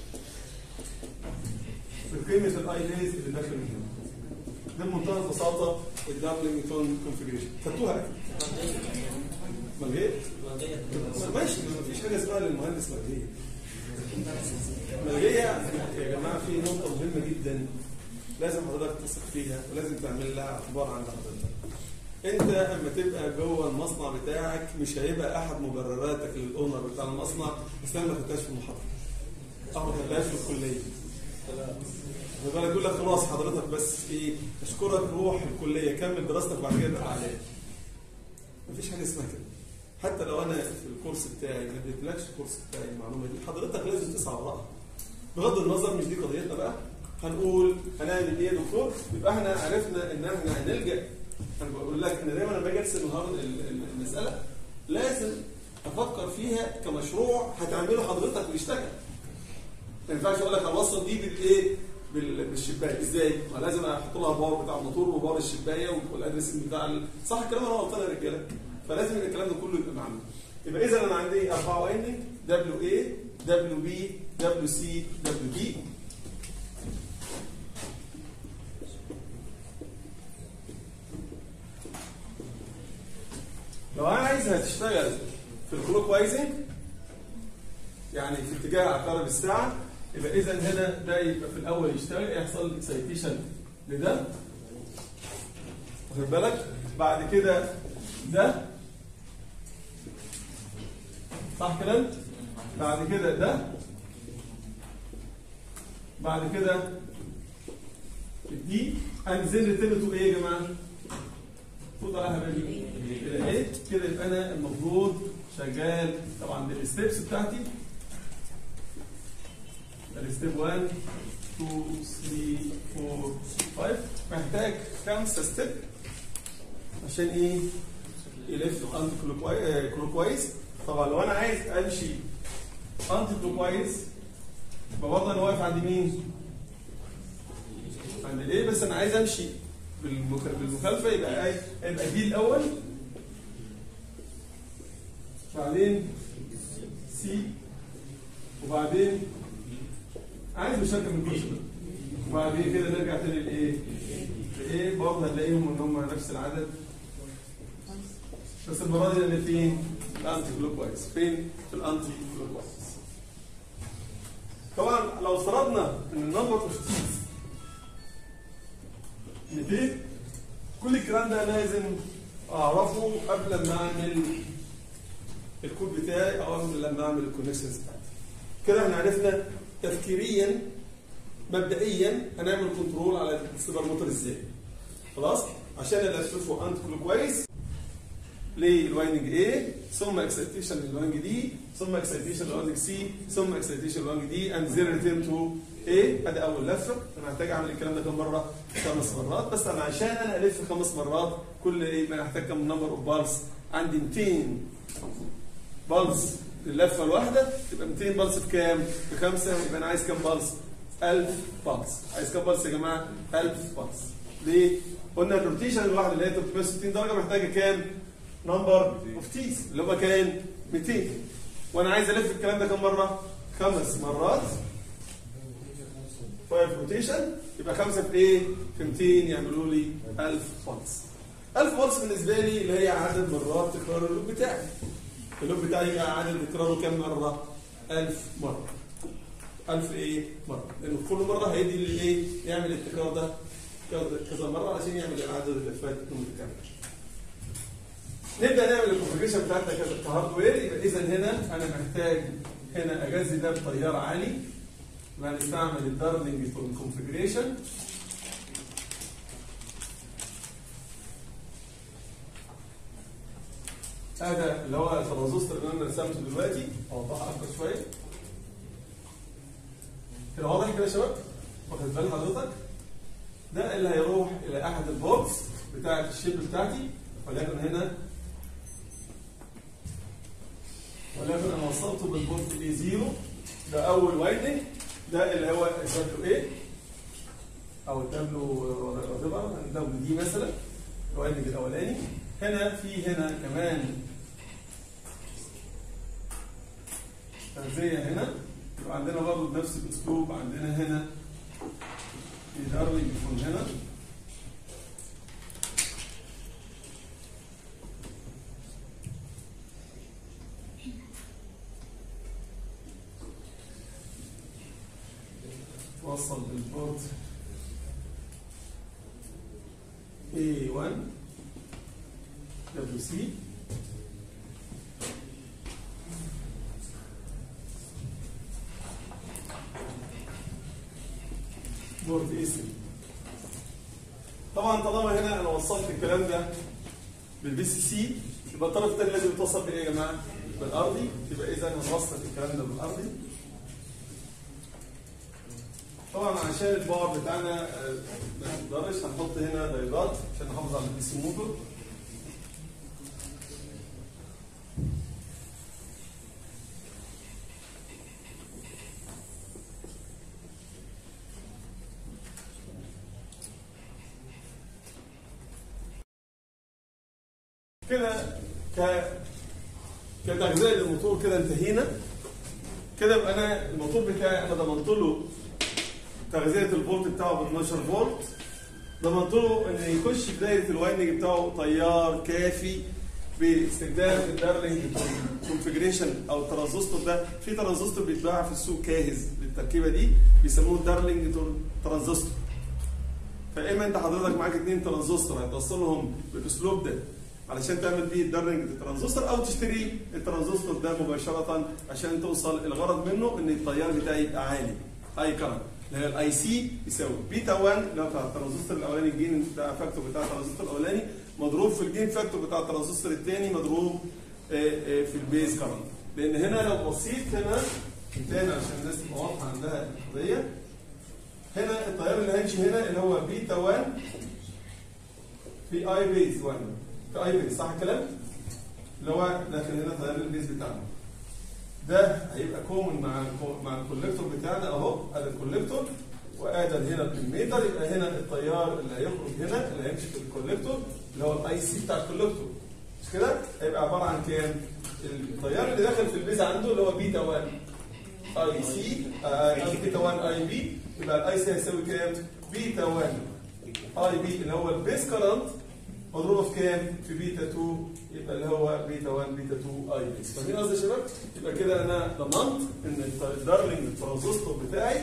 S1: في قيمه الاي بيز اللي داخل هنا ده بمنتهى البساطه الدارلينج تون كونفجريشن خدتوها اكيد ملغيه؟ ماشي ما فيش حاجه اسمها للمهندس ملغيه ملغيه يا جماعه في نقطه مهمه جدا لازم حضرتك تثق فيها ولازم تعمل لها اخبار عند حضرتك انت اما تبقى جوه المصنع بتاعك مش هيبقى احد مبرراتك للاونر بتاع المصنع بس انا ما خدتهاش في المحاضره او ما خدتهاش في الكليه خد بالك يقول لك خلاص حضرتك بس ايه اشكرك روح الكليه كمل دراستك وبعد كده ابقى عليك مفيش حاجه اسمها كده حتى لو انا في الكورس بتاعي ما اديتلكش الكورس بتاعي المعلومه دي حضرتك لازم تسعى وراها بغض النظر مش دي قضيتنا بقى هنقول هنعمل ايه يا دكتور يبقى احنا عرفنا ان احنا هنلجا انا بقول لك انا دايما لما باجي ارسم النهارده ال- ال- المساله لازم افكر فيها كمشروع هتعمله حضرتك ويشتغل ما ينفعش اقول لك هنوصل دي بالايه بال- بالشباك ازاي؟ ما لازم احط لها بار بتاع الموتور وبار الشبايه والادرس بتاع ال... صح الكلام ولا انا غلطان يا رجاله؟ فلازم الكلام ده كله يبقى معمول. يبقى اذا انا عندي اربعه وايندنج دبليو اي دبليو بي دبليو سي دبليو دي لو انا عايزها تشتغل في الكلوك وايزنج يعني في اتجاه عقارب الساعه يبقى اذا هنا ده يبقى في الاول يشتغل يحصل اكسايتيشن لده واخد بالك بعد كده ده صح كلام بعد كده ده بعد كده دي هنزل ريتيرن ايه يا جماعه؟ المفروض عليها بالي كده ايه كده يبقى انا المفروض شغال طبعا بالستبس بتاعتي الستيب 1 2 3 4 5 محتاج خمسه ستيب عشان ايه يلف انتي كلوك وايز طبعا لو انا عايز امشي انتي كلوك وايز يبقى برضه انا واقف عند مين؟ عند الايه بس انا عايز امشي بالمخ- بالمخالفه يبقى ايه؟ يبقى دي الاول بعدين سي وبعدين عايز مشاركه من كل ده وبعدين كده نرجع تاني لايه؟ لايه برضه هنلاقيهم ان هم نفس العدد بس المره دي اللي فين؟ الانتي كلوك وايز فين؟ في الانتي كلوك وايز طبعا لو افترضنا ان النمبر اوف تيز 200 كل الكلام ده لازم اعرفه قبل ما اعمل الكود بتاعي او قبل لما اعمل الكونكشنز بتاعتي كده احنا عرفنا تفكيريا مبدئيا هنعمل كنترول على السوبر موتور ازاي خلاص عشان اللي اشوفه انت كله كويس للوايندنج A ثم اكسيتيشن للوايندنج دي ثم اكسيتيشن للوايندنج سي ثم اكسيتيشن للوايندنج دي اند زيرو ريتيرن تو A ادي اول لفه انا محتاج اعمل الكلام ده كم مره؟ خمس مرات بس انا عشان انا الف خمس مرات كل ايه ما محتاج كم نمبر اوف بالز عندي 200 بالز للفه الواحده تبقى 200 بالز بكام؟ بخمسه يبقى انا عايز كام بالز؟ 1000 بالز عايز كام بالز يا جماعه؟ 1000 بالز ليه؟ قلنا الروتيشن الواحده اللي هي 360 درجه محتاجه كام؟ نمبر اوف تيز اللي هو كام؟ 200 وانا عايز الف الكلام ده كام مره؟ خمس مرات 5 روتيشن يبقى خمسه في ايه؟ في 200 يعملوا لي 1000 بالز 1000 بالز بالنسبه لي اللي هي عدد مرات تكرار اللوب بتاعي اللوب بتاعي يبقى عدد تكراره كام مره؟ 1000 مره 1000 ايه؟ مره لانه كل مره هيدي لي ايه؟ يعمل التكرار ده كذا- كذا مره عشان يعمل عدد اللفات تكون متكامله نبدا نعمل الكونفجريشن بتاعتنا كذا كهاردوير يبقى اذا هنا انا محتاج هنا اجازي ده بتيار عالي وهنستعمل الدارلينج كونفجريشن هذا اللي هو الترانزستور اللي انا رسمته دلوقتي اوضحها اكتر شويه كده واضح كده يا شباب؟ واخد بال حضرتك؟ ده اللي هيروح الى احد البوكس بتاعت الشيب بتاعتي ولكن هنا ولكن انا وصلته بالبورت اي 0 ده اول وايدنج ده اللي هو الدبليو ايه او الدبليو وات الدبليو دي مثلا الوايدنج الاولاني هنا في هنا كمان تغذيه هنا يبقى عندنا برضه بنفس الاسلوب عندنا هنا في دارلينج يكون هنا توصل بالبورت A1 WC بورت اي 3 طبعا طالما هنا انا وصلت الكلام ده بالبي سي سي يبقى الطرف الثاني لازم يتوصل بايه يا جماعه؟ بالارضي يبقى اذا هنوصل الكلام ده بالارضي طبعا عشان الباور بتاعنا آه، ما نقدرش هنحط هنا دايلات عشان نحافظ على البي سي موتور كده ك كتغذيه للموتور كده انتهينا كده يبقى انا الموتور بتاعي انا ضمنت له تغذيه الفولت بتاعه ب 12 فولت ضمنت له ان يخش في دايره الوايندنج بتاعه تيار كافي باستخدام الدارلينج كونفجريشن او الترانزستور ده في ترانزستور بيتباع في السوق كاهز بالتركيبه دي بيسموه الدارلينج ترانزستور فاما انت حضرتك معاك اثنين ترانزستور هتوصلهم بالاسلوب ده علشان تعمل بيه الدارلينج ترانزستور او تشتري الترانزستور ده مباشره عشان توصل الغرض منه ان التيار بتاعي يبقى عالي هاي كرنت اللي هي الاي سي يساوي بيتا 1 اللي هو بتاع الترانزستور الاولاني الجين بتاع فاكتور بتاع الترانزستور الاولاني مضروب في الجين فاكتور بتاع الترانزستور الثاني مضروب آه، آه، في البيز كرنت لان هنا لو بصيت هنا تاني عشان الناس تبقى واضحه عندها القضيه هنا التيار اللي هيمشي هنا اللي هو بيتا 1 في اي بيز 1 في اي بيز صح الكلام؟ اللي هو داخل هنا تيار البيز بتاعنا ده هيبقى كومن مع الكو- مع الكوليكتور بتاعنا اهو ادي الكوليكتور وادي هنا الاميتر يبقى هنا التيار اللي هيخرج هنا اللي هيمشي في الكوليكتور اللي هو الاي سي بتاع الكوليكتور مش كده؟ هيبقى عباره عن كام؟ التيار اللي داخل في البيز عنده اللي هو بيتا 1 اي سي آه، بيتا 1 اي بي يبقى الاي سي هيساوي كام؟ بيتا 1 اي بي اللي هو البيس كرنت مضروبه في كام؟ في بيتا 2 يبقى اللي هو بيتا 1 بيتا 2 اي بيس فاهمين قصدي يا شباب؟ يبقى كده انا ضمنت ان الدارلينج الترانزستور بتاعي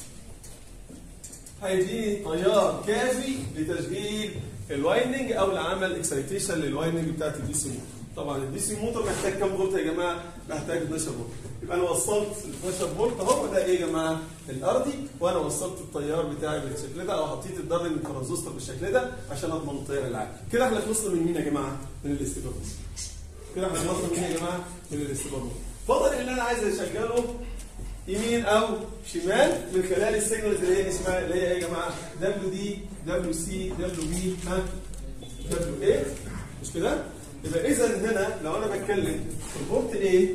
S1: هيديني تيار كافي لتشغيل الوايندنج او لعمل اكسايتيشن للوايندنج بتاعت الدي سي موتور طبعا الدي سي موتور محتاج كام فولت يا جماعه؟ محتاج 12 فولت يبقى انا وصلت ال 12 فولت اهو ده ايه يا جماعه؟ الارضي وانا وصلت التيار بتاعي بالشكل ده او حطيت الضرب من الترانزستور بالشكل ده عشان اضمن التيار العالي كده احنا خلصنا من مين يا جماعه؟ من الاستيبر كده احنا خلصنا من مين يا جماعه؟ من الاستيبر فاضل اللي انا عايز اشغله يمين او شمال من خلال السيجنالز اللي هي اسمها اللي هي ايه يا جماعه؟ دبليو دي دبليو سي دبليو بي ها دبليو ايه مش كده؟ يبقى اذا هنا لو انا بتكلم في البورت ايه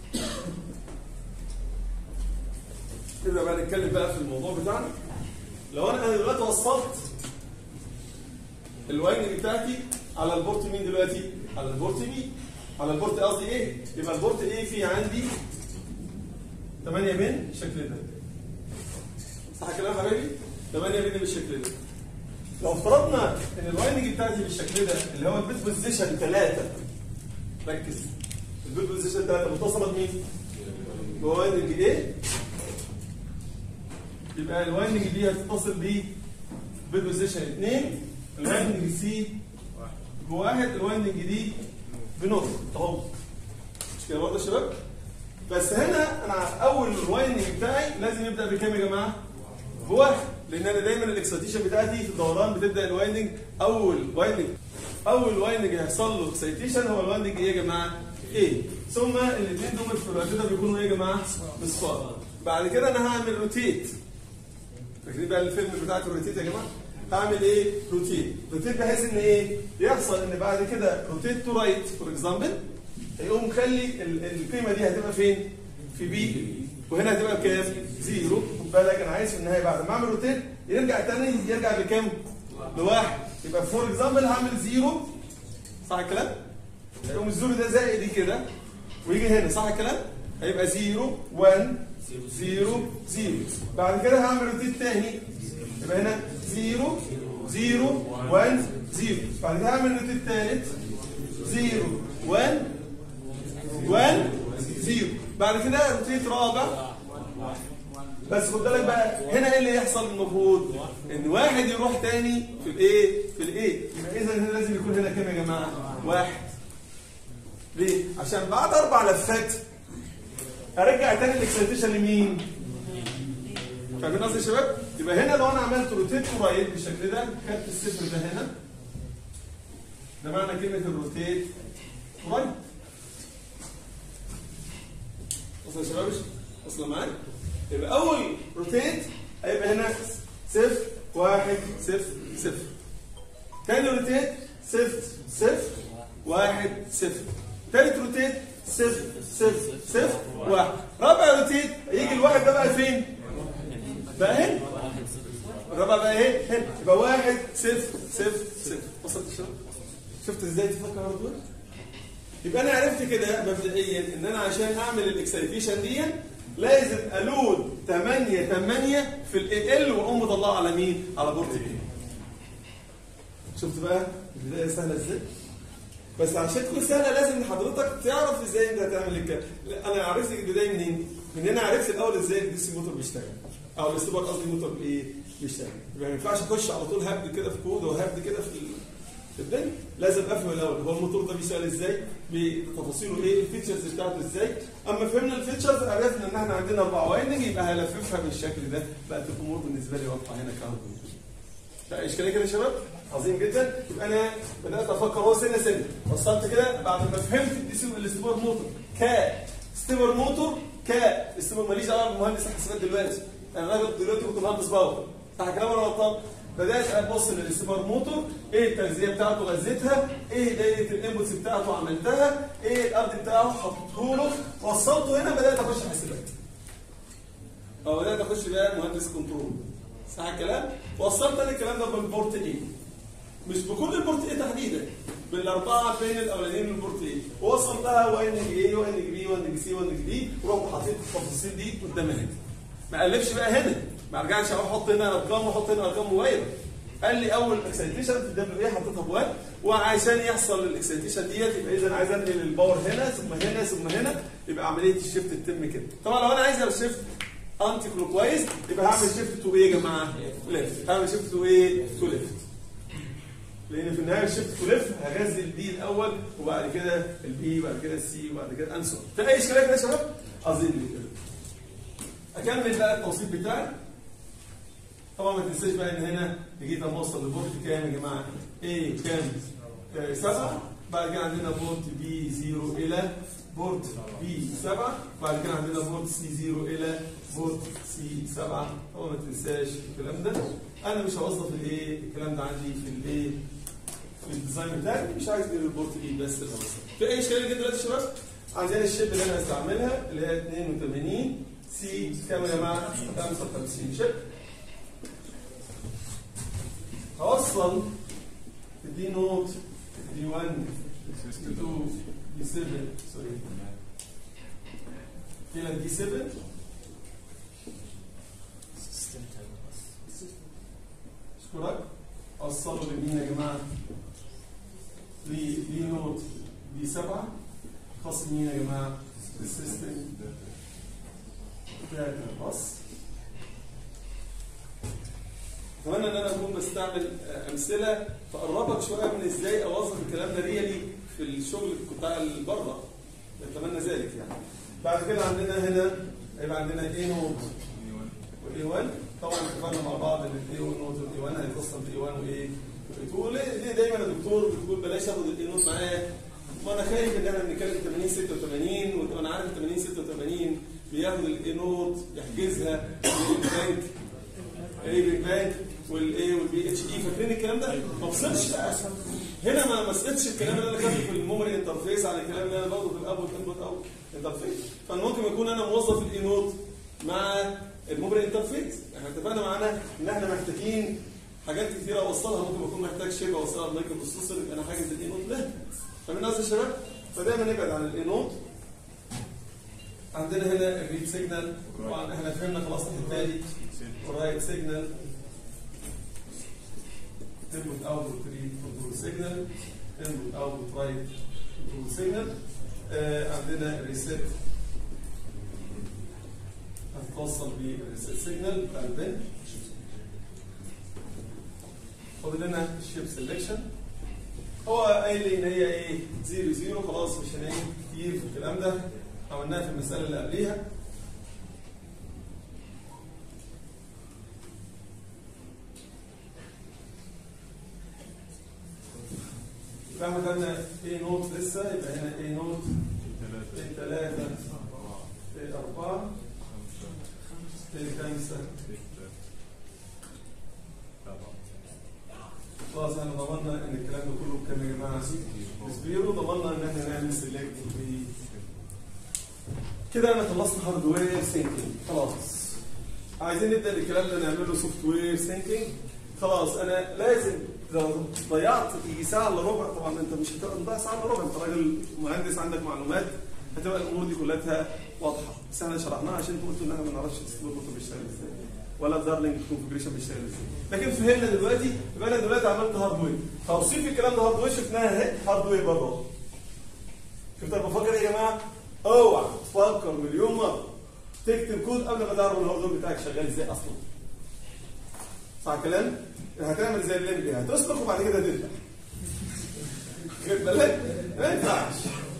S1: نبدا بقى نتكلم بقى في الموضوع بتاعنا لو انا انا دلوقتي وصلت الوايننج بتاعتي على البورت مين دلوقتي؟ على البورت بي على البورت قصدي ايه؟ يبقى البورت ايه في عندي 8 بن بالشكل ده صح الكلام يا حبايبي؟ 8 بن بالشكل ده لو افترضنا ان الوايننج بتاعتي بالشكل ده اللي هو البيت بوزيشن 3 ركز البيت بوزيشن 3 متصله بمين؟ بوايننج ايه؟ يبقى الوايننج دي هتتصل ب بيت بوزيشن 2 الوايننج سي بواحد الوايننج دي بنص اهو مش كده برضه يا شباب؟ بس هنا انا اول الوايننج بتاعي لازم يبدا بكام يا جماعه؟ بواحد لان انا دايما الاكسيتيشن بتاعتي في الدوران بتبدا الوايندنج اول وايندنج اول وايندنج هيحصل له اكسيتيشن هو الوايندنج ايه يا جماعه؟ ايه ثم الاثنين دول في الوقت ده بيكونوا ايه يا جماعه؟ مصفار بعد كده انا هعمل روتيت فاكرين بقى الفيلم بتاعت الروتيت يا جماعه؟ هعمل ايه؟ روتيت روتيت بحيث ان ايه؟ يحصل ان بعد كده روتيت تو رايت فور اكزامبل هيقوم مخلي ال- القيمه دي هتبقى فين؟ في بي وهنا هتبقى بكام؟ زيرو خد بالك انا عايز في النهايه بعد ما اعمل روتيت يرجع تاني يرجع بكام؟ لواحد يبقى فور اكزامبل هعمل زيرو صح الكلام؟ يقوم الزيرو ده زائد كده ويجي هنا صح الكلام؟ هيبقى زيرو 1 زيرو زيرو بعد كده هعمل روتيت تاني يبقى هنا زيرو زيرو 1 زيرو بعد كده هعمل روتيت تالت زيرو 1 1 0 بعد كده روتيت رابع بس خد بالك بقى هنا ايه اللي يحصل المفروض ان واحد يروح تاني في الايه في الايه يبقى اذا هنا لازم يكون هنا كام يا جماعه واحد ليه عشان بعد اربع لفات ارجع تاني الاكسلتيشن لمين فاهمين قصدي يا شباب يبقى هنا لو انا عملت روتيت رايت بالشكل ده خدت الصفر ده هنا ده معنى كلمه الروتيت رايت وصل يا شباب وصل معايا يبقى اول روتيت هيبقى هنا صفر واحد صفر صفر تاني روتيت صفر صفر واحد صفر تالت روتيت صفر صفر صفر واحد رابع روتيت هيجي الواحد ده بقى فين؟ بقى هنا الرابع بقى ايه؟ هنا يبقى واحد صفر صفر صفر وصلت يا شباب؟ شفت ازاي تفكر على طول؟ يبقى انا عرفت كده مبدئيا ان انا عشان اعمل الاكسيتيشن دي لازم الود 8 8 في ال ال واقوم مطلعه على مين؟ على بورت بي. شفت بقى البدايه سهله ازاي؟ بس عشان تكون سهله لازم حضرتك تعرف ازاي انت هتعمل الكلام لا، انا عرفت البدايه منين؟ من هنا عرفت الاول ازاي الدي سي موتور بيشتغل او الاستبار قصدي موتور ايه؟ بيشتغل يبقى ما ينفعش اخش على طول هبد كده في كود وهبد كده في ال- في الدنيا لازم افهم الاول هو الموتور ده بيشتغل ازاي بتفاصيله ايه الفيتشرز بتاعته ازاي اما فهمنا الفيتشرز عرفنا ان احنا عندنا اربع وايندنج يبقى هلففها بالشكل ده بقت الامور بالنسبه لي واضحه هنا كهرباء لا اشكاليه كده يا شباب عظيم جدا يبقى انا بدات افكر هو سنه سنه وصلت كده بعد ما فهمت الدي الاستبار موتور ك استبار موتور ك استبار ماليش دعوه بمهندس حسابات دلوقتي انا راجل دلوقتي كنت مهندس باور صح كلام ولا غلطان بدات ابص للاستبار موتور ايه التغذيه بتاعته غذيتها ايه دايره الانبوتس بتاعته عملتها ايه الارض بتاعه حطيته له وصلته هنا بدات اخش حسابات او بدات اخش بقى مهندس كنترول صح الكلام وصلت انا الكلام ده بالبورت ايه مش بكل البورت ايه تحديدا بالاربعه بين الاولانيين من البورت ايه ووصلتها وان جي اي وان جي بي وان جي سي وان جي دي ورحت حطيت التفاصيل دي قدام هنا ما الفش بقى هنا ما ارجعش اروح احط هنا ارقام واحط هنا ارقام مغايره قال لي اول اكسيتيشن في الدبليو ايه حطيتها بوان وعشان يحصل الاكسيتيشن ديت يبقى اذا عايز انقل الباور هنا ثم هنا ثم هنا يبقى عمليه الشيفت تتم كده طبعا لو انا عايز الشيفت انتي كلوك وايز يبقى هعمل شيفت تو ايه يا جماعه؟ ليفت هعمل شيفت تو ايه؟ تو ليفت لان في النهايه الشيفت تو ليفت هغذي البي الاول وبعد كده البي وبعد كده السي وبعد كده انسون في اي اشكاليه كده يا شباب؟ اظن كده اكمل بقى التوصيف بتاعي طبعا ما تنساش بقى ان هنا جيت اما اوصل لبورت كام يا جماعه؟ ايه كام؟ آه، سبعه بعد كده عندنا بورت بي 0 الى بورت بي 7 بعد كده عندنا بورت سي 0 الى بورت سي 7 طبعا ما تنساش الكلام ده انا مش هوظف الايه الكلام ده عندي في الايه في الديزاين بتاعي مش عايز غير البورت اي بس اللي هوصل في اي اشكاليه كده دلوقتي يا شباب عندنا الشيب اللي انا هستعملها اللي هي 82 سي كام يا جماعه 55 شيب هوصل دي نوت دي 1 دي 2 دي 7 سوري الى دي 7 اشكرك اوصلوا لمين يا جماعه؟ دي دي نوت دي 7 خاص مين يا جماعه؟ السيستم بتاعت الباص اتمنى ان انا اكون بستعمل آه، امثله تقربك شويه من ازاي اوظف الكلام ده ريالي في الشغل بتاع بره اتمنى ذلك يعني بعد كده عندنا هنا هيبقى عندنا اي نوت واي 1 طبعا اتفقنا مع بعض ان الاي نوت والاي 1 هيتوصل باي 1 وايه بتقول ليه ليه دايما يا دكتور بتقول بلاش اخد الاي نوت معايا ما انا خايف ان احنا بنتكلم 80 86 وانا عارف 80 86 بياخد الاي نوت يحجزها البنك اي بيج بانك والاي والبي اتش اي فاكرين الكلام ده؟ ما وصلش بقى هنا ما ما سقطش الكلام اللي انا كاتبه في الميموري انترفيس على الكلام اللي انا باخده في الاب والانبوت او انترفيس فممكن يكون انا موظف الاي نوت مع الميموري انترفيس احنا اتفقنا معانا ان احنا محتاجين حاجات كتيره اوصلها ممكن اكون محتاج شيب اوصلها بمايكرو بروسيسور يبقى انا حاجز الاي نوت ده فاهمين قصدي يا شباب؟ فدايما نبعد عن الاي نوت عندنا هنا الريد سيجنال طبعا احنا فهمنا خلاص التالي ورايت سيجنال input output read control signal input output write control signal آه عندنا ريسيت هتوصل بالريسيت سيجنال بتاع البن فاضل لنا الشيب سelection هو قايل لي ان هي ايه 0 0 خلاص مش هنعيد كتير في الكلام ده عملناها في المساله اللي قبليها فاحنا خدنا اي نوت لسه يبقى هنا اي نوت اي 3 اي 4 اي 5 خلاص احنا ضمننا ان الكلام ده كله بكام يا جماعه؟ زيرو ضمننا ان احنا نعمل سيلكت كده انا خلصنا هاردوير سينكينج خلاص عايزين نبدا الكلام ده نعمله سوفت وير سينكينج خلاص انا لازم لو ضيعت يجي ساعه الا ربع طبعا انت مش هتبقى مضيع ساعه الا ربع انت راجل مهندس عندك معلومات هتبقى الامور دي كلها واضحه بس احنا شرحناها عشان انتوا قلتوا ان احنا ما نعرفش السيستم بيشتغل ازاي ولا الدارلينج كونفجريشن بيشتغل ازاي لكن فهمنا دلوقتي يبقى انا دلوقتي عملت هاردوير توصيف الكلام ده هاردوير شفناها اهي هاردوير برضه شفت انا بفكر ايه يا جماعه؟ اوعى تفكر مليون مره تكتب كود قبل ما تعرف الهاردوير بتاعك شغال ازاي اصلا صح الكلام؟ هتعمل زي الليمبي هتسلك وبعد كده تذبح خد بالك؟ ما ينفعش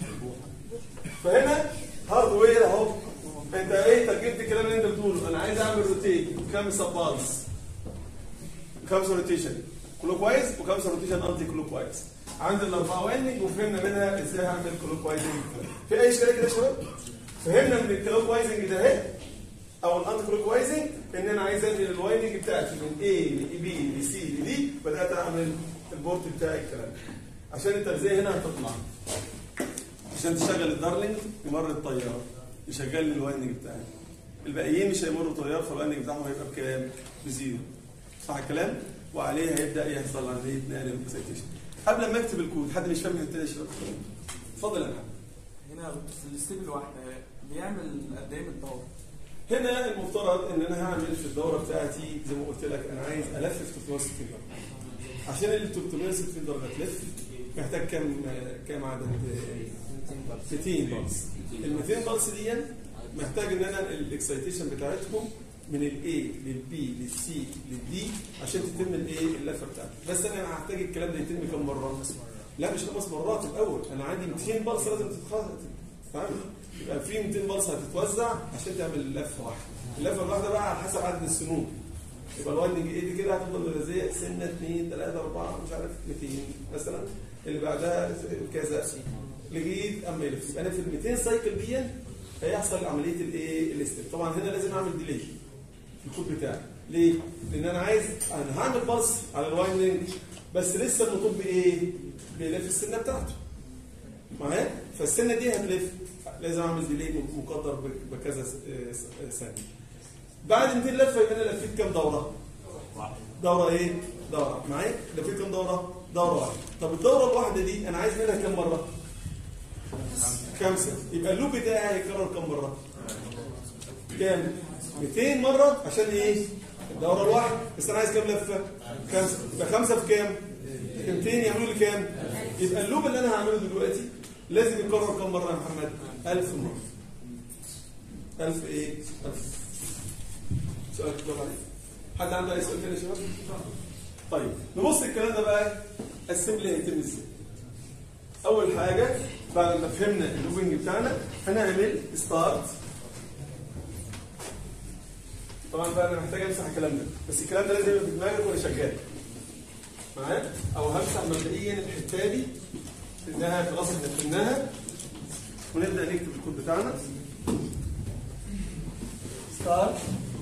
S1: فهنا هاردوير اهو انت ايه ترجمت الكلام اللي انت بتقوله انا عايز اعمل روتيت خمسه بالز خمسه روتيشن كلوك وايز وخمسه روتيشن انتي كلوك وايز عندي الاربعه وايندنج وفهمنا منها ازاي هعمل كلوك وايزنج في اي اشكاليه كده يا شباب؟ فهمنا من الكلوك وايزنج ده اهي او الانتي كلوك وايزنج ان انا عايز انقل الوايندنج بتاعتي من A ل B ل C ل D بدات اعمل البورت بتاعي الكلام ده. عشان التغذيه هنا هتطلع عشان تشغل الدارلينج يمر الطيار يشغل لي الوايندنج بتاعي الباقيين مش هيمروا طيار فالوايندنج بتاعهم هيبقى بكام؟ بزيرو صح الكلام؟ وعليه هيبدا يحصل عمليه نقل اكسيتيشن قبل ما اكتب الكود حد مش فاهم الحته دي يا شباب؟ اتفضل يا محمد
S2: هنا في الستيب الواحده بيعمل قد ايه من الدور؟
S1: هنا المفترض ان انا هعمل في الدوره بتاعتي زي ما قلت لك انا عايز الفف 360 درجه عشان ال 360 درجه تلف محتاج كام كام عدد 200 بلس ال 200 بلس دي محتاج ان انا الاكسيتيشن بتاعتهم من الاي للبي للسي للدي عشان تتم الايه اللفه بتاعتي بس انا هحتاج الكلام ده يتم كم مره؟ لا مش خمس مرات الاول انا عندي 200 بلصه لازم تتخ- تتعمل يبقى في 200 بلصه هتتوزع عشان تعمل اللفه واحده اللفه الواحده بقى على حسب عدد السنون يبقى الوايدنج ايه دي كده هتفضل ملازيه سنه 2 3 4 مش عارف 200 مثلا اللي بعدها كذا لغايه اما يلف يبقى انا في ال 200 سايكل دي هيحصل عمليه الايه الاستيب طبعا هنا لازم اعمل ديلي في الكود بتاعي ليه؟ لان انا عايز انا هعمل بلس على الوايندنج بس لسه المطلوب بايه؟ بيلف السنه بتاعته معايا؟ فالسنه دي هتلف لازم اعمل ديلي مقدر ب- بكذا س- آه، س- ثانيه بعد 200 لفه يبقى انا لفيت كام دوره؟ دوره ايه؟ دوره معايا؟ لفيت كام دوره؟ دوره واحده طب الدوره الواحده دي انا عايز منها كام مره؟ خمسه يبقى اللوب بتاعي هيتكرر كام مره؟ كام؟ 200 مرة عشان ايه؟ الدورة الواحدة بس انا عايز كام لفة؟ خمسة يبقى خمسة في كام؟ 200 يعملوا لي كام؟ يبقى اللوب اللي انا هعمله دلوقتي لازم يتكرر كام مرة يا محمد؟ 1000 مرة 1000 ايه؟ 1000 سؤال كده عليك حد عنده اي سؤال تاني يا شباب؟ طيب نبص الكلام ده بقى السمبل هيتم ازاي؟ اول حاجة بعد ما فهمنا اللوبنج بتاعنا هنعمل ستارت طبعا بقى انا محتاج امسح الكلام ده بس الكلام ده لازم يبقى في دماغك وانا شغال معايا او همسح مبدئيا الحته دي انها خلاص احنا فهمناها ونبدا نكتب الكود بتاعنا ستارت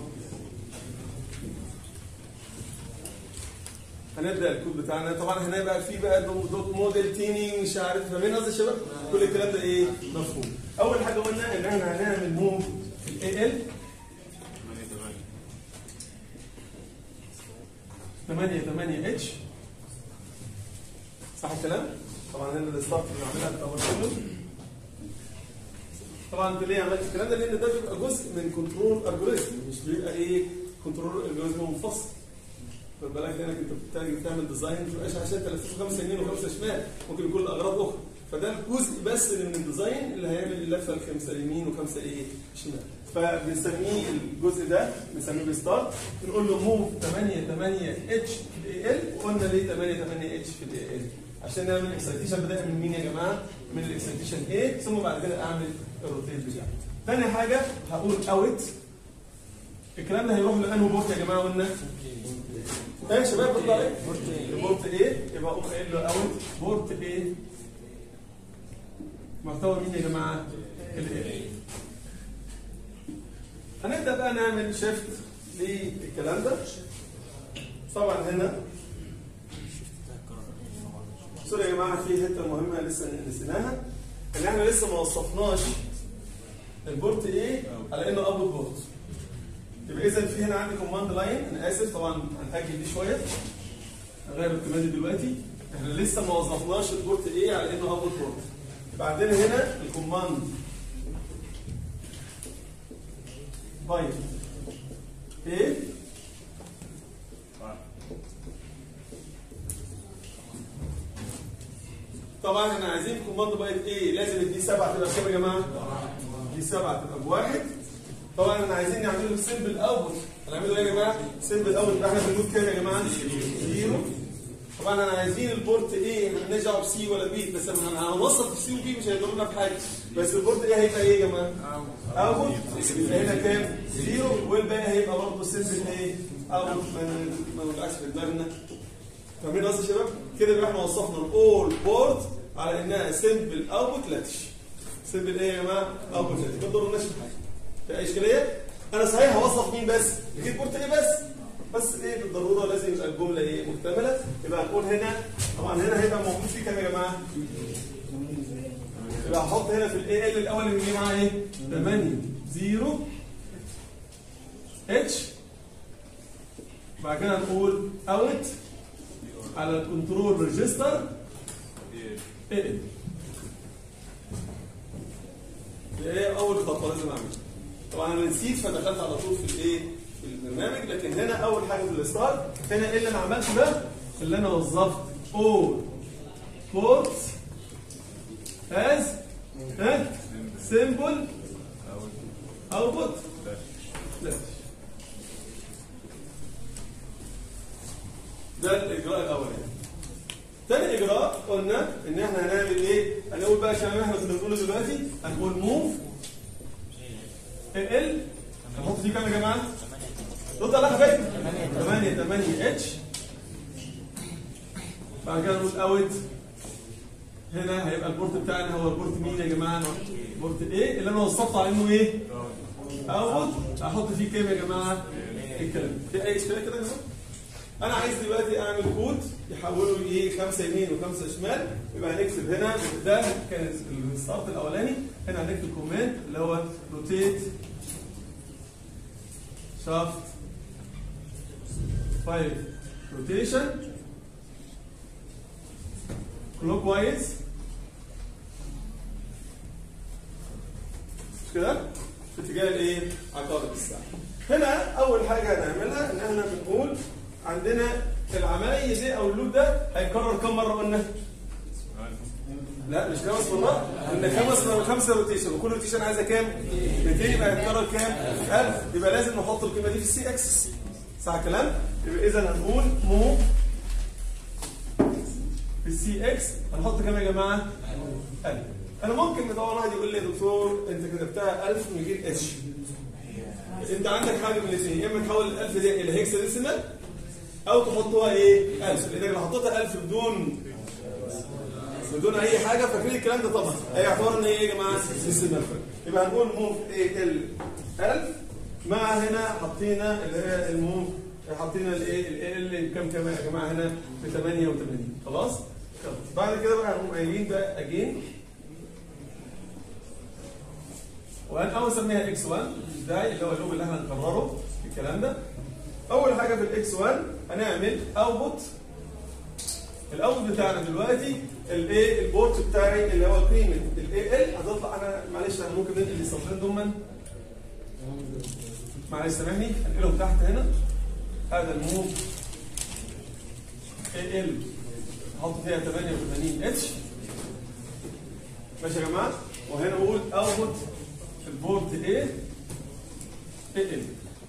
S1: هنبدا الكود بتاعنا طبعا هنا بقى في بقى دو- دوت موديل تيني مش عارف فاهمين قصدي يا شباب كل الكلام ده ايه مفهوم اول حاجه قلنا ان احنا هنعمل موف الاي ال 8 8 اتش صح الكلام؟ طبعا هنا الستارت اللي عاملها في اول كله طبعا انت ليه عملت الكلام ده؟ لان ده بيبقى جزء من كنترول الجوريزم مش بيبقى ايه كنترول الجوريزم منفصل خد بالك لانك انت بتحتاج تعمل ديزاين ما تبقاش عشان تلففه خمسه يمين وخمسه شمال ممكن يكون لاغراض اخرى فده الجزء بس من الديزاين اللي هيعمل اللفه الخمسه يمين وخمسه ايه شمال فبنسميه الجزء ده بنسميه الستارت بنقول له موف 8 8 اتش في الاي ال وقلنا ليه 8 8 اتش في الاي ال عشان نعمل اكسيتيشن بدأ من مين يا جماعه؟ من الاكسيتيشن ايه ثم بعد كده اعمل الروتيت بتاعي. ثاني حاجه هقول اوت الكلام ده هيروح لانه بورت يا جماعه قلنا ايه يا شباب بيطلع ايه؟ بورت ايه؟ يبقى اقوم قايل له اوت بورت ايه؟ محتوى مين يا جماعه؟ الايه هنبدا بقى نعمل شيفت للكلام ده طبعا هنا سوري يا جماعه في حته مهمه لسه نسيناها ان احنا لسه ما وصفناش البورت ايه على انه ابوت بورت يبقى اذا في هنا عندي كوماند لاين انا اسف طبعا هنأجل دي شويه هغير الكوماند دلوقتي احنا لسه ما وظفناش البورت ايه على انه ابوت بورت يبقى عندنا هنا الكوماند بايت ايه طبعا احنا عايزين كوماند بايت ايه لازم الدي 7 تبقى بكام يا جماعه؟ دي 7 تبقى بواحد طبعا احنا عايزين نعمل له سيمبل اوت هنعمله ايه يا جماعه؟ سيمبل اوت يبقى احنا بنقول كام يا جماعه؟ زيرو طبعا احنا عايزين البورت ايه مالناش دعوه بسي ولا بي بس احنا هنوصف سي وبي مش هيضرنا في حاجه بس البورت ايه هيبقى ايه يا جماعه؟ اوت يبقى هنا كام؟ زيرو والباقي هيبقى برضه سيمبل ايه؟ اوت ما ما نوجعش في دماغنا فاهمين قصدي يا شباب؟ كده يبقى احنا وصفنا الاول بورت على انها سيمبل اوت لاتش سيمبل ايه يا جماعه؟ اوت لاتش ما تضرناش في حاجه في اي اشكاليه؟ انا صحيح هوصف مين بس؟ نجيب بورت ايه بس؟ بس ايه بالضروره لازم يبقى الجمله ايه مكتمله يبقى هنقول هنا طبعا هنا هيبقى موجود فيه كام يا جماعه؟ يبقى هحط هنا في الاي ال الاول اللي بيجي معاه ايه؟ 8 0 اتش بعد كده نقول اوت على الكنترول ريجستر ايه ال ايه اول خطوه لازم اعملها طبعا انا نسيت فدخلت على طول في الايه في البرنامج لكن هنا اول حاجه في الستارت هنا ايه اللي انا عملته ده اللي انا وظفت all ports as ها symbol output لا ده الاجراء الاولاني تاني اجراء قلنا ان احنا هنعمل ايه هنقول بقى عشان احنا كنا بنقوله دلوقتي هنقول موف ال هنحط فيه كام يا جماعه رد على حبايبي 8 8 اتش بعد كده نقول اوت هنا هيبقى البورت بتاعنا هو البورت مين يا جماعه بورت ايه اللي انا وصفت على انه ايه اوت احط فيه كام يا جماعه الكلام في اي اشكاليه كده يا جماعه انا عايز دلوقتي اعمل كود يحوله لايه خمسه يمين وخمسه شمال يبقى هنكتب هنا ده كان الستارت الاولاني هنا هنكتب كومنت اللي هو روتيت شافت 5 روتيشن كلوك وايز مش كده؟ في اتجاه الايه؟ عقارب الساعه. هنا اول حاجه هنعملها ان احنا بنقول عندنا العمليه دي او اللوب ده هيتكرر كم مره قلنا؟ لا مش خمس مرات قلنا خمس خمسه روتيشن وكل روتيشن عايزه كام؟ 200 يبقى هيتكرر كام؟ 1000 يبقى لازم نحط القيمه دي في السي اكس صح الكلام؟ يبقى اذا هنقول مو في السي اكس هنحط كام يا جماعه؟ 1000 انا ممكن طبعا واحد يقول لي يا دكتور انت كتبتها 1000 من غير اتش انت عندك حاجه من الاثنين يا اما تحول ال 1000 دي الى هيكس ديسيمال او تحطوها ايه 1000 لانك لو حطيتها 1000 بدون بدون اي حاجه فاكرين الكلام ده طبعا هيعتبر ان هي ايه يا جماعه ديسيمال يبقى هنقول موف ايه ال 1000 مع هنا حطينا اللي هي الموف حطينا الايه ال ال كام كام يا جماعه هنا ب 88 خلاص بعد كده بقى هنقوم قايلين ده اجين وانا اول اسميها اكس 1 ده اللي هو اللوب اللي احنا هنكرره في الكلام ده اول حاجه في الاكس 1 هنعمل اوتبوت الاوتبوت بتاعنا دلوقتي الايه البورت بتاعي اللي هو قيمه الاي ال هتطلع انا معلش انا ممكن ننقل الصفين دول معلش سامحني انقلهم تحت هنا هذا الموف اي ال احط فيها 88 اتش ماشي يا جماعه وهنا بقول اوتبوت البورت ايه اي ال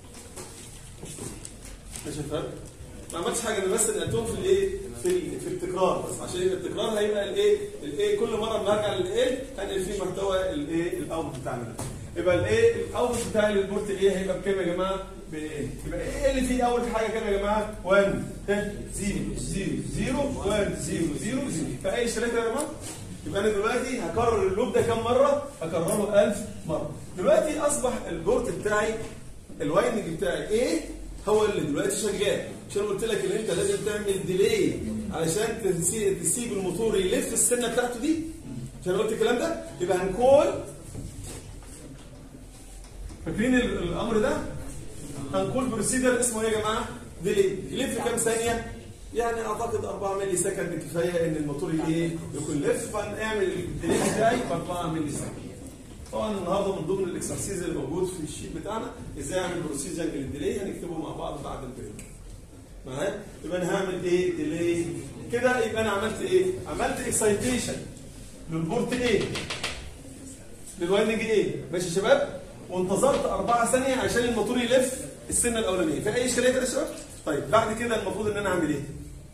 S1: ماشي يا فندم ما عملتش حاجه انا بس نقلتهم في الايه في ال- في التكرار بس عشان التكرار هيبقى الايه الايه كل مره ما ارجع للايه هنقل فيه محتوى الايه الاوت بتاعنا ده يبقى الايه الاوت بتاعي للبورت ايه هيبقى بكام يا جماعه بايه يبقى ايه اللي فيه اول حاجه كام يا جماعه 1 0 0 0 1 0 0 0 فاي اشتراك يا جماعه يبقى انا دلوقتي هكرر اللوب ده كام مره هكرره 1000 مره دلوقتي اصبح البورت بتاعي الوايندنج بتاعي ايه هو اللي دلوقتي شغال عشان قلت لك ان انت لازم تعمل ديلي علشان تسي- تسيب الموتور يلف السنه بتاعته دي عشان قلت الكلام ده يبقى هنكول فاكرين ال- الامر ده هنكول بروسيدر اسمه ايه يا جماعه ديلي يلف كام ثانيه يعني اعتقد 4 مللي سكند كفايه ان الموتور ايه يكون لف فنعمل الديلي بتاعي ب 4 مللي سكند طبعا النهارده من ضمن الاكسرسيز اللي موجود في الشيت بتاعنا ازاي اعمل بروسيجر للديلي هنكتبه مع بعض بعد البريك معايا يبقى انا هعمل ايه ديلي كده يبقى انا عملت ايه عملت اكسايتيشن للبورت ايه للوايندنج ايه ماشي يا شباب وانتظرت أربعة ثانية عشان الموتور يلف السنة الأولانية في أي إشكالية كده يا شباب؟ طيب بعد كده المفروض إن أنا أعمل إيه؟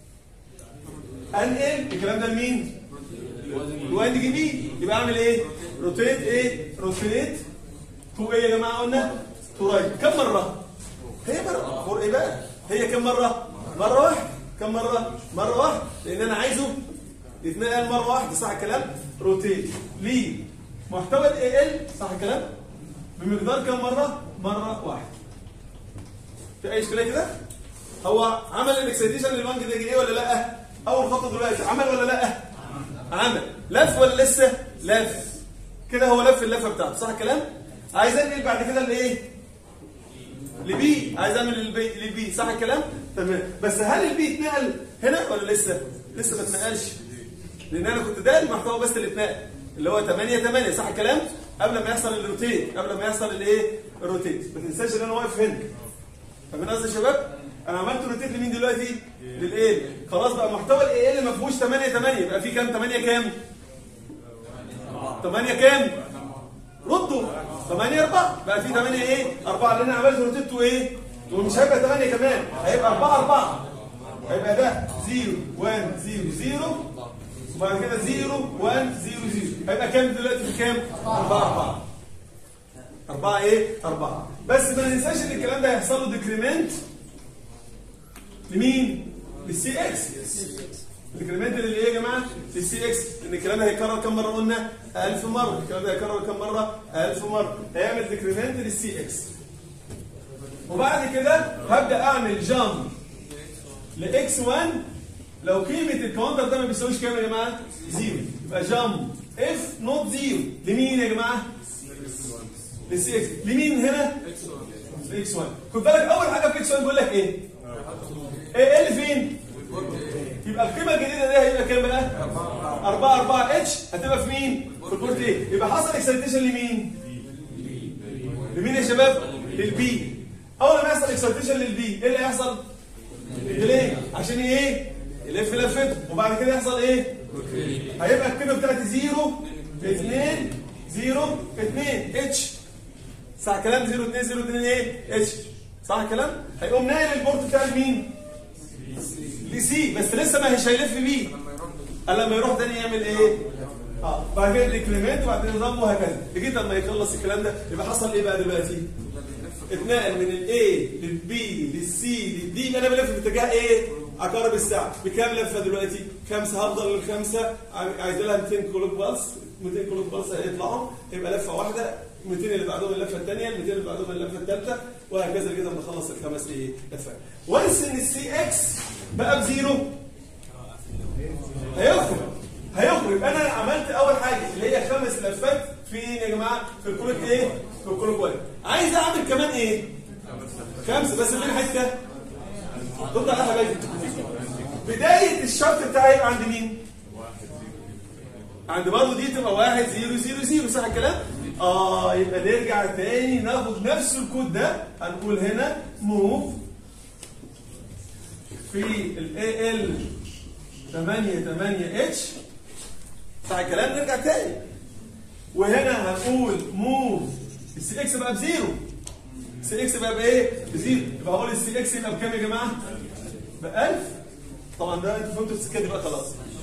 S1: أنقل الكلام ده لمين؟ الوايندنج بي يبقى أعمل إيه؟ روتيت إيه؟ روتيت تو إيه يا جماعة قلنا؟ تو رايت كم مرة؟ هي مرة فور إيه بقى؟ هي كم مرة؟ مرة واحدة كم مرة؟ مرة واحدة لأن أنا عايزه يتنقل مرة واحدة صح الكلام؟ روتيت ليه؟ محتوى الاي ال صح الكلام؟ بمقدار كم مرة؟ مرة واحدة. في أي إشكالية كده؟ هو عمل الاكسيتيشن للوانج ده ايه ولا لا؟ أول خطوة دلوقتي عمل ولا لا؟ عمل. لف ولا لسه؟ لف. كده هو لف اللفة بتاعته صح الكلام؟ عايز انقل بعد كده لايه؟ لبي عايز اعمل البي لبي صح الكلام؟ تمام بس هل البي اتنقل هنا ولا لسه؟ لسه ما اتنقلش لان انا كنت ده المحتوى بس اللي اتنقل اللي هو 8 8 صح الكلام؟ قبل ما يحصل الروتيت قبل ما يحصل الايه؟ الروتيت ما تنساش ان انا واقف هنا فاهمين قصدي يا شباب؟ انا عملت روتيت لمين دلوقتي؟ للايه؟ خلاص بقى محتوى الايه اللي ما فيهوش 8 8 يبقى في كام 8 كام؟ 8 كام؟ ردوا 8 4 بقى في 8 ايه؟ 4 لان انا عملت روتيت وايه؟ ومش هيبقى 8 كمان هيبقى 4 4 هيبقى ده 0 1 0 0 وبعد كده 0 1 0 0 هيبقى كام دلوقتي في كام 4 4 4 ايه 4 بس ما ننساش ان الكلام ده هيحصل له ديكريمنت لمين للسي اكس الديكريمنت اللي ايه يا جماعه للسي اكس ان الكلام ده هيكرر كم مره قلنا 1000 مره الكلام ده هيكرر كم مره 1000 مره هيعمل ديكريمنت للسي اكس وبعد كده هبدا اعمل جامب لاكس 1 لو قيمه الكاونتر ده ما بيساويش كام يا جماعه؟ زيرو يبقى جامب اف نوت زيرو لمين يا جماعه؟ للسي اكس لمين هنا؟ اكس 1 خد بالك اول حاجه في اكس 1 بيقول لك ايه؟ ايه إيه اللي فين؟ يبقى القيمه الجديده دي هيبقى كام بقى؟ 4 4 اتش هتبقى في مين؟ في البورت ايه؟ يبقى حصل اكسلتيشن لمين؟ لمين يا شباب؟ للبي اول ما يحصل اكسلتيشن للبي ايه اللي هيحصل؟ ليه؟ عشان ايه؟ يلف لفته وبعد كده يحصل ايه؟ هيبقى القيمه بتاعتي 0 2 0 2 اتش صح كلام 0 2 0 2 ايه؟ اتش صح كلام؟ هيقوم ناقل البورت بتاع مين؟ لسي بس لسه ما هيش هيلف بيه قال لما يروح تاني يعمل ايه؟ اه بعد كده الانكريمنت وبعدين نظام وهكذا لغايه لما يخلص الكلام ده يبقى حصل ايه بقى دلوقتي؟ اتنقل من الاي للبي للسي للدي انا بلف في اتجاه ايه؟ عقارب الساعه بكام لفه دلوقتي؟ خمسه هفضل للخمسه عايز لها 200 كلوك بالس 200 كلوك بالس هيطلعوا يبقى لفه واحده 200 اللي بعدهم اللفه الثانيه 200 اللي بعدهم اللفه الثالثه وهكذا كده لما نخلص الخمس ايه لفات وانس ان السي اكس بقى بزيرو هيخرج هيخرج يبقى انا عملت اول حاجه اللي هي خمس لفات فين يا جماعه في الكلوك ايه في الكلوك واحد عايز اعمل كمان ايه خمسه بس فين حته ضد على حبايبي بدايه الشرط بتاعي يبقى عند مين عند برضه دي تبقى واحد زيرو زيرو زيرو صح الكلام؟ اه يبقى نرجع تاني ناخد نفس الكود ده هنقول هنا موف في ال ال 8 8 اتش صح الكلام نرجع تاني وهنا هنقول موف السي اكس بقى بزيرو السي اكس بقى بايه؟ بزيرو يبقى هقول السي اكس يبقى بكام يا جماعه؟ ب 1000 طبعا ده انتوا فهمتوا السكه دي بقى خلاص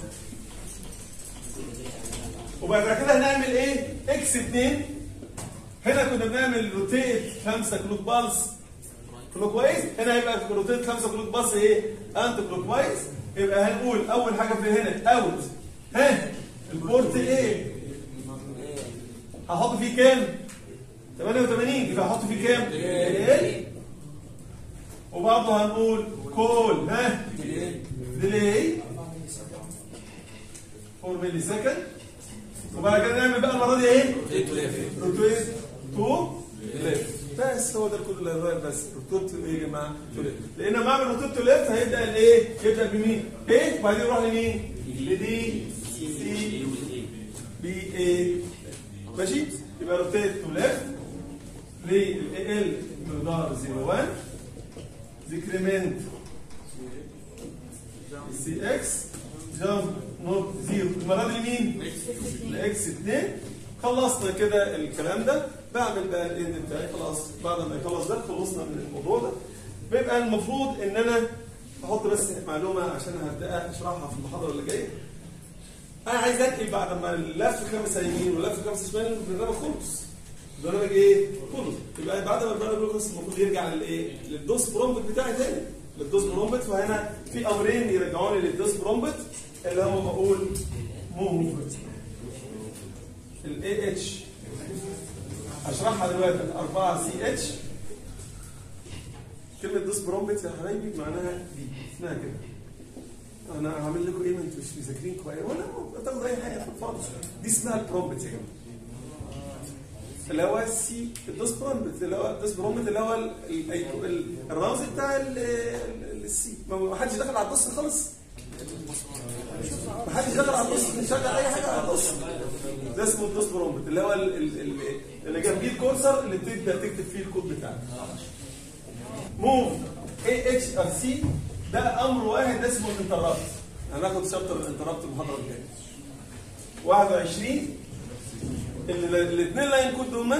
S1: وبعد كده هنعمل ايه؟ اكس 2 هنا كنا بنعمل روتيت 5 كلوك بالس كلوك وايز هنا هيبقى روتيت 5 كلوك بالس ايه؟ انت كلوك وايز يبقى هنقول اول حاجه في هنا اوت ها البورت ايه؟ هحط فيه كام؟ 88 يبقى هحط فيه كام؟ ايه؟ وبرضه هنقول كول ها ديلي 4 ملي سكند وبعد كده نعمل بقى المره دي ايه؟ روتيت تو ليفت بس هو ده الكود اللي هيتغير بس روتيت تو ايه يا جماعه؟ تو ليفت لان لما اعمل روتيت تو ليفت هيبدا الايه؟ يبدا بمين؟ ايه وبعدين يروح لمين؟ لدي سي بي اي ماشي؟ يبقى روتيت تو ليفت للاي ال مقدار 01 ديكريمنت سي اكس جامب نوت زيرو المره دي لمين؟ لاكس 2 خلصنا كده الكلام ده بعمل بقى الاند بتاعي خلاص بعد ما يخلص ده خلصنا من الموضوع ده بيبقى المفروض ان انا احط بس معلومه عشان هبدا اشرحها في المحاضره اللي جايه انا عايز انقل بعد ما اللف خمسه يمين ولف خمسه شمال البرنامج خلص البرنامج ايه؟ خلص يبقى بعد ما البرنامج خلص المفروض يرجع للايه؟ للدوس برومبت بتاعي تاني للدوس برومبت فهنا في امرين يرجعوني للدوس برومبت اللي هو بقول موف الاي اتش هشرحها دلوقتي 4 سي اتش كلمة دوس برومبت يا حبايبي معناها دي اسمها كده انا هعمل لكم ايه ما انتوا مش مذاكرين كويس ولا تاخدوا اي حاجه خالص دي اسمها البرومبت يا جماعه اللي هو السي الدوس برومبت اللي هو الدوس برومبت اللي هو ال- ال- ال- الرمز بتاع ال- ال- السي ما حدش دخل على الدوس خالص ما حدش دخل على الدوس نشغل اي حاجه على الدوس ده اسمه الدوس برومبت اللي هو ال- ال- ال- اللي جنبيه الكورسر اللي بتبدا تكتب فيه الكود بتاعك موف اي اتش ار سي ده امر واحد ده اسمه الانترابت هناخد شابتر الانترابت المحاضره الجايه 21 الاثنين لاين كود دول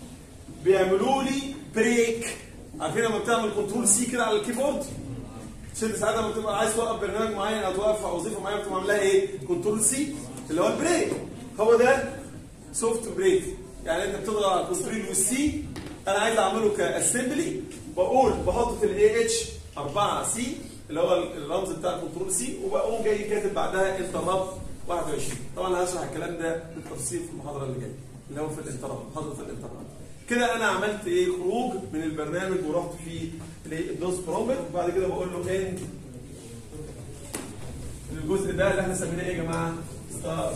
S1: بيعملوا لي بريك عارفين لما بتعمل كنترول سي كده على الكيبورد عشان ساعات لما بتبقى عايز توقف برنامج معين او توقف وظيفه معينه بتقوم عاملها ايه؟ كنترول سي اللي هو البريك هو ده سوفت بريك يعني انت بتضغط على الكنترول والسي انا عايز اعمله كاسمبلي بقول بحط في الاي اتش 4 سي اللي هو الرمز بتاع الكنترول سي وبقوم جاي كاتب بعدها انتربت 21 طبعا هشرح الكلام ده بالتفصيل في المحاضره اللي جايه اللي هو في الانتربت محاضره الانتربت كده انا عملت ايه خروج من البرنامج ورحت في الدوس برومبت وبعد كده بقول له ان الجزء ده اللي احنا سميناه ايه يا جماعه؟ ستارت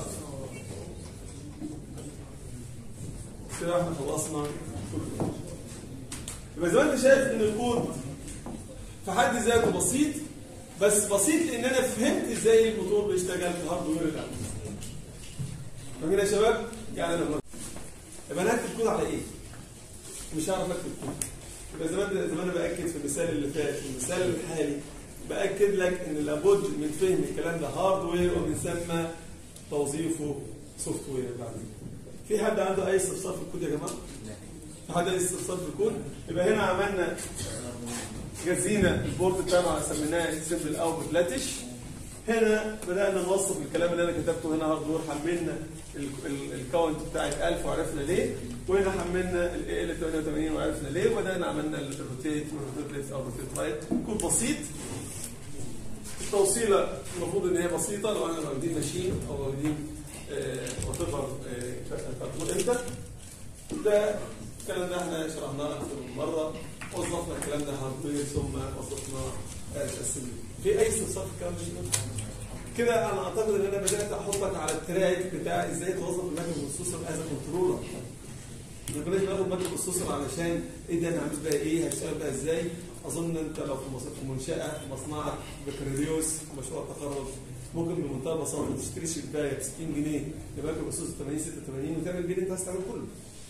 S1: كده احنا خلصنا كل يبقى زي ما انت شايف ان الكود في حد ذاته بسيط بس بسيط لان انا فهمت ازاي الموتور بيشتغل في الهاردوير الاول فاهمين يا شباب؟ يعني انا يبقى انا هكتب كود على ايه؟ مش هعرف اكتب كود يبقى زي ما انت زي ما انا باكد في المثال اللي فات المثال الحالي باكد لك ان لابد من فهم الكلام ده هاردوير ومن ثم توظيفه سوفت وير بعدين في حد عنده اي استفسار في الكود يا جماعه؟ في حد اي استفسار في الكود؟ يبقى هنا عملنا جزينا البورد بتاعنا سميناه سمبل اوت لاتش هنا بدانا نوصف الكلام اللي انا كتبته هنا هاردوير حملنا الكاونت بتاعت 1000 وعرفنا ليه وهنا حملنا ال ال 88 وعرفنا ليه وبدانا عملنا الروتيت والروتيت ليفت او الروتيت رايت كود بسيط التوصيله المفروض ان هي بسيطه لو انا واخدين ماشين او واخدين وات ايفر امتى ده الكلام ده احنا شرحناه اكثر من مره وظفنا الكلام ده هاردوير ثم وظفنا الاسمبلي في اي استفسار في الكلام ده كده انا اعتقد ان انا بدات احطك على التراك بتاع ازاي توظف المايكرو بروسيسور از كنترولر ما كناش بناخد مايكرو بروسيسور علشان ايه ده انا هعمل بقى ايه هشتغل بقى ازاي اظن انت لو في في منشاه في مصنعك بكالوريوس مشروع التخرج ممكن بمنتهى البساطه ما تشتريش الباية ب 60 جنيه لمايكرو بروسيسور 80 86 وتعمل بيه اللي انت عايز تعمله كله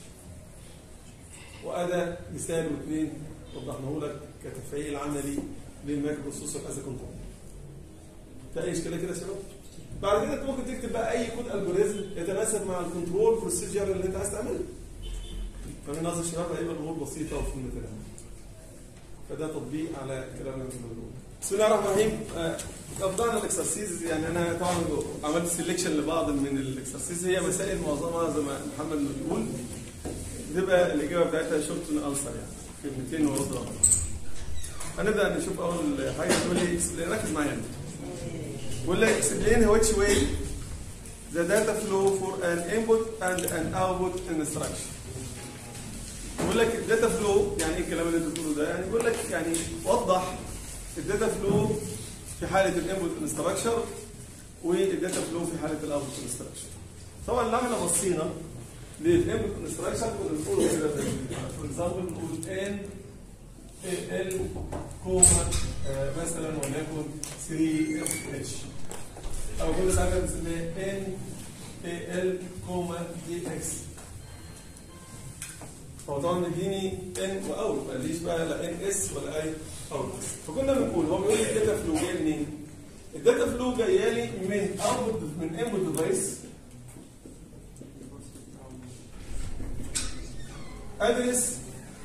S1: وأدا مثال واثنين وضحناه لك كتفعيل عملي للمايكرو بروسيسور از كنترول. في أي إشكالية كده يا شباب؟ بعد كده أنت ممكن تكتب بقى أي كود ألجوريزم يتناسب مع الكنترول بروسيجر اللي أنت عايز تعمله. فمن قصد الشباب هيبقى الأمور بسيطة وفي المثال. فده تطبيق على الكلام اللي احنا بنقوله. بسم الله الرحمن الرحيم ابدانا الاكسرسيز يعني انا طبعا عملت سيلكشن لبعض من الاكسرسيز هي مسائل معظمها زي ما محمد بيقول بتبقى الاجابه بتاعتها شورت انسر يعني كلمتين ورد هنبدا نشوف اول حاجه تقول لي explain- ركز معايا انت بيقول لك explain which way the data flow for an input and an output instruction بيقول لك الداتا فلو يعني ايه الكلام اللي انت بتقوله ده؟ يعني بيقول لك يعني وضح الداتا فلو في حاله الانبوت انستراكشر والداتا فلو في حاله الاوتبوت انستراكشر. طبعا لو احنا بصينا للانبوت انستراكشر كنا بنقول كده فور اكزامبل نقول ان ال كوما آه، مثلا وليكن 3 اف اتش او كل حاجه بنسميها ان ال كوما دي اكس هو طبعا مديني ان واوت ما قاليش بقى لا ان اس ولا اي اوت فكنا بنقول هو بيقول لي الداتا فلو جايه منين؟ الداتا فلو جايه لي من اوتبوت من انبوت ديفايس ادرس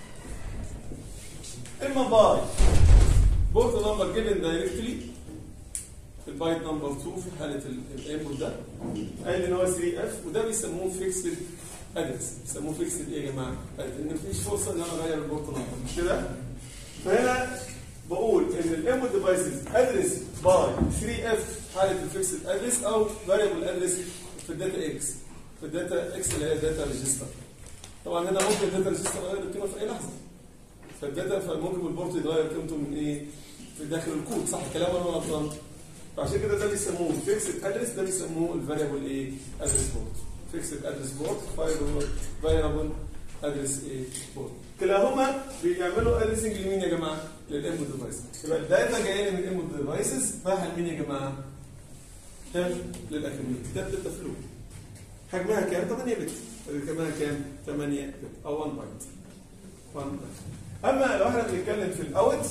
S1: اما باي بورت نمبر جيفن دايركتلي البايت نمبر 2 في حاله الانبوت ده قال لي ان هو 3 اف وده بيسموه فيكسد ادرس بيسموه فيكسد ايه يا جماعه؟ ان مفيش فرصه ان انا اغير البورت نمبر مش كده؟ فهنا بقول ان الانبوت ديفايسز ادرس باي 3 اف حاله الفيكسد ادرس او فاريبل ادرس في الداتا اكس في الداتا اكس اللي هي الداتا ريجستر طبعا هنا ممكن الداتا ريجستر يغير القيمه في اي لحظه فالداتا فممكن البورت يغير قيمته من ايه؟ في داخل الكود صح الكلام ولا انا غلطان؟ فعشان كده ده بيسموه فيكسد ادرس ده بيسموه الفاريبل ايه؟ ادرس بورت فيكسد ادرس بورت فاريبل ادرس ايه؟ بورت كلاهما بيعملوا ادرسنج لمين يا جماعه؟ للانبوت ديفايس يبقى الداتا جايه لي من الانبوت ديفايسز رايحه لمين يا جماعه؟ كام؟ للاكاديميك ده داتا فلو حجمها كام؟ 8 بت حجمها كام؟ 8 بت او 1 بايت 1 بايت اما لو احنا بنتكلم في الاوت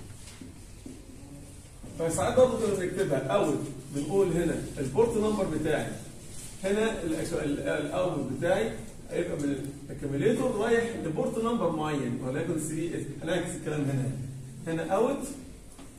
S1: فساعات برضه كنا بنكتبها اوت بنقول هنا البورت نمبر بتاعي هنا الاوت بتاعي هيبقى من الاكيوميليتور رايح لبورت نمبر معين وليكن 3 اف هنعكس الكلام هنا هنا اوت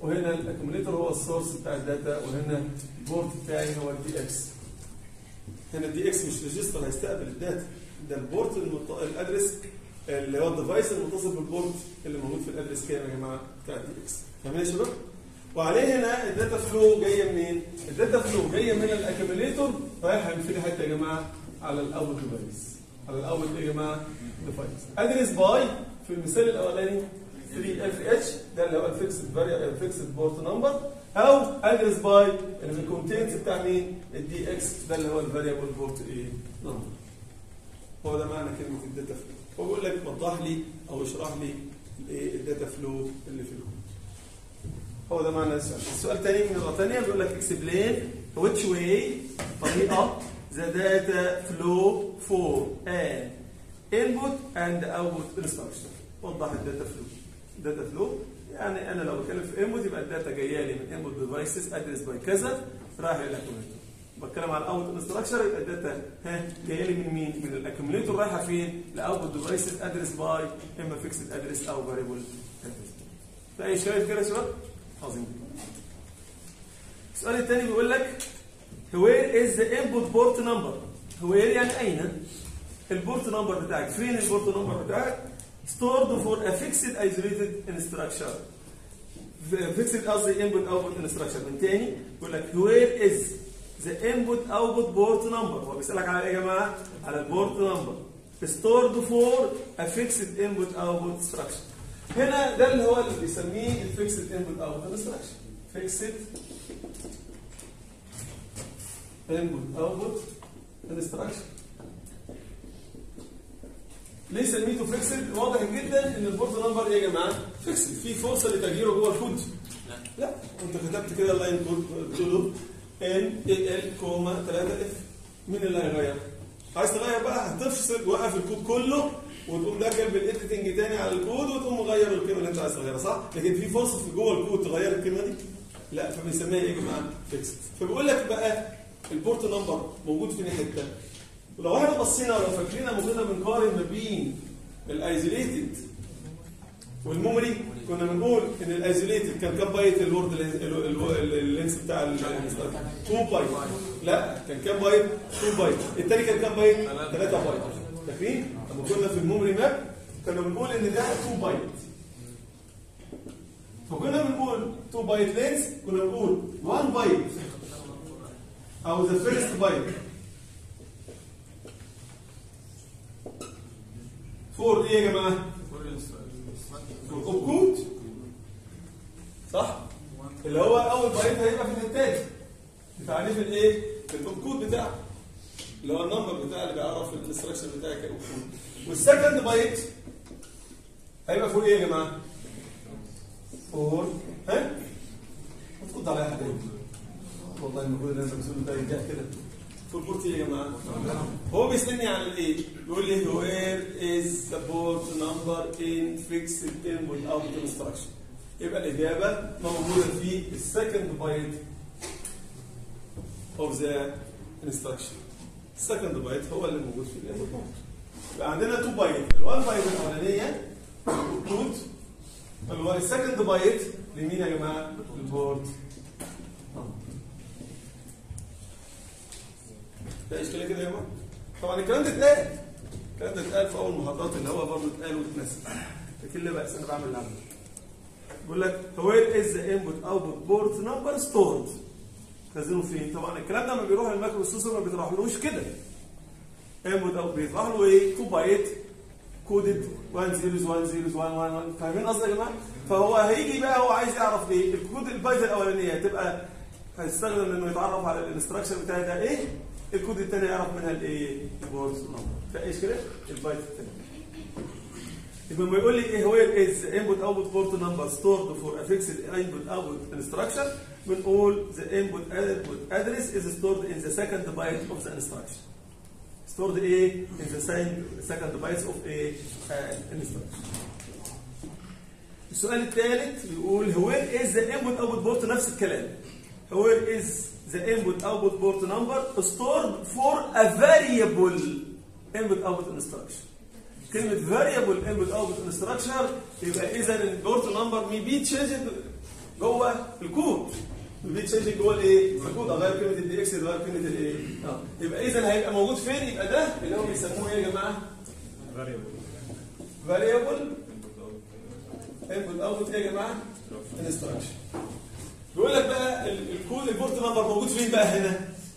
S1: وهنا الاكيوميليتور هو السورس بتاع الداتا وهنا البورت بتاعي هو الدي اكس هنا الدي اكس مش ريجستر هيستقبل الداتا ده البورت المط... الادرس اللي هو الديفايس المتصل بالبورت اللي موجود في الادرس كام يا جماعه بتاع الدي اكس فاهمين يا شباب؟ وعليه هنا الداتا فلو جايه منين؟ الداتا فلو جايه من الاكيوميليتور رايحه من فين حته يا جماعه؟ على الاول ديفايس على الاول ايه يا جماعه؟ ديفايس ادرس باي في المثال الاولاني 3 اف اتش ده اللي هو الفيكسد فاريبل الفيكسد بورت نمبر او ادرس باي اللي في الكونتنت بتاع مين؟ الدي اكس ده اللي هو الفاريبل بورت ايه؟ نمبر هو ده معنى كلمه الداتا فلو هو بيقول لك وضح لي او اشرح لي الايه الداتا فلو اللي في الكود هو ده معنى السؤال السؤال الثاني من مرة ثانية بيقول لك explain which way طريقة the data flow for an input and output instruction وضح الداتا فلو الداتا فلو يعني انا لو بتكلم في input يبقى الداتا جايه لي من input devices address by كذا رايح للاكيوميليتور بتكلم على الاوت انستراكشر يبقى الداتا ها جايه لي من مين؟ من الاكيوميليتور رايحه فين؟ لاوتبوت ديفايسز ادرس باي اما فيكسد ادرس او فاريبل ادرس. في اي شايف كده يا شباب؟ عظيم السؤال الثاني بيقول لك where is the input port number where يعني اين البورت نمبر بتاعك فين البورت نمبر بتاعك stored for a fixed isolated instruction fixed قصدي input output instruction من تاني بيقول لك where is the input output port number هو بيسألك على ايه يا جماعه على البورت نمبر stored for a fixed input output instruction هنا ده اللي هو اللي بيسميه الفيكسد انبوت اوت انستراكشن فيكسد انبوت اوتبوت انستراكشن ليه سميته فيكسد واضح جدا ان البورت نمبر ايه يا جماعه فيكسد في فرصه لتغييره جوه الكود لا انت كتبت كده اللاين كود قلت له ان اي ال كوما 3 اف مين اللي هيغير عايز تغير بقى هتفصل توقف الكود كله وتقوم داخل بالايديتنج تاني على الكود وتقوم مغير القيمه اللي انت عايز تغيرها صح؟ لكن في فرصه في جوه الكود تغير القيمه دي؟ لا فبنسميها ايه يا جماعه؟ فيكسد فبيقول لك بقى البورت نمبر موجود في حته ولو احنا بصينا لو فاكرين لما كنا بنقارن ما بين الايزوليتد والميموري كنا بنقول ان الايزوليتد كان كام بايت الورد اللينس بتاع ال 2 بايت لا كان كام بايت 2 بايت الثاني كان كام بايت 3 بايت فاكرين لما كنا في الميموري ماب كنا بنقول ان ده 2 بايت فكنا بنقول 2 بايت لينس كنا بنقول 1 بايت او ذا فيرست بايت فور ايه يا جماعه؟ فور كود صح؟ اللي هو اول بايت هيبقى في الانتاج بتعريف الايه؟ الكود بتاعه اللي هو النمبر بتاع اللي بيعرف الانستراكشن بتاعك ايه والسكند بايت هيبقى فور ايه يا جماعه؟ فور ها؟ ما ترد عليا يا حبيبي والله المفروض الناس بتقول ده ينجح كده فور بورت ايه يا جماعه؟ هو بيسالني عن الايه؟ بيقول لي وير از ذا بورت نمبر ان فيكسد انبوت اوت انستراكشن يبقى الاجابه موجوده في السكند بايت اوف ذا انستراكشن السكند بايت هو اللي موجود في الانبوت بورت يبقى عندنا تو بايت الوان بايت الاولانيه كود اللي هو السكند بايت لمين يا جماعه؟ البورت ده اشكاليه كده يا جماعه طبعا الكلام ده اتقال الكلام ده اتقال في اول محاضرات اللي هو برضه اتقال واتنسى لكن لا بأس انا بعمل اللي عمله بيقول لك وير از ذا انبوت اوتبوت بورت نمبر ستورد خزنه فين؟ طبعا الكلام ده لما بيروح المايكرو بروسيسور ما بيطرحلوش كده انبوت اوت بيطرح له ايه؟ 2 بايت كودد 1 0 1 0 1 1 1 فاهمين قصدي يا جماعه؟ فهو هيجي بقى هو عايز يعرف ايه؟ الكود البايت الاولانيه هتبقى هيستخدم انه يتعرف على الانستراكشن بتاعي ده ايه؟ الكود الثاني يعرف منها الايه؟ البورت نمبر فايش كده؟ البايت الثاني يبقى لما يقول لي ايه هو از انبوت اوتبوت بورت نمبر ستورد فور ا فيكسد انبوت اوتبوت انستراكشن بنقول ذا انبوت اوتبوت ادرس از ستورد ان ذا سكند بايت اوف ذا انستراكشن stored ايه in the second second bytes of a uh, instruction السؤال الثالث بيقول where is the input output port نفس الكلام where is the input output port number stored for a variable input output instruction كلمة variable input output instruction يبقى إذا البورت نمبر may be changed جوه الكود البيت تشينج جوه الايه؟ الكود اغير كلمه الدي اكس اغير كلمه الايه؟ اه يبقى اذا هيبقى موجود فين؟ يبقى ده اللي هو بيسموه ايه يا جماعه؟ فاريبل انبوت اوتبوت ايه يا جماعه؟ انستراكشن بيقول لك بقى ال- الكود البورت نمبر موجود فين بقى هنا؟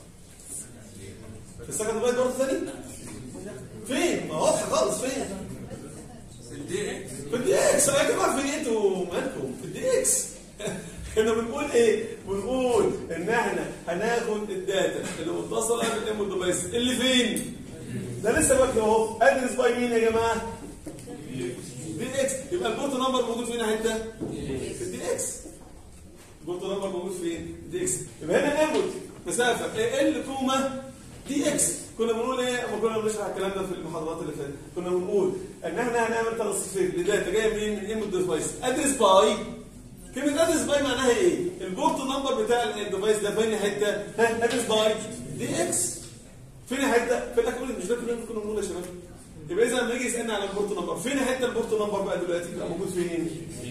S1: في السكند بايت برضه ثاني؟ فين؟ ما واضحه خالص فين؟
S2: في الدي اكس
S1: في الدي اكس يا جماعه في انتوا مالكم في الدي اكس احنا بنقول ايه؟ بنقول ان احنا هناخد الداتا اللي متصله بالانبوت ديفايس اللي فين؟ ده لسه واكله اهو ادرس باي مين يا جماعه؟ دي اكس يبقى البورت نمبر موجود فين حته؟ في الدي اكس البورت نمبر موجود فين؟ دي اكس يبقى هنا انبوت مسافه ال كوما دي اكس كنا بنقول ايه اما كنا بنشرح الكلام ده في المحاضرات اللي فاتت كنا بنقول ان احنا هنعمل ترانسفير لداتا جايه منين من انبوت ديفايس ادرس باي كلمه ادرس باي معناها ايه البورت نمبر بتاع الديفايس ده فين حته ها ادرس باي دي اكس فين حته في الاكواد مش ده كلنا كنا بنقول يا شباب يبقى اذا لما يجي يسالني على البورت نمبر فين حته البورت نمبر بقى دلوقتي يبقى موجود فين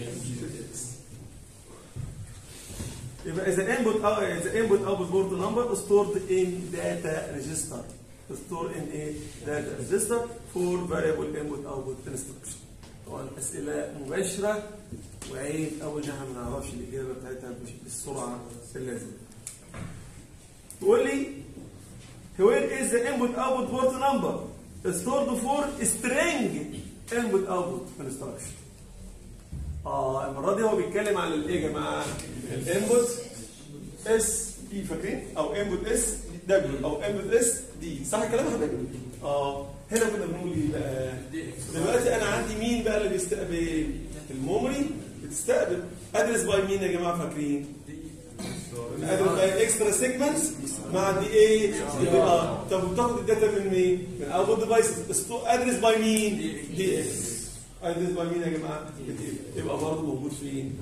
S1: يبقى اذا انبوت او اذا انبوت اوتبوت بورت نمبر stored in data register stored in a data register for variable input output instruction طبعا اسئله مباشره وعيب اول ان احنا ما نعرفش الاجابه بتاعتها بالسرعه اللازمه تقول لي where is the input output port number stored for string input output instruction اه المره دي هو بيتكلم عن الايه يا جماعه الانبوت اس اي فاكرين او انبوت اس دبليو او انبوت اس دي صح الكلام يا حبايبي اه هنا كنا بنقول ايه بقى دلوقتي انا عندي مين بقى اللي بيستقبل الميموري بتستقبل ادرس باي مين يا جماعه فاكرين ادرس باي اكسترا سيجمنتس مع دي ايه دي ار طب بتاخد الداتا من مين من اوتبوت ديفايس ادرس باي مين دي اكس ادرس باي مين يا جماعه يبقى برضه موجود فين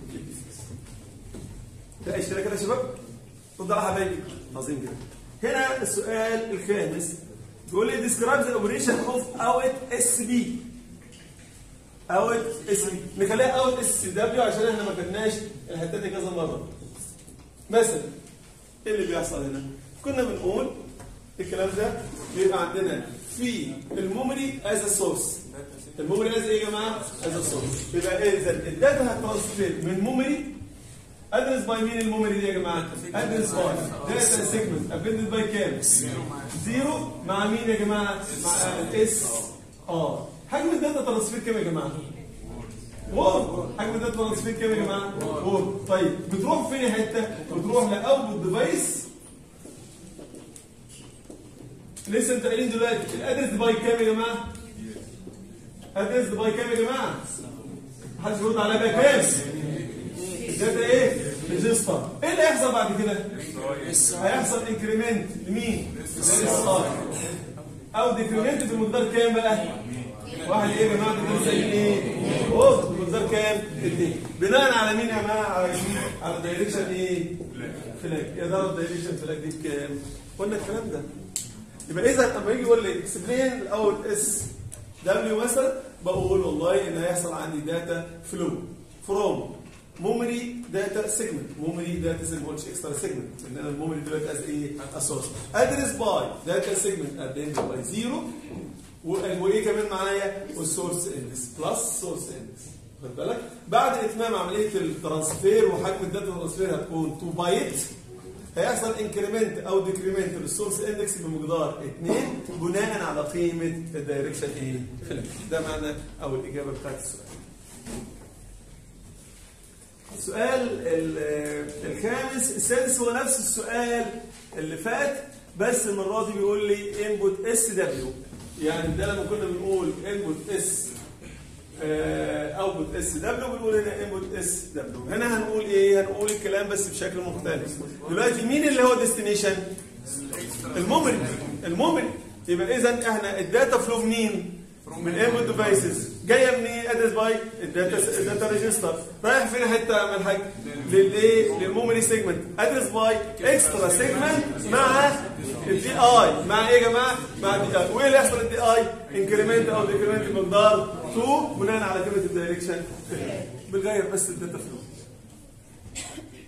S1: ده اشتراك كده يا شباب اتفضلوا يا حبايبي عظيم جدا هنا السؤال الخامس بيقول لي describe the operation of out اس بي اوت اس بي نخليها اوت اس دبليو عشان احنا ما خدناش الحته دي كذا مره مثلا ايه اللي بيحصل هنا كنا بنقول الكلام ده بيبقى عندنا في الميموري از سورس الميموري از ايه يا جماعه از سورس يبقى اذا الداتا هترانسفير من ميموري ادرس باي مين الميموري دي يا جماعه ادرس باي داتا سيجمنت ابندد باي كام زيرو مع مين يا جماعه مع الاس اه حجم الداتا ترانسفير كام يا جماعه وور حجم الداتا ترانسفير كام يا جماعه وور طيب بتروح فين حته بتروح لاوتبوت ديفايس لسه انت قايلين دلوقتي الادرس باي كام يا جماعه ادرس باي كام يا جماعه محدش يرد عليا بقى كام الداتا ايه ريجستر ايه اللي هيحصل بعد كده هيحصل انكريمنت لمين للاس ار او ديكريمنت في مقدار كام بقى واحد ايه يا جماعه ده زي ايه اوه مقدار كام اثنين بناء على مين يا جماعه على على الدايركشن ايه فلاج يا ترى الدايركشن فلاج دي بكام قلنا الكلام ده يبقى اذا لما يجي يقول لي اكسبلين الاول اس دبليو مثلا بقول والله ان هيحصل عندي داتا فلو فروم ميموري داتا سيجمنت ميموري داتا سيجمنت مش اكسترا سيجمنت لان انا الميموري دلوقتي از ايه اسورس ادرس باي داتا سيجمنت ادرس باي زيرو وايه كمان معايا والسورس اندكس بلس سورس اندكس خد بالك بعد اتمام عمليه الترانسفير وحجم الداتا ترانسفير هتكون 2 بايت هيحصل انكريمنت او ديكريمنت للسورس اندكس بمقدار 2 بناء على قيمه الدايركشن ايه فيلم ده معنى او الاجابه بتاعت السؤال السؤال ال- الخامس السادس هو نفس السؤال اللي فات بس المره دي بيقول لي انبوت اس دبليو يعني ده لما كنا بنقول انبوت اس اوتبوت اس دبليو بنقول هنا انبوت اس دبليو هنا هنقول ايه هنقول الكلام بس بشكل مختلف دلوقتي مين اللي هو ديستنيشن الميموري الميموري يبقى اذا احنا الداتا فلو منين من انبوت ديفايسز جايه منين ادرس باي الداتا الداتا ريجستر رايح فين حته يا الحاج للايه للميموري سيجمنت ادرس باي اكسترا سيجمنت مع الدي اي مع ايه يا جماعه مع الدي اي وايه اللي يحصل الدي اي انكريمنت او ديكريمنت بمقدار 2 بناء على كلمه الدايركشن بنغير بس الداتا فلو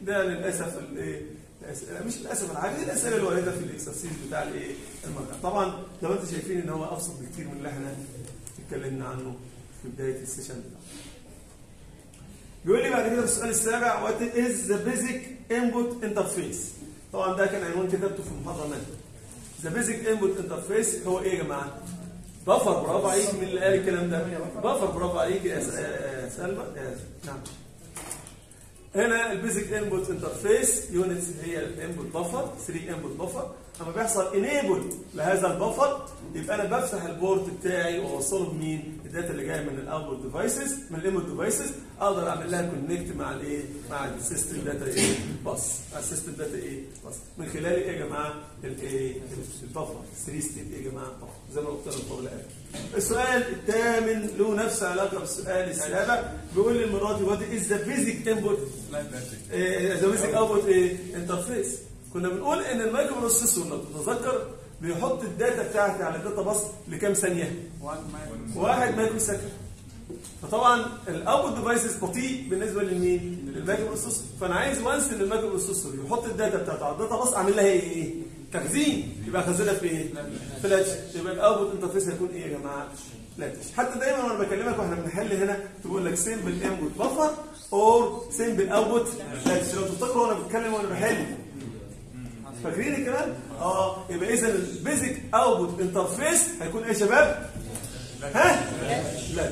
S1: ده للاسف الايه الأسئلة- مش للاسف العادي الاسئله الوارده في الاكسرسيز بتاع الايه المرجع طبعا زي ما انتم شايفين ان هو ابسط بكتير من اللي احنا اتكلمنا عنه في بدايه السيشن بتاعنا بيقول لي بعد كده في السؤال السابع وات از ذا بيزك انبوت انترفيس طبعا ده كان عنوان كتبته في المحاضره مالك ذا بيزك انبوت انترفيس هو ايه يا جماعه؟ بفر برافو عليك مين اللي قال الكلام ده؟ بفر برافو عليك يا س- يا سلمى يا نعم هنا البيزك انبوت انترفيس يونتس هي الانبوت بفر 3 انبوت بفر اما بيحصل انيبل لهذا البفر يبقى انا بفتح البورت بتاعي واوصله بمين؟ الداتا اللي جايه من الاوتبوت ديفايسز من الانبوت ديفايسز اقدر اعمل لها كونكت مع الايه؟ مع السيستم داتا ايه؟ باص مع السيستم داتا ايه؟ باص من خلال ايه يا جماعه؟ الايه؟ البفر 3 ستيت ايه يا جماعه؟ بفر زي ما قلت لكم قبل قبل السؤال الثامن له نفس علاقه بالسؤال السابع بيقول لي المره دي وات از ذا بيزك انبوت ذا بيزك اوتبوت ايه؟ انترفيس كنا بنقول ان المايكرو بروسيسور لو تتذكر بيحط الداتا بتاعتي على الداتا باص لكام ثانيه؟
S2: وان مايكرو
S1: واحد مايكرو سكند فطبعا الاوتبوت ديفايسز بطيء بالنسبه لمين؟ للمايكرو بروسيسور فانا عايز وانس ان المايكرو بروسيسور يحط الداتا بتاعته على الداتا باص اعمل لها ايه؟ تخزين يبقى خزنها في ايه؟ فلاتش يبقى الاوتبوت انترفيس هيكون ايه يا جماعه؟ فلاتش حتى دايما وانا بكلمك واحنا بنحل هنا تقول لك سيمبل انبوت بفر اور سيمبل اوتبوت فلاتش لو تفتكروا وانا بتكلم وانا بحل فاكرين الكلام؟ اه يبقى اذا البيزك اوتبوت انترفيس هيكون ايه يا شباب؟ ها؟ لا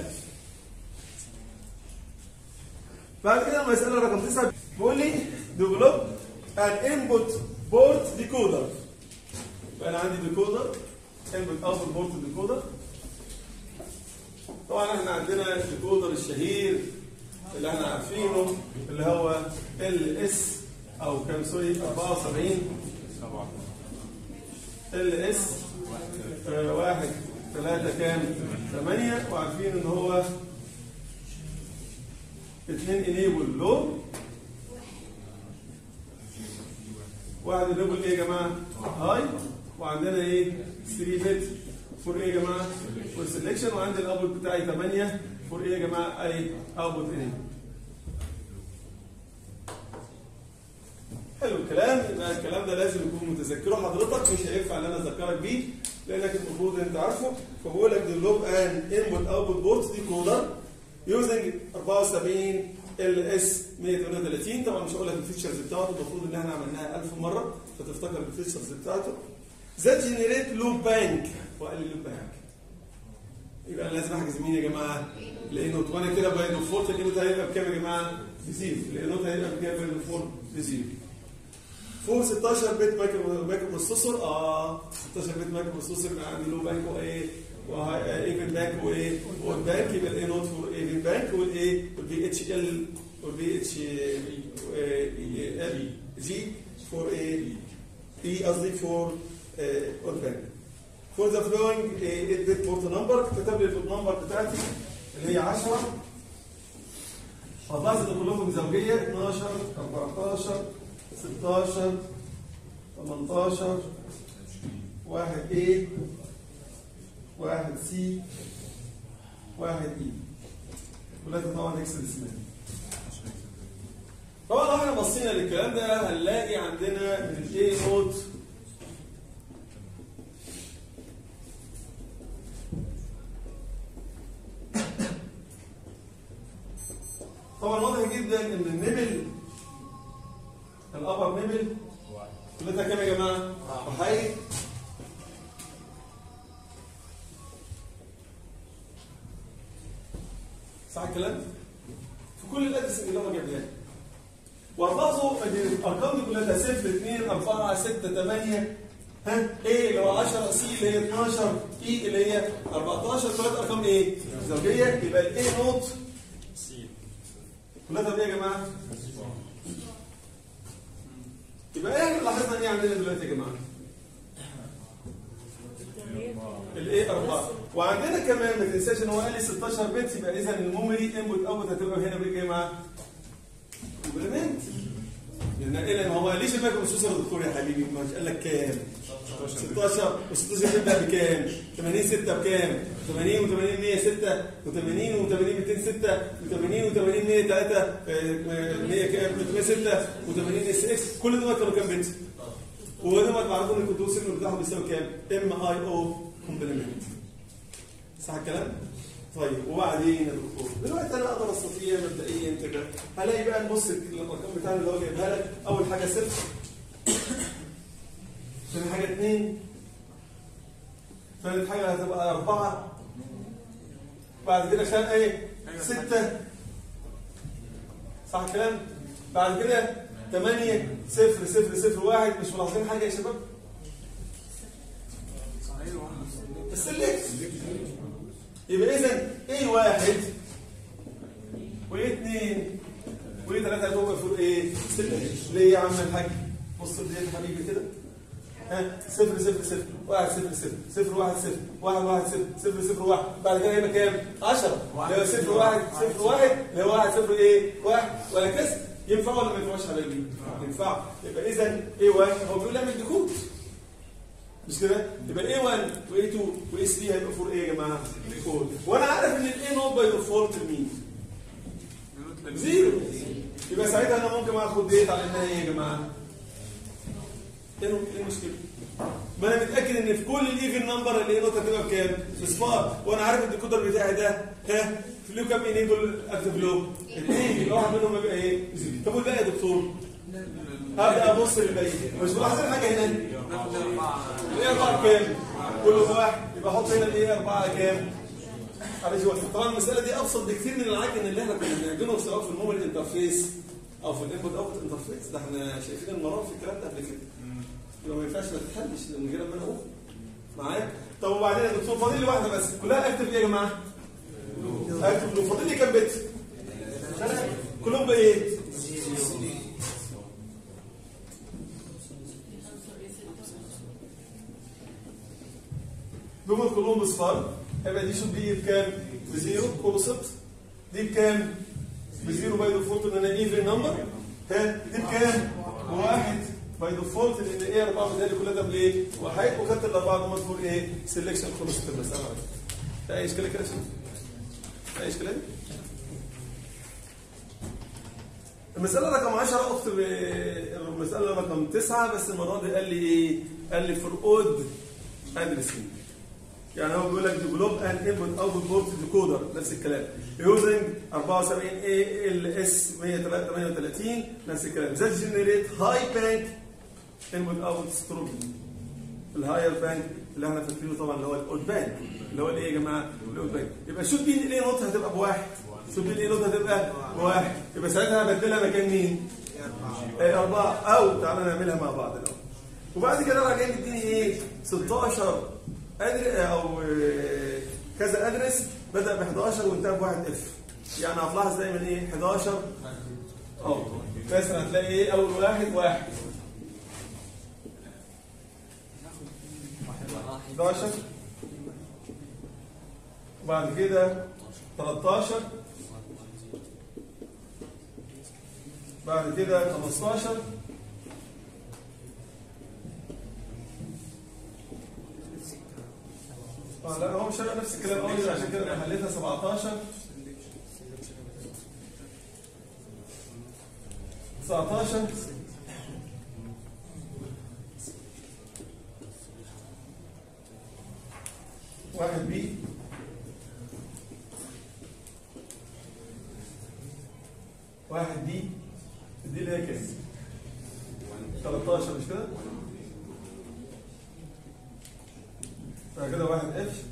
S1: بعد كده المسألة رقم تسعة بيقول لي develop an input port decoder يبقى أنا عندي decoder input output port decoder طبعا احنا عندنا الديكودر الشهير اللي احنا عارفينه اللي هو ال اس او كام سوري 74 ال اس واحد ثلاثة كام؟ ثمانية وعارفين ان هو اثنين انيبل لو واحد انيبل ايه يا جماعة؟ هاي وعندنا ايه؟ 3 بت فور ايه يا جماعة؟ فور سelection وعندي الاوتبوت بتاعي 8 فور ايه يا جماعة؟ اي اوتبوت انيبل حلو الكلام يبقى الكلام ده لازم يكون متذكره حضرتك مش هينفع ان انا اذكرك بيه لانك المفروض انت عارفه فبقول لك ديفلوب ان انبوت اوتبوت بورت ديكودر يوزنج 74 ال اس 138 طبعا مش هقول لك الفيتشرز بتاعته المفروض ان احنا عملناها 1000 مره فتفتكر الفيتشرز بتاعته ذات جنريت لوب بانك وقال لي لوب بانك يبقى انا لازم احجز مين يا جماعه؟ لانه وانا كده باي ديفولت الانوت هيبقى بكام يا جماعه؟ بزيرو الانوت هيبقى بكام باي ديفولت؟ بزيرو فوق 16 بت مايكرو مايكرو بروسيسور اه 16 بت مايكرو بروسيسور يبقى عندي لو بانك وايه وايفن بانك وايه والبانك يبقى الاي نوت فور ايفن بانك والايه والبي اتش ال والبي اتش ال جي فور ايه اي قصدي فور اون بانك فور ذا فلوينج 8 بت بورت نمبر كتب لي البورت نمبر بتاعتي اللي هي 10 هتلاحظ ان كلهم زوجيه 12 14 16 18 واحد A واحد C واحد E ولكن طبعا اكس اسمها طبعا لو احنا بصينا للكلام ده هنلاقي عندنا من A نوت طبعا واضح جدا ان النمل الابر نمل كلتها كام يا جماعه؟ وحي صح الكلام؟ في كل الادرس اللي هم جايبها لي وهتلاحظوا ان الارقام دي كلها 0 2 4 6 8 ها ايه اللي هو 10 سي اللي هي 12 اي اللي هي 14 ثلاث ارقام ايه؟ زوجيه يبقى الاي نوت كلها ايه يا جماعه؟ يبقى ايه اللي لاحظنا ايه عندنا دلوقتي يا جماعه؟ الايه 4 وعندنا كمان ما تنساش ان هو قال لي 16 بت يبقى اذا الميموري انبوت اوتبوت هتبقى هنا بايه يا جماعه؟ كومبلمنت لان ما هو ما قاليش المايكرو بروسيسور يا دكتور يا حبيبي ما قال لك كام 16 و16 تبدا بكام 80 6 بكام 80 و80 100 6 و80 و80 200 6 و80 و80 100 3 100 كام 306 و80 اس اكس كل دول كانوا كام بنت وهنا ما تعرفوا ان الكنترول سيجنال بتاعهم بيساوي كام ام اي او كومبلمنت صح الكلام طيب وبعدين يا دكتور دلوقتي انا اقدر استطيع مبدئيا كده هلاقي بقى نبص الارقام بتاعنا اللي هو جايبها لك اول حاجه صفر ثاني حاجه اثنين ثالث حاجه هتبقى اربعه بعد كده خان ايه؟ سته صح الكلام؟ بعد كده 8 0 0 0 1 مش ملاحظين حاجه يا شباب؟
S2: صحيح
S1: السلكت يبقى اذا ايه واحد وايه اثنين وايه ثلاثه هتبقى المفروض ايه؟ سلكت ليه يا عم الحاج؟ بص لي يا حبيبي كده ها صفر صفر صفر واحد صفر صفر صفر واحد صفر واحد واحد صفر صفر صفر واحد بعد كده هيبقى كام؟ 10 اللي هو صفر واحد صفر واحد اللي هو واحد صفر ايه؟ واحد وهكذا ينفع ولا ما ينفعش على دي؟ ينفع يبقى اذا ايه واحد هو بيقول اعمل ديكود مش كده؟ يبقى ايه 1 وايه 2 وايه 3 هيبقى فور ايه يا جماعه؟ ديكود وانا عارف ان الايه نوت باي ديفولت لمين؟ زيرو يبقى ساعتها انا ممكن اخد ديت على انها ايه يا جماعه؟ ايه ايه المشكله؟ ما انا متاكد ان في كل الايفن نمبر اللي نقطه هتبقى بكام؟ بصفار وانا عارف الديكودر بتاعي ده ها في له كام انيبل اكتف له؟ اثنين يبقى واحد منهم يبقى ايه؟ زيرو طب والباقي يا دكتور؟ هبدا ابص للباقي مش ملاحظين حاجه هنا؟ الايه 4 كام؟ كل واحد يبقى احط هنا الايه 4 كام؟ معلش هو طبعا المساله دي ابسط بكتير من العجن اللي احنا كنا بنعجنه سواء في الموبايل انترفيس او في الانبوت اوتبوت انترفيس ده احنا شايفين المرار في الكلام ده قبل كده يبقى ما ينفعش ما تتحلش من غير ما انا اقول معاك طب وبعدين يا دكتور فاضل لي واحده بس كلها اكتب ايه يا جماعه؟ اكتب له فاضل لي كام بت؟ كلهم بايه؟ دول كلهم بصفار يبقى دي شوف دي بكام؟ بزيرو خلصت دي بكام؟ بزيرو باي ديفولت ان انا ايفن نمبر ها دي بكام؟ بواحد باي ديفولت لان ايه اربعه بدالي كلها ده بالايه؟ واحد وخدت الاربعه دول مذكور ايه؟ سelection خلصت المساله في اي اشكال كده يا شباب؟ في اي اشكال المسألة رقم 10 أكتب المسألة رقم 9 بس المرة دي قال لي إيه؟ قال لي فور أود أدرسنج يعني هو بيقول لك ديفلوب ان انبوت اوتبوت بورت ديكودر نفس الكلام يوزنج 74 اي ال اس 138 نفس الكلام ذات جنريت هاي بانك انبوت اوتبوت ستروب الهاير بانك اللي احنا فاكرينه طبعا اللي هو الاولد بانك اللي هو الايه يا جماعه؟ الاولد بانك يبقى شوت بين الايه نوت هتبقى بواحد شوت بين الايه نوت هتبقى بواحد يبقى ساعتها هبدلها مكان مين؟ ايه اربعه او تعالى نعملها مع بعض الاول وبعد كده راجعين مديني ايه؟ 16 أدري او كذا ادرس بدا ب 11 وانتهى بواحد اف يعني هتلاحظ دايما ايه 11 اه مثلا هتلاقي ايه اول واحد واحد 11 وبعد كده 13 بعد كده 15 اه لا هو مش هيبقى نفس الكلام قوي عشان كده انا حليتها 17 19 واحد بي واحد دي دي اللي هي كام؟ 13 مش كده؟ بعد كده واحد اف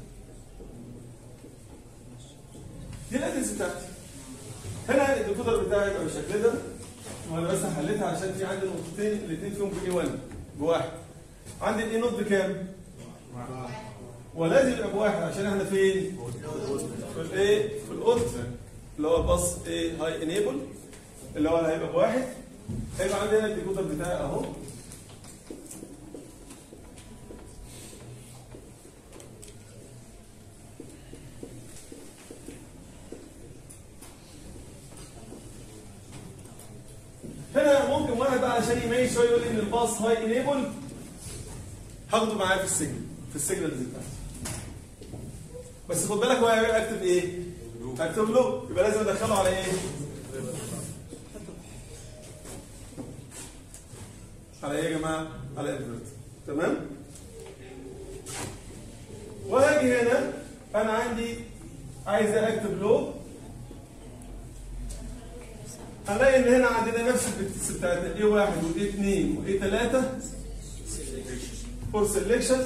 S1: دي الادرس بتاعتي هنا الديكودر بتاعي يبقى بالشكل ده وانا بس حليتها عشان في عندي نقطتين الاثنين فيهم باي 1 بواحد عندي الاي نوت بكام؟ ولازم يبقى بواحد عشان احنا فين؟ في الايه؟ في الاوت اللي هو الباص ايه هاي انيبل اللي هو اللي هيبقى بواحد هيبقى عندي هنا الديكودر بتاعي اهو هنا ممكن واحد بقى عشان يميز شويه يقول لي ان الباص هاي انيبل هاخده معايا في السجن في السيجنال بتاعتي بس خد بالك هو اكتب ايه؟ اكتب له يبقى لازم ادخله على ايه؟ على ايه يا جماعه؟ على انفرت تمام؟ وهاجي هنا انا عندي عايز اكتب له هنلاقي ان هنا عندنا نفس البتس بتاعتنا ايه واحد وايه اثنين وايه ثلاثه فور سelection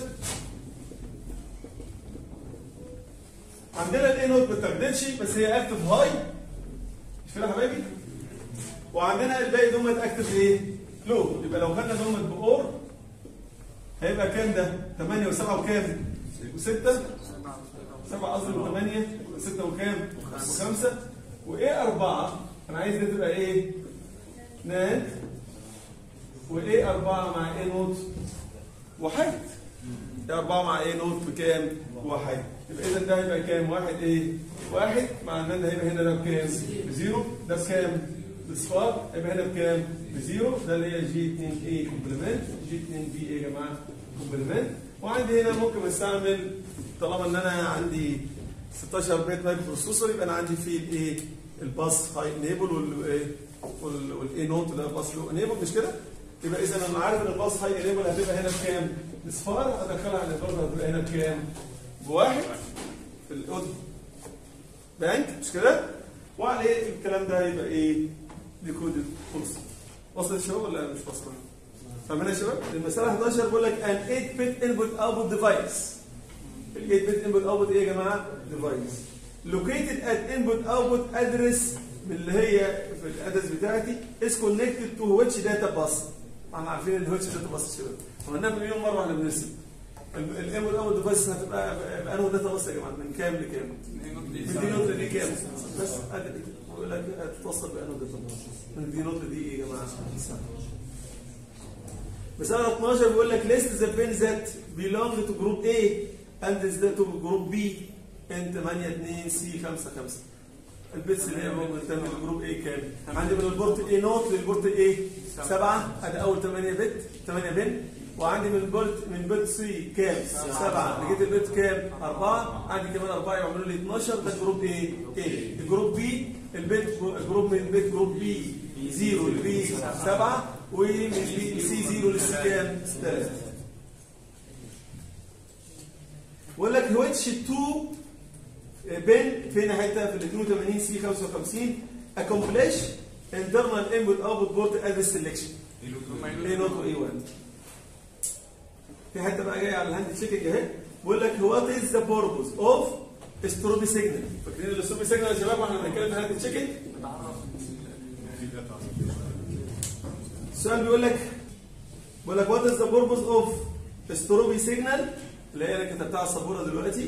S1: عندنا الاي نوت ما بتعدلش بس هي اكتف هاي مش كده يا حبايبي؟ وعندنا الباقي دومت اكتف ايه؟ لو يبقى لو خدنا دومت باور هيبقى كام ده؟ 8 و7 وكام؟ و6 7 قصدي و8 و6 وكام؟ و5 وايه 4 انا عايز دي تبقى ايه؟ نات وايه 4 مع ايه نوت؟ واحد ايه 4 مع ايه نوت بكام؟ واحد يبقى اذا ده هيبقى كام؟ واحد ايه؟ واحد معناه ان هيبقى هنا ده بكام؟ بزيرو ده بكام؟ بصفار هيبقى هنا بكام؟ بزيرو ده اللي هي جي 2 اي كومبلمنت جي 2 بي ايه يا جماعه؟ كومبلمنت وعندي هنا ممكن استعمل طالما ان انا عندي 16 بيت مايكرو بروسيسور يبقى انا عندي فيه الايه؟ الباس هاي انيبل والايه؟ والاي نوت اللي هو الباس لو انيبل مش كده؟ يبقى اذا انا عارف ان الباس هاي انيبل هتبقى هنا بكام؟ بصفار ادخلها على الباس هتبقى هنا بكام؟ بواحد في الاود بانك مش كده؟ وعليه الكلام ده يبقى ايه؟ ديكودد خلص وصلت يا شباب ولا مش وصلت؟ فاهمين يا شباب؟ المسألة 11 بيقول لك an 8 bit input output device ال 8 bit input output ايه يا جماعة؟ device located at input output address من اللي هي في الادرس بتاعتي is connected to which data bus احنا عارفين ال which data bus يا شباب عملناها مليون مرة واحنا بنرسم الانبوت اوت ديفايس هتبقى بانه داتا بس يا جماعه من كام لكام؟ من دي نوت دي كام؟ بس ادي بقول لك هتتوصل بانه داتا من دي نوت دي ايه يا جماعه؟ مثلا 12 بيقول لك list the pins that belong to group A and is to group B in 8 2 C 5 5 البيتس اللي هي منتمي للجروب A كام؟ عندي من البورت A نوت للبورت A 7 ادي اول 8 بت 8 بن وعندي من البورت من بيت سي كام؟ 7 لقيت البيت كام؟ 4 عندي كمان 4 يعملوا لي 12 ده جروب ايه؟ ايه الجروب بي البيت جروب من البيت جروب بي 0 لبي 7 ومن بي سي 0 لسي كام؟ 3 بقول لك ويتش 2 بين فين حته في ال 82 سي 55 accomplish internal input output port address selection ايه نوت وايه 1 في حته بقى جايه على الهاند تشيكنج اهي بيقول لك وات از ذا بوربوز اوف ستروبي سيجنال فاكرين الستروبي سيجنال يا شباب واحنا بنتكلم في الهاند تشيكنج السؤال بيقول لك بيقول لك وات از ذا بوربوز اوف ستروبي سيجنال اللي هي انا كتبتها على السبوره دلوقتي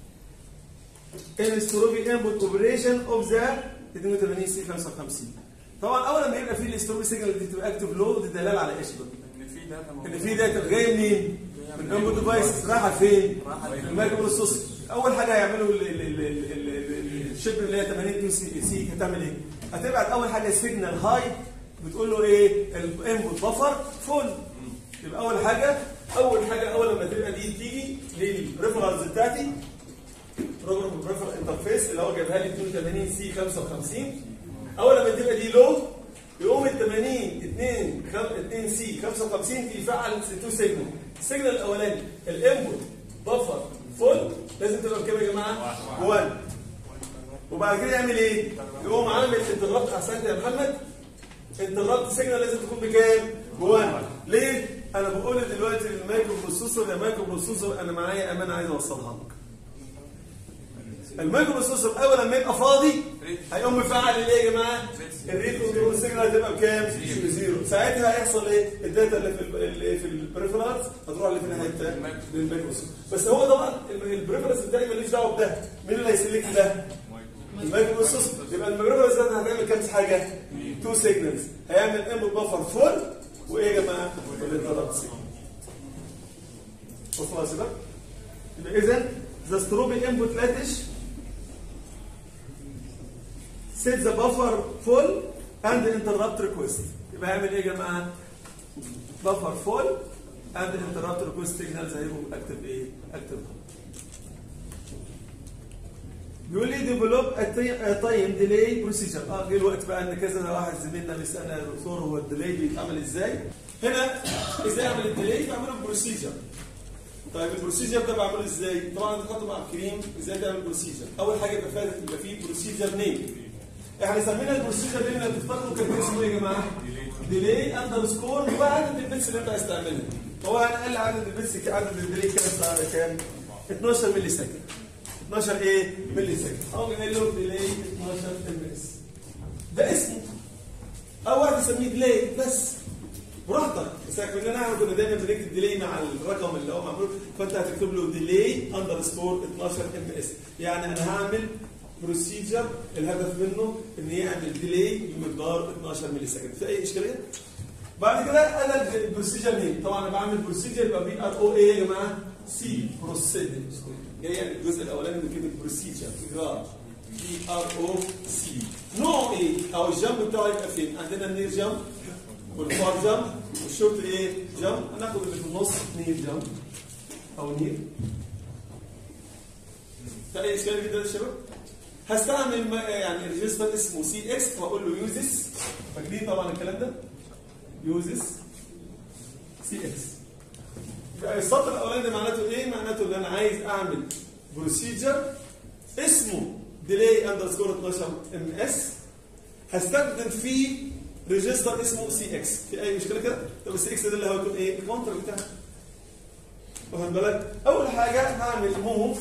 S1: الستروبي انبوت اوبريشن اوف ذا 82 سي 55 طبعا اول ما يبقى في الستروبي سيجنال دي تبقى اكتف لو دي دلاله على ايش بقى
S2: ان في داتا
S1: ان في داتا جايه منين؟ من انبوت ديفايس رايحه فين؟ المايكرو بروسيسور اول حاجه هيعملوا ال- ال- ال- ال- ال- ال- الشيب اللي هي 82 سي سي هتعمل ايه؟ هتبعت اول حاجه سيجنال هاي بتقول له ايه؟ الانبوت بفر فول يبقى اول حاجه اول حاجه اول لما تبقى دي تيجي للريفرنس بتاعتي بروجرام ريفر انترفيس اللي هو جايبها لي 82 سي 55 اول لما تبقى دي لو يقوم ال 80 2 2 سي 55 يفعل تو سيجنال السيجنال الاولاني الانبوت بفر فول لازم تبقى بكام يا جماعه؟ 1 وبعد كده يعمل ايه؟ يقوم عامل انتربت احسنت يا محمد انتربت سيجنال لازم تكون بكام؟ ب 1 ليه؟ انا بقول دلوقتي للمايكرو بروسيسور يا مايكرو بروسيسور انا معايا امانه عايز اوصلها لك المايكرو بروسيسور اول لما يبقى فاضي هيقوم مفعل الايه يا جماعه؟ الريت كنترول سيجنال هتبقى بكام؟ بزيرو ساعتها هيحصل ايه؟ الداتا اللي في ال- اللي في البريفرنس هتروح اللي في الناحيه الثانيه للمايكرو بروسيسور بس هو طبعا البريفرنس بتاعي ماليش دعوه بده مين اللي هيسلكت ده؟ المايكرو بروسيسور يبقى البريفرنس ده هتعمل كام حاجه؟ تو سيجنالز هيعمل انبوت بفر فول وايه يا جماعه؟ والانتربت سيجنال وصلوا يا شباب؟ يبقى اذا ذا ستروبي انبوت لاتش set the buffer full and interrupt request يبقى هعمل ايه يا جماعه؟ بفر فول اند انترابت ريكوست سيجنالز هيبقوا اكتب ايه؟ اكتب بيقول لي ديفلوب تايم ديلي بروسيجر اه جه الوقت بقى ان كذا واحد زميلنا بيسالنا يا دكتور هو الديلي بيتعمل ازاي؟ هنا ازاي اعمل الديلي؟ بعمله بروسيجر طيب البروسيجر ده بعمله ازاي؟ طبعا انت تحطه مع الكريم ازاي تعمل بروسيجر؟ اول حاجه يبقى فاتت يبقى فيه بروسيجر نيم احنا سمينا البروسيجر نيم لو تفتكروا كان اسمه ايه يا جماعه؟ ديلي اندر سكور وعدد البيتس اللي انت عايز تعملها هو هنقل عدد البيتس عدد الديلي كام ساعه كام؟ 12 ملي سكند 12 ايه؟ ملي سكند او قايل له ديلي 12 ام اس ده اسمه او واحد يسميه ديلي بس براحتك بس كلنا نعرف كنا دايما بنكتب ديلي مع الرقم اللي هو معمول فانت هتكتب له ديلي اندر سكور 12 ام اس يعني انا هعمل بروسيجر الهدف منه ان يعمل ديلي بمقدار 12 ملي سكند في اي اشكاليه؟ بعد كده انا البروسيجر نيم طبعا انا بعمل بروسيجر يبقى بي ار او اي يا جماعه سي بروسيجر جاي يعني الجزء الاولاني من كلمه بروسيجر اجراء بي ار او سي نوع ايه او الجنب بتاعه يبقى فين عندنا النير جنب والفار جنب والشورت ايه جنب هناخد اللي في النص نير جنب او نير ده اي اشكال جدا يا شباب هستعمل ما- يعني ريجستر اسمه سي اكس واقول له يوزس فاكرين طبعا الكلام ده يوزس سي اكس يبقى السطر الاولاني ده معناته ايه؟ معناته ان انا عايز اعمل بروسيجر اسمه ديلي اندرسكور 12 ام اس هستخدم فيه ريجستر اسمه سي اكس في اي مشكله كده؟ طب السي اكس ده اللي هو يكون ايه؟ الكونتر بتاعه واخد بالك؟ اول حاجه هعمل موف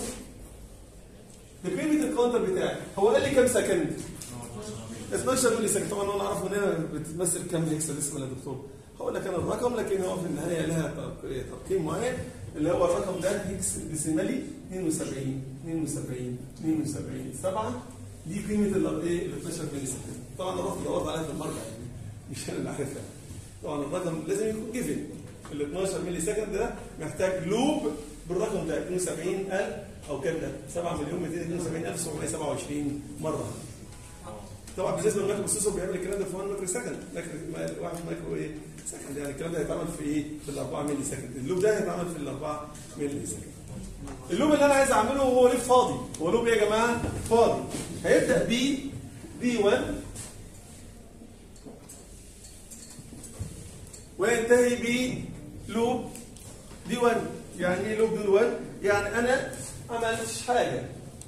S1: بقيمه الكونتر بتاعي هو قال لي كام سكند؟ 12 ملي سكند طبعا انا اعرف من هنا بتمثل كام هيكسا اسمه يا دكتور هقول لك انا الرقم لكن هو في النهايه لها تق- تقييم معين اللي هو الرقم ده هيكس ديسيمالي 72 72 72 7 دي قيمه ال ايه ال 12 ملي سكند طبعا انا رحت دورت عليها في المرجع يعني مش انا اللي عارفها طبعا الرقم لازم يكون جيفن ال 12 ملي سكند ده محتاج لوب بالرقم ده 72000 او كام ده 7 مليون 272727 مره طبعا بالنسبه للمايكرو بروسيسور بيعمل الكلام ده في 1 مايكرو سكند مايكرو ما- واحد مايكرو ايه سكند يعني الكلام ده هيتعمل في ايه في ال 4 ملي سكند اللوب ده هيتعمل في ال 4 ملي سكند اللوب اللي انا عايز اعمله هو لوب فاضي هو لوب ايه يا جماعه فاضي هيبدا ب دي 1 وينتهي بلوب دي 1 يعني ايه لوب دي 1 يعني انا ما عملتش حاجه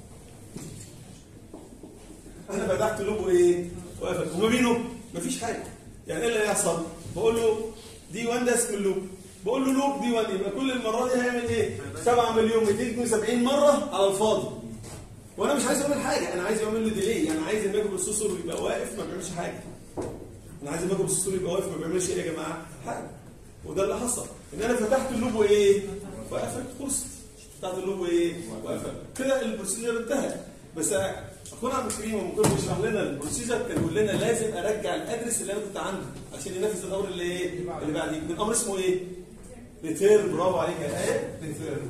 S1: انا فتحت لوب وايه؟ وقفل وما بينه مفيش حاجه يعني ايه اللي هيحصل؟ بقول له دي 1 ده اسم اللوب بقول له لوب دي 1 يبقى كل المرات دي هيعمل ايه؟ 7 مليون 272 مره على الفاضي وانا مش عايز اعمل حاجه انا عايز اعمل له ديلي انا عايز المايكرو بروسيسور يبقى واقف ما بيعملش حاجه انا عايز المايكرو بروسيسور يبقى واقف ما بيعملش ايه يا جماعه؟ حاجه وده اللي حصل ان انا فتحت اللوب وايه؟ وقفلت خلصت فتحت اللوب وايه؟ وقفلت كده البروسيجر انتهى بس اخونا عبد الكريم لما كان بيشرح لنا البروسيجر كان بيقول لنا لازم ارجع الادرس اللي انا كنت عنده عشان ينفذ الامر اللي ايه؟ اللي بعديه الامر اسمه ايه؟ ريتيرن برافو عليك يا ايه؟ ريتيرن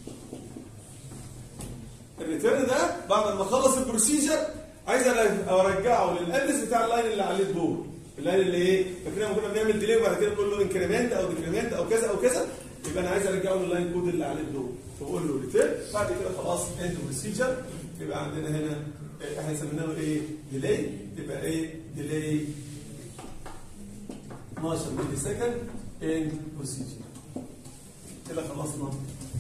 S1: الريتيرن ده بعد ما اخلص البروسيجر عايز أرج- ارجعه للادرس بتاع اللاين اللي عليه الدور اللاين اللي ايه؟ فاكرين لما كنا بنعمل ديلي وبعد كده نقول له انكريمنت او ديكريمنت او كذا او كذا يبقى انا عايز ارجعه لللاين كود اللي عليه الدور فاقول له ريتيرن بعد كده خلاص اند بروسيجر يبقى عندنا هنا إيه، احنا سميناه ايه؟ ديلي يبقى ايه؟ ديلي 12 ملي سكند اند بروسيجر كده خلصنا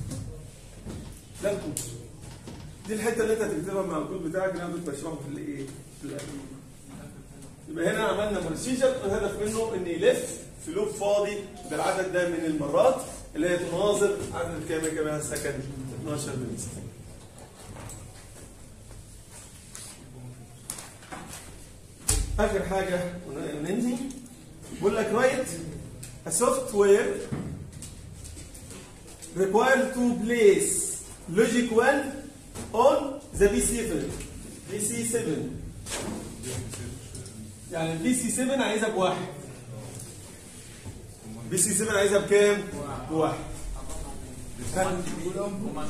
S1: ده الكود دي الحته اللي انت هتكتبها مع الكود بتاعك اللي انا كنت بشرحه في الايه؟ في الأكيد. يبقى هنا عملنا بروسيجر الهدف منه ان يلف في لوب فاضي بالعدد ده من المرات اللي هي تناظر عدد كام يا جماعه سكند 12 ملي سكند. اخر حاجه وننهي بقول لك رايت a software required to place logic 1 on the PC7 PC7 يعني البي سي 7 عايزها بواحد بي سي 7 عايزها بكام؟ بواحد ها؟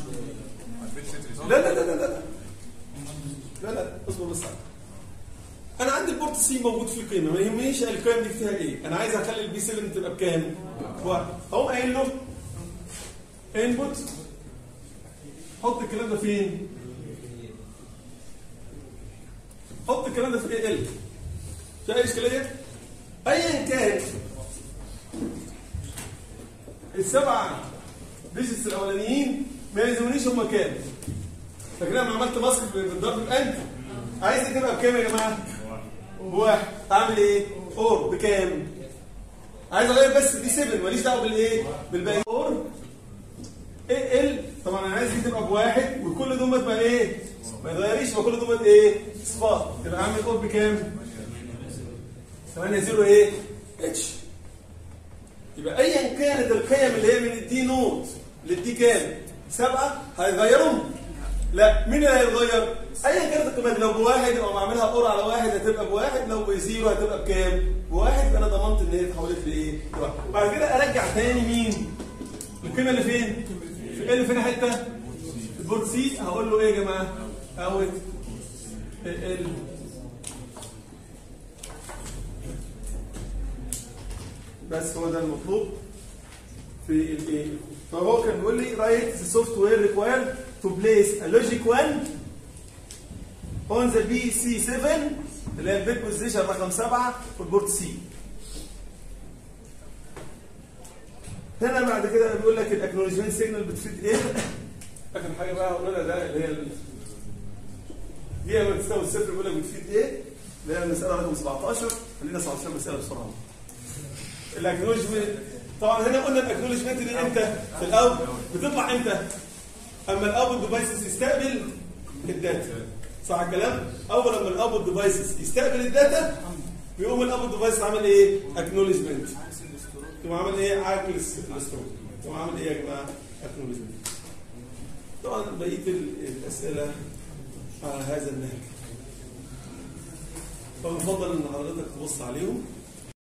S1: لا لا لا لا لا لا لا اصبر بس انا عندي البورت سي موجود فيه قيمه ما يهمنيش القيم دي فيها ايه انا عايز اخلي البي 7 تبقى بكام؟ بواحد اقوم قايل له انبوت حط الكلام ده فين؟ حط الكلام ده في ايه ال في اي اشكاليه؟ ايا كان السبعه ديجيتس الاولانيين ما يلزمونيش هم كام فاكرين لما عملت ماسك بالضرب الانت عايز تبقى بكام يا جماعه؟ بواحد اعمل ايه؟ اور بكام؟ عايز اغير بس دي 7 ماليش دعوه بالايه؟ بالباقي اور ايه ال طبعا انا عايز دي تبقى بواحد وكل دول تبقى ايه؟ ما يتغيريش يبقى كل دول ايه؟ صفار يبقى اعمل اور بكام؟ 8 0 ايه؟ اتش يبقى ايا كانت القيم اللي هي من الدي نوت للدي كام؟ سبعه هيغيرهم؟ لا مين اللي هيتغير؟ ايا كانت القيمات لو بواحد يبقى بعملها اور على واحد هتبقى بواحد لو بزيرو هتبقى بكام؟ بواحد يبقى انا ضمنت ان هي اتحولت لايه؟ لواحد بعد كده ارجع تاني مين؟ القيمه اللي فين؟ في ال فين حته؟ في البورد سي هقول له ايه يا جماعه؟ اوت ال بس هو ده المطلوب في الايه فهو كان بيقول لي رايت the software required to place a logic 1 on the BC7 اللي هي البيت بوزيشن رقم 7 في البورت سي هنا بعد كده بيقول لك الاكنولجمنت سيجنال بتفيد ايه؟ اخر حاجه بقى هقول لها ده اللي هي ال- دي لما تساوي الصفر بيقول لك بتفيد ايه؟ اللي هي المساله رقم 17 خلينا 17 مساله بسرعه الاكنولجمنت طبعا هنا قلنا الاكنولجمنت دي امتى؟ في الاول بتطلع امتى؟ اما الاوتبوت ديفايسز يستقبل الداتا صح الكلام؟ اول لما الاوتبوت ديفايسز يستقبل الداتا بيقوم الاوتبوت ديفايس عامل ايه؟ اكنولجمنت يقوم عامل ايه؟ عاكس الستور يقوم عامل ايه يا جماعه؟ اكنولجمنت طبعا بقيه ال- الاسئله على هذا النهج فبفضل ان حضرتك تبص عليهم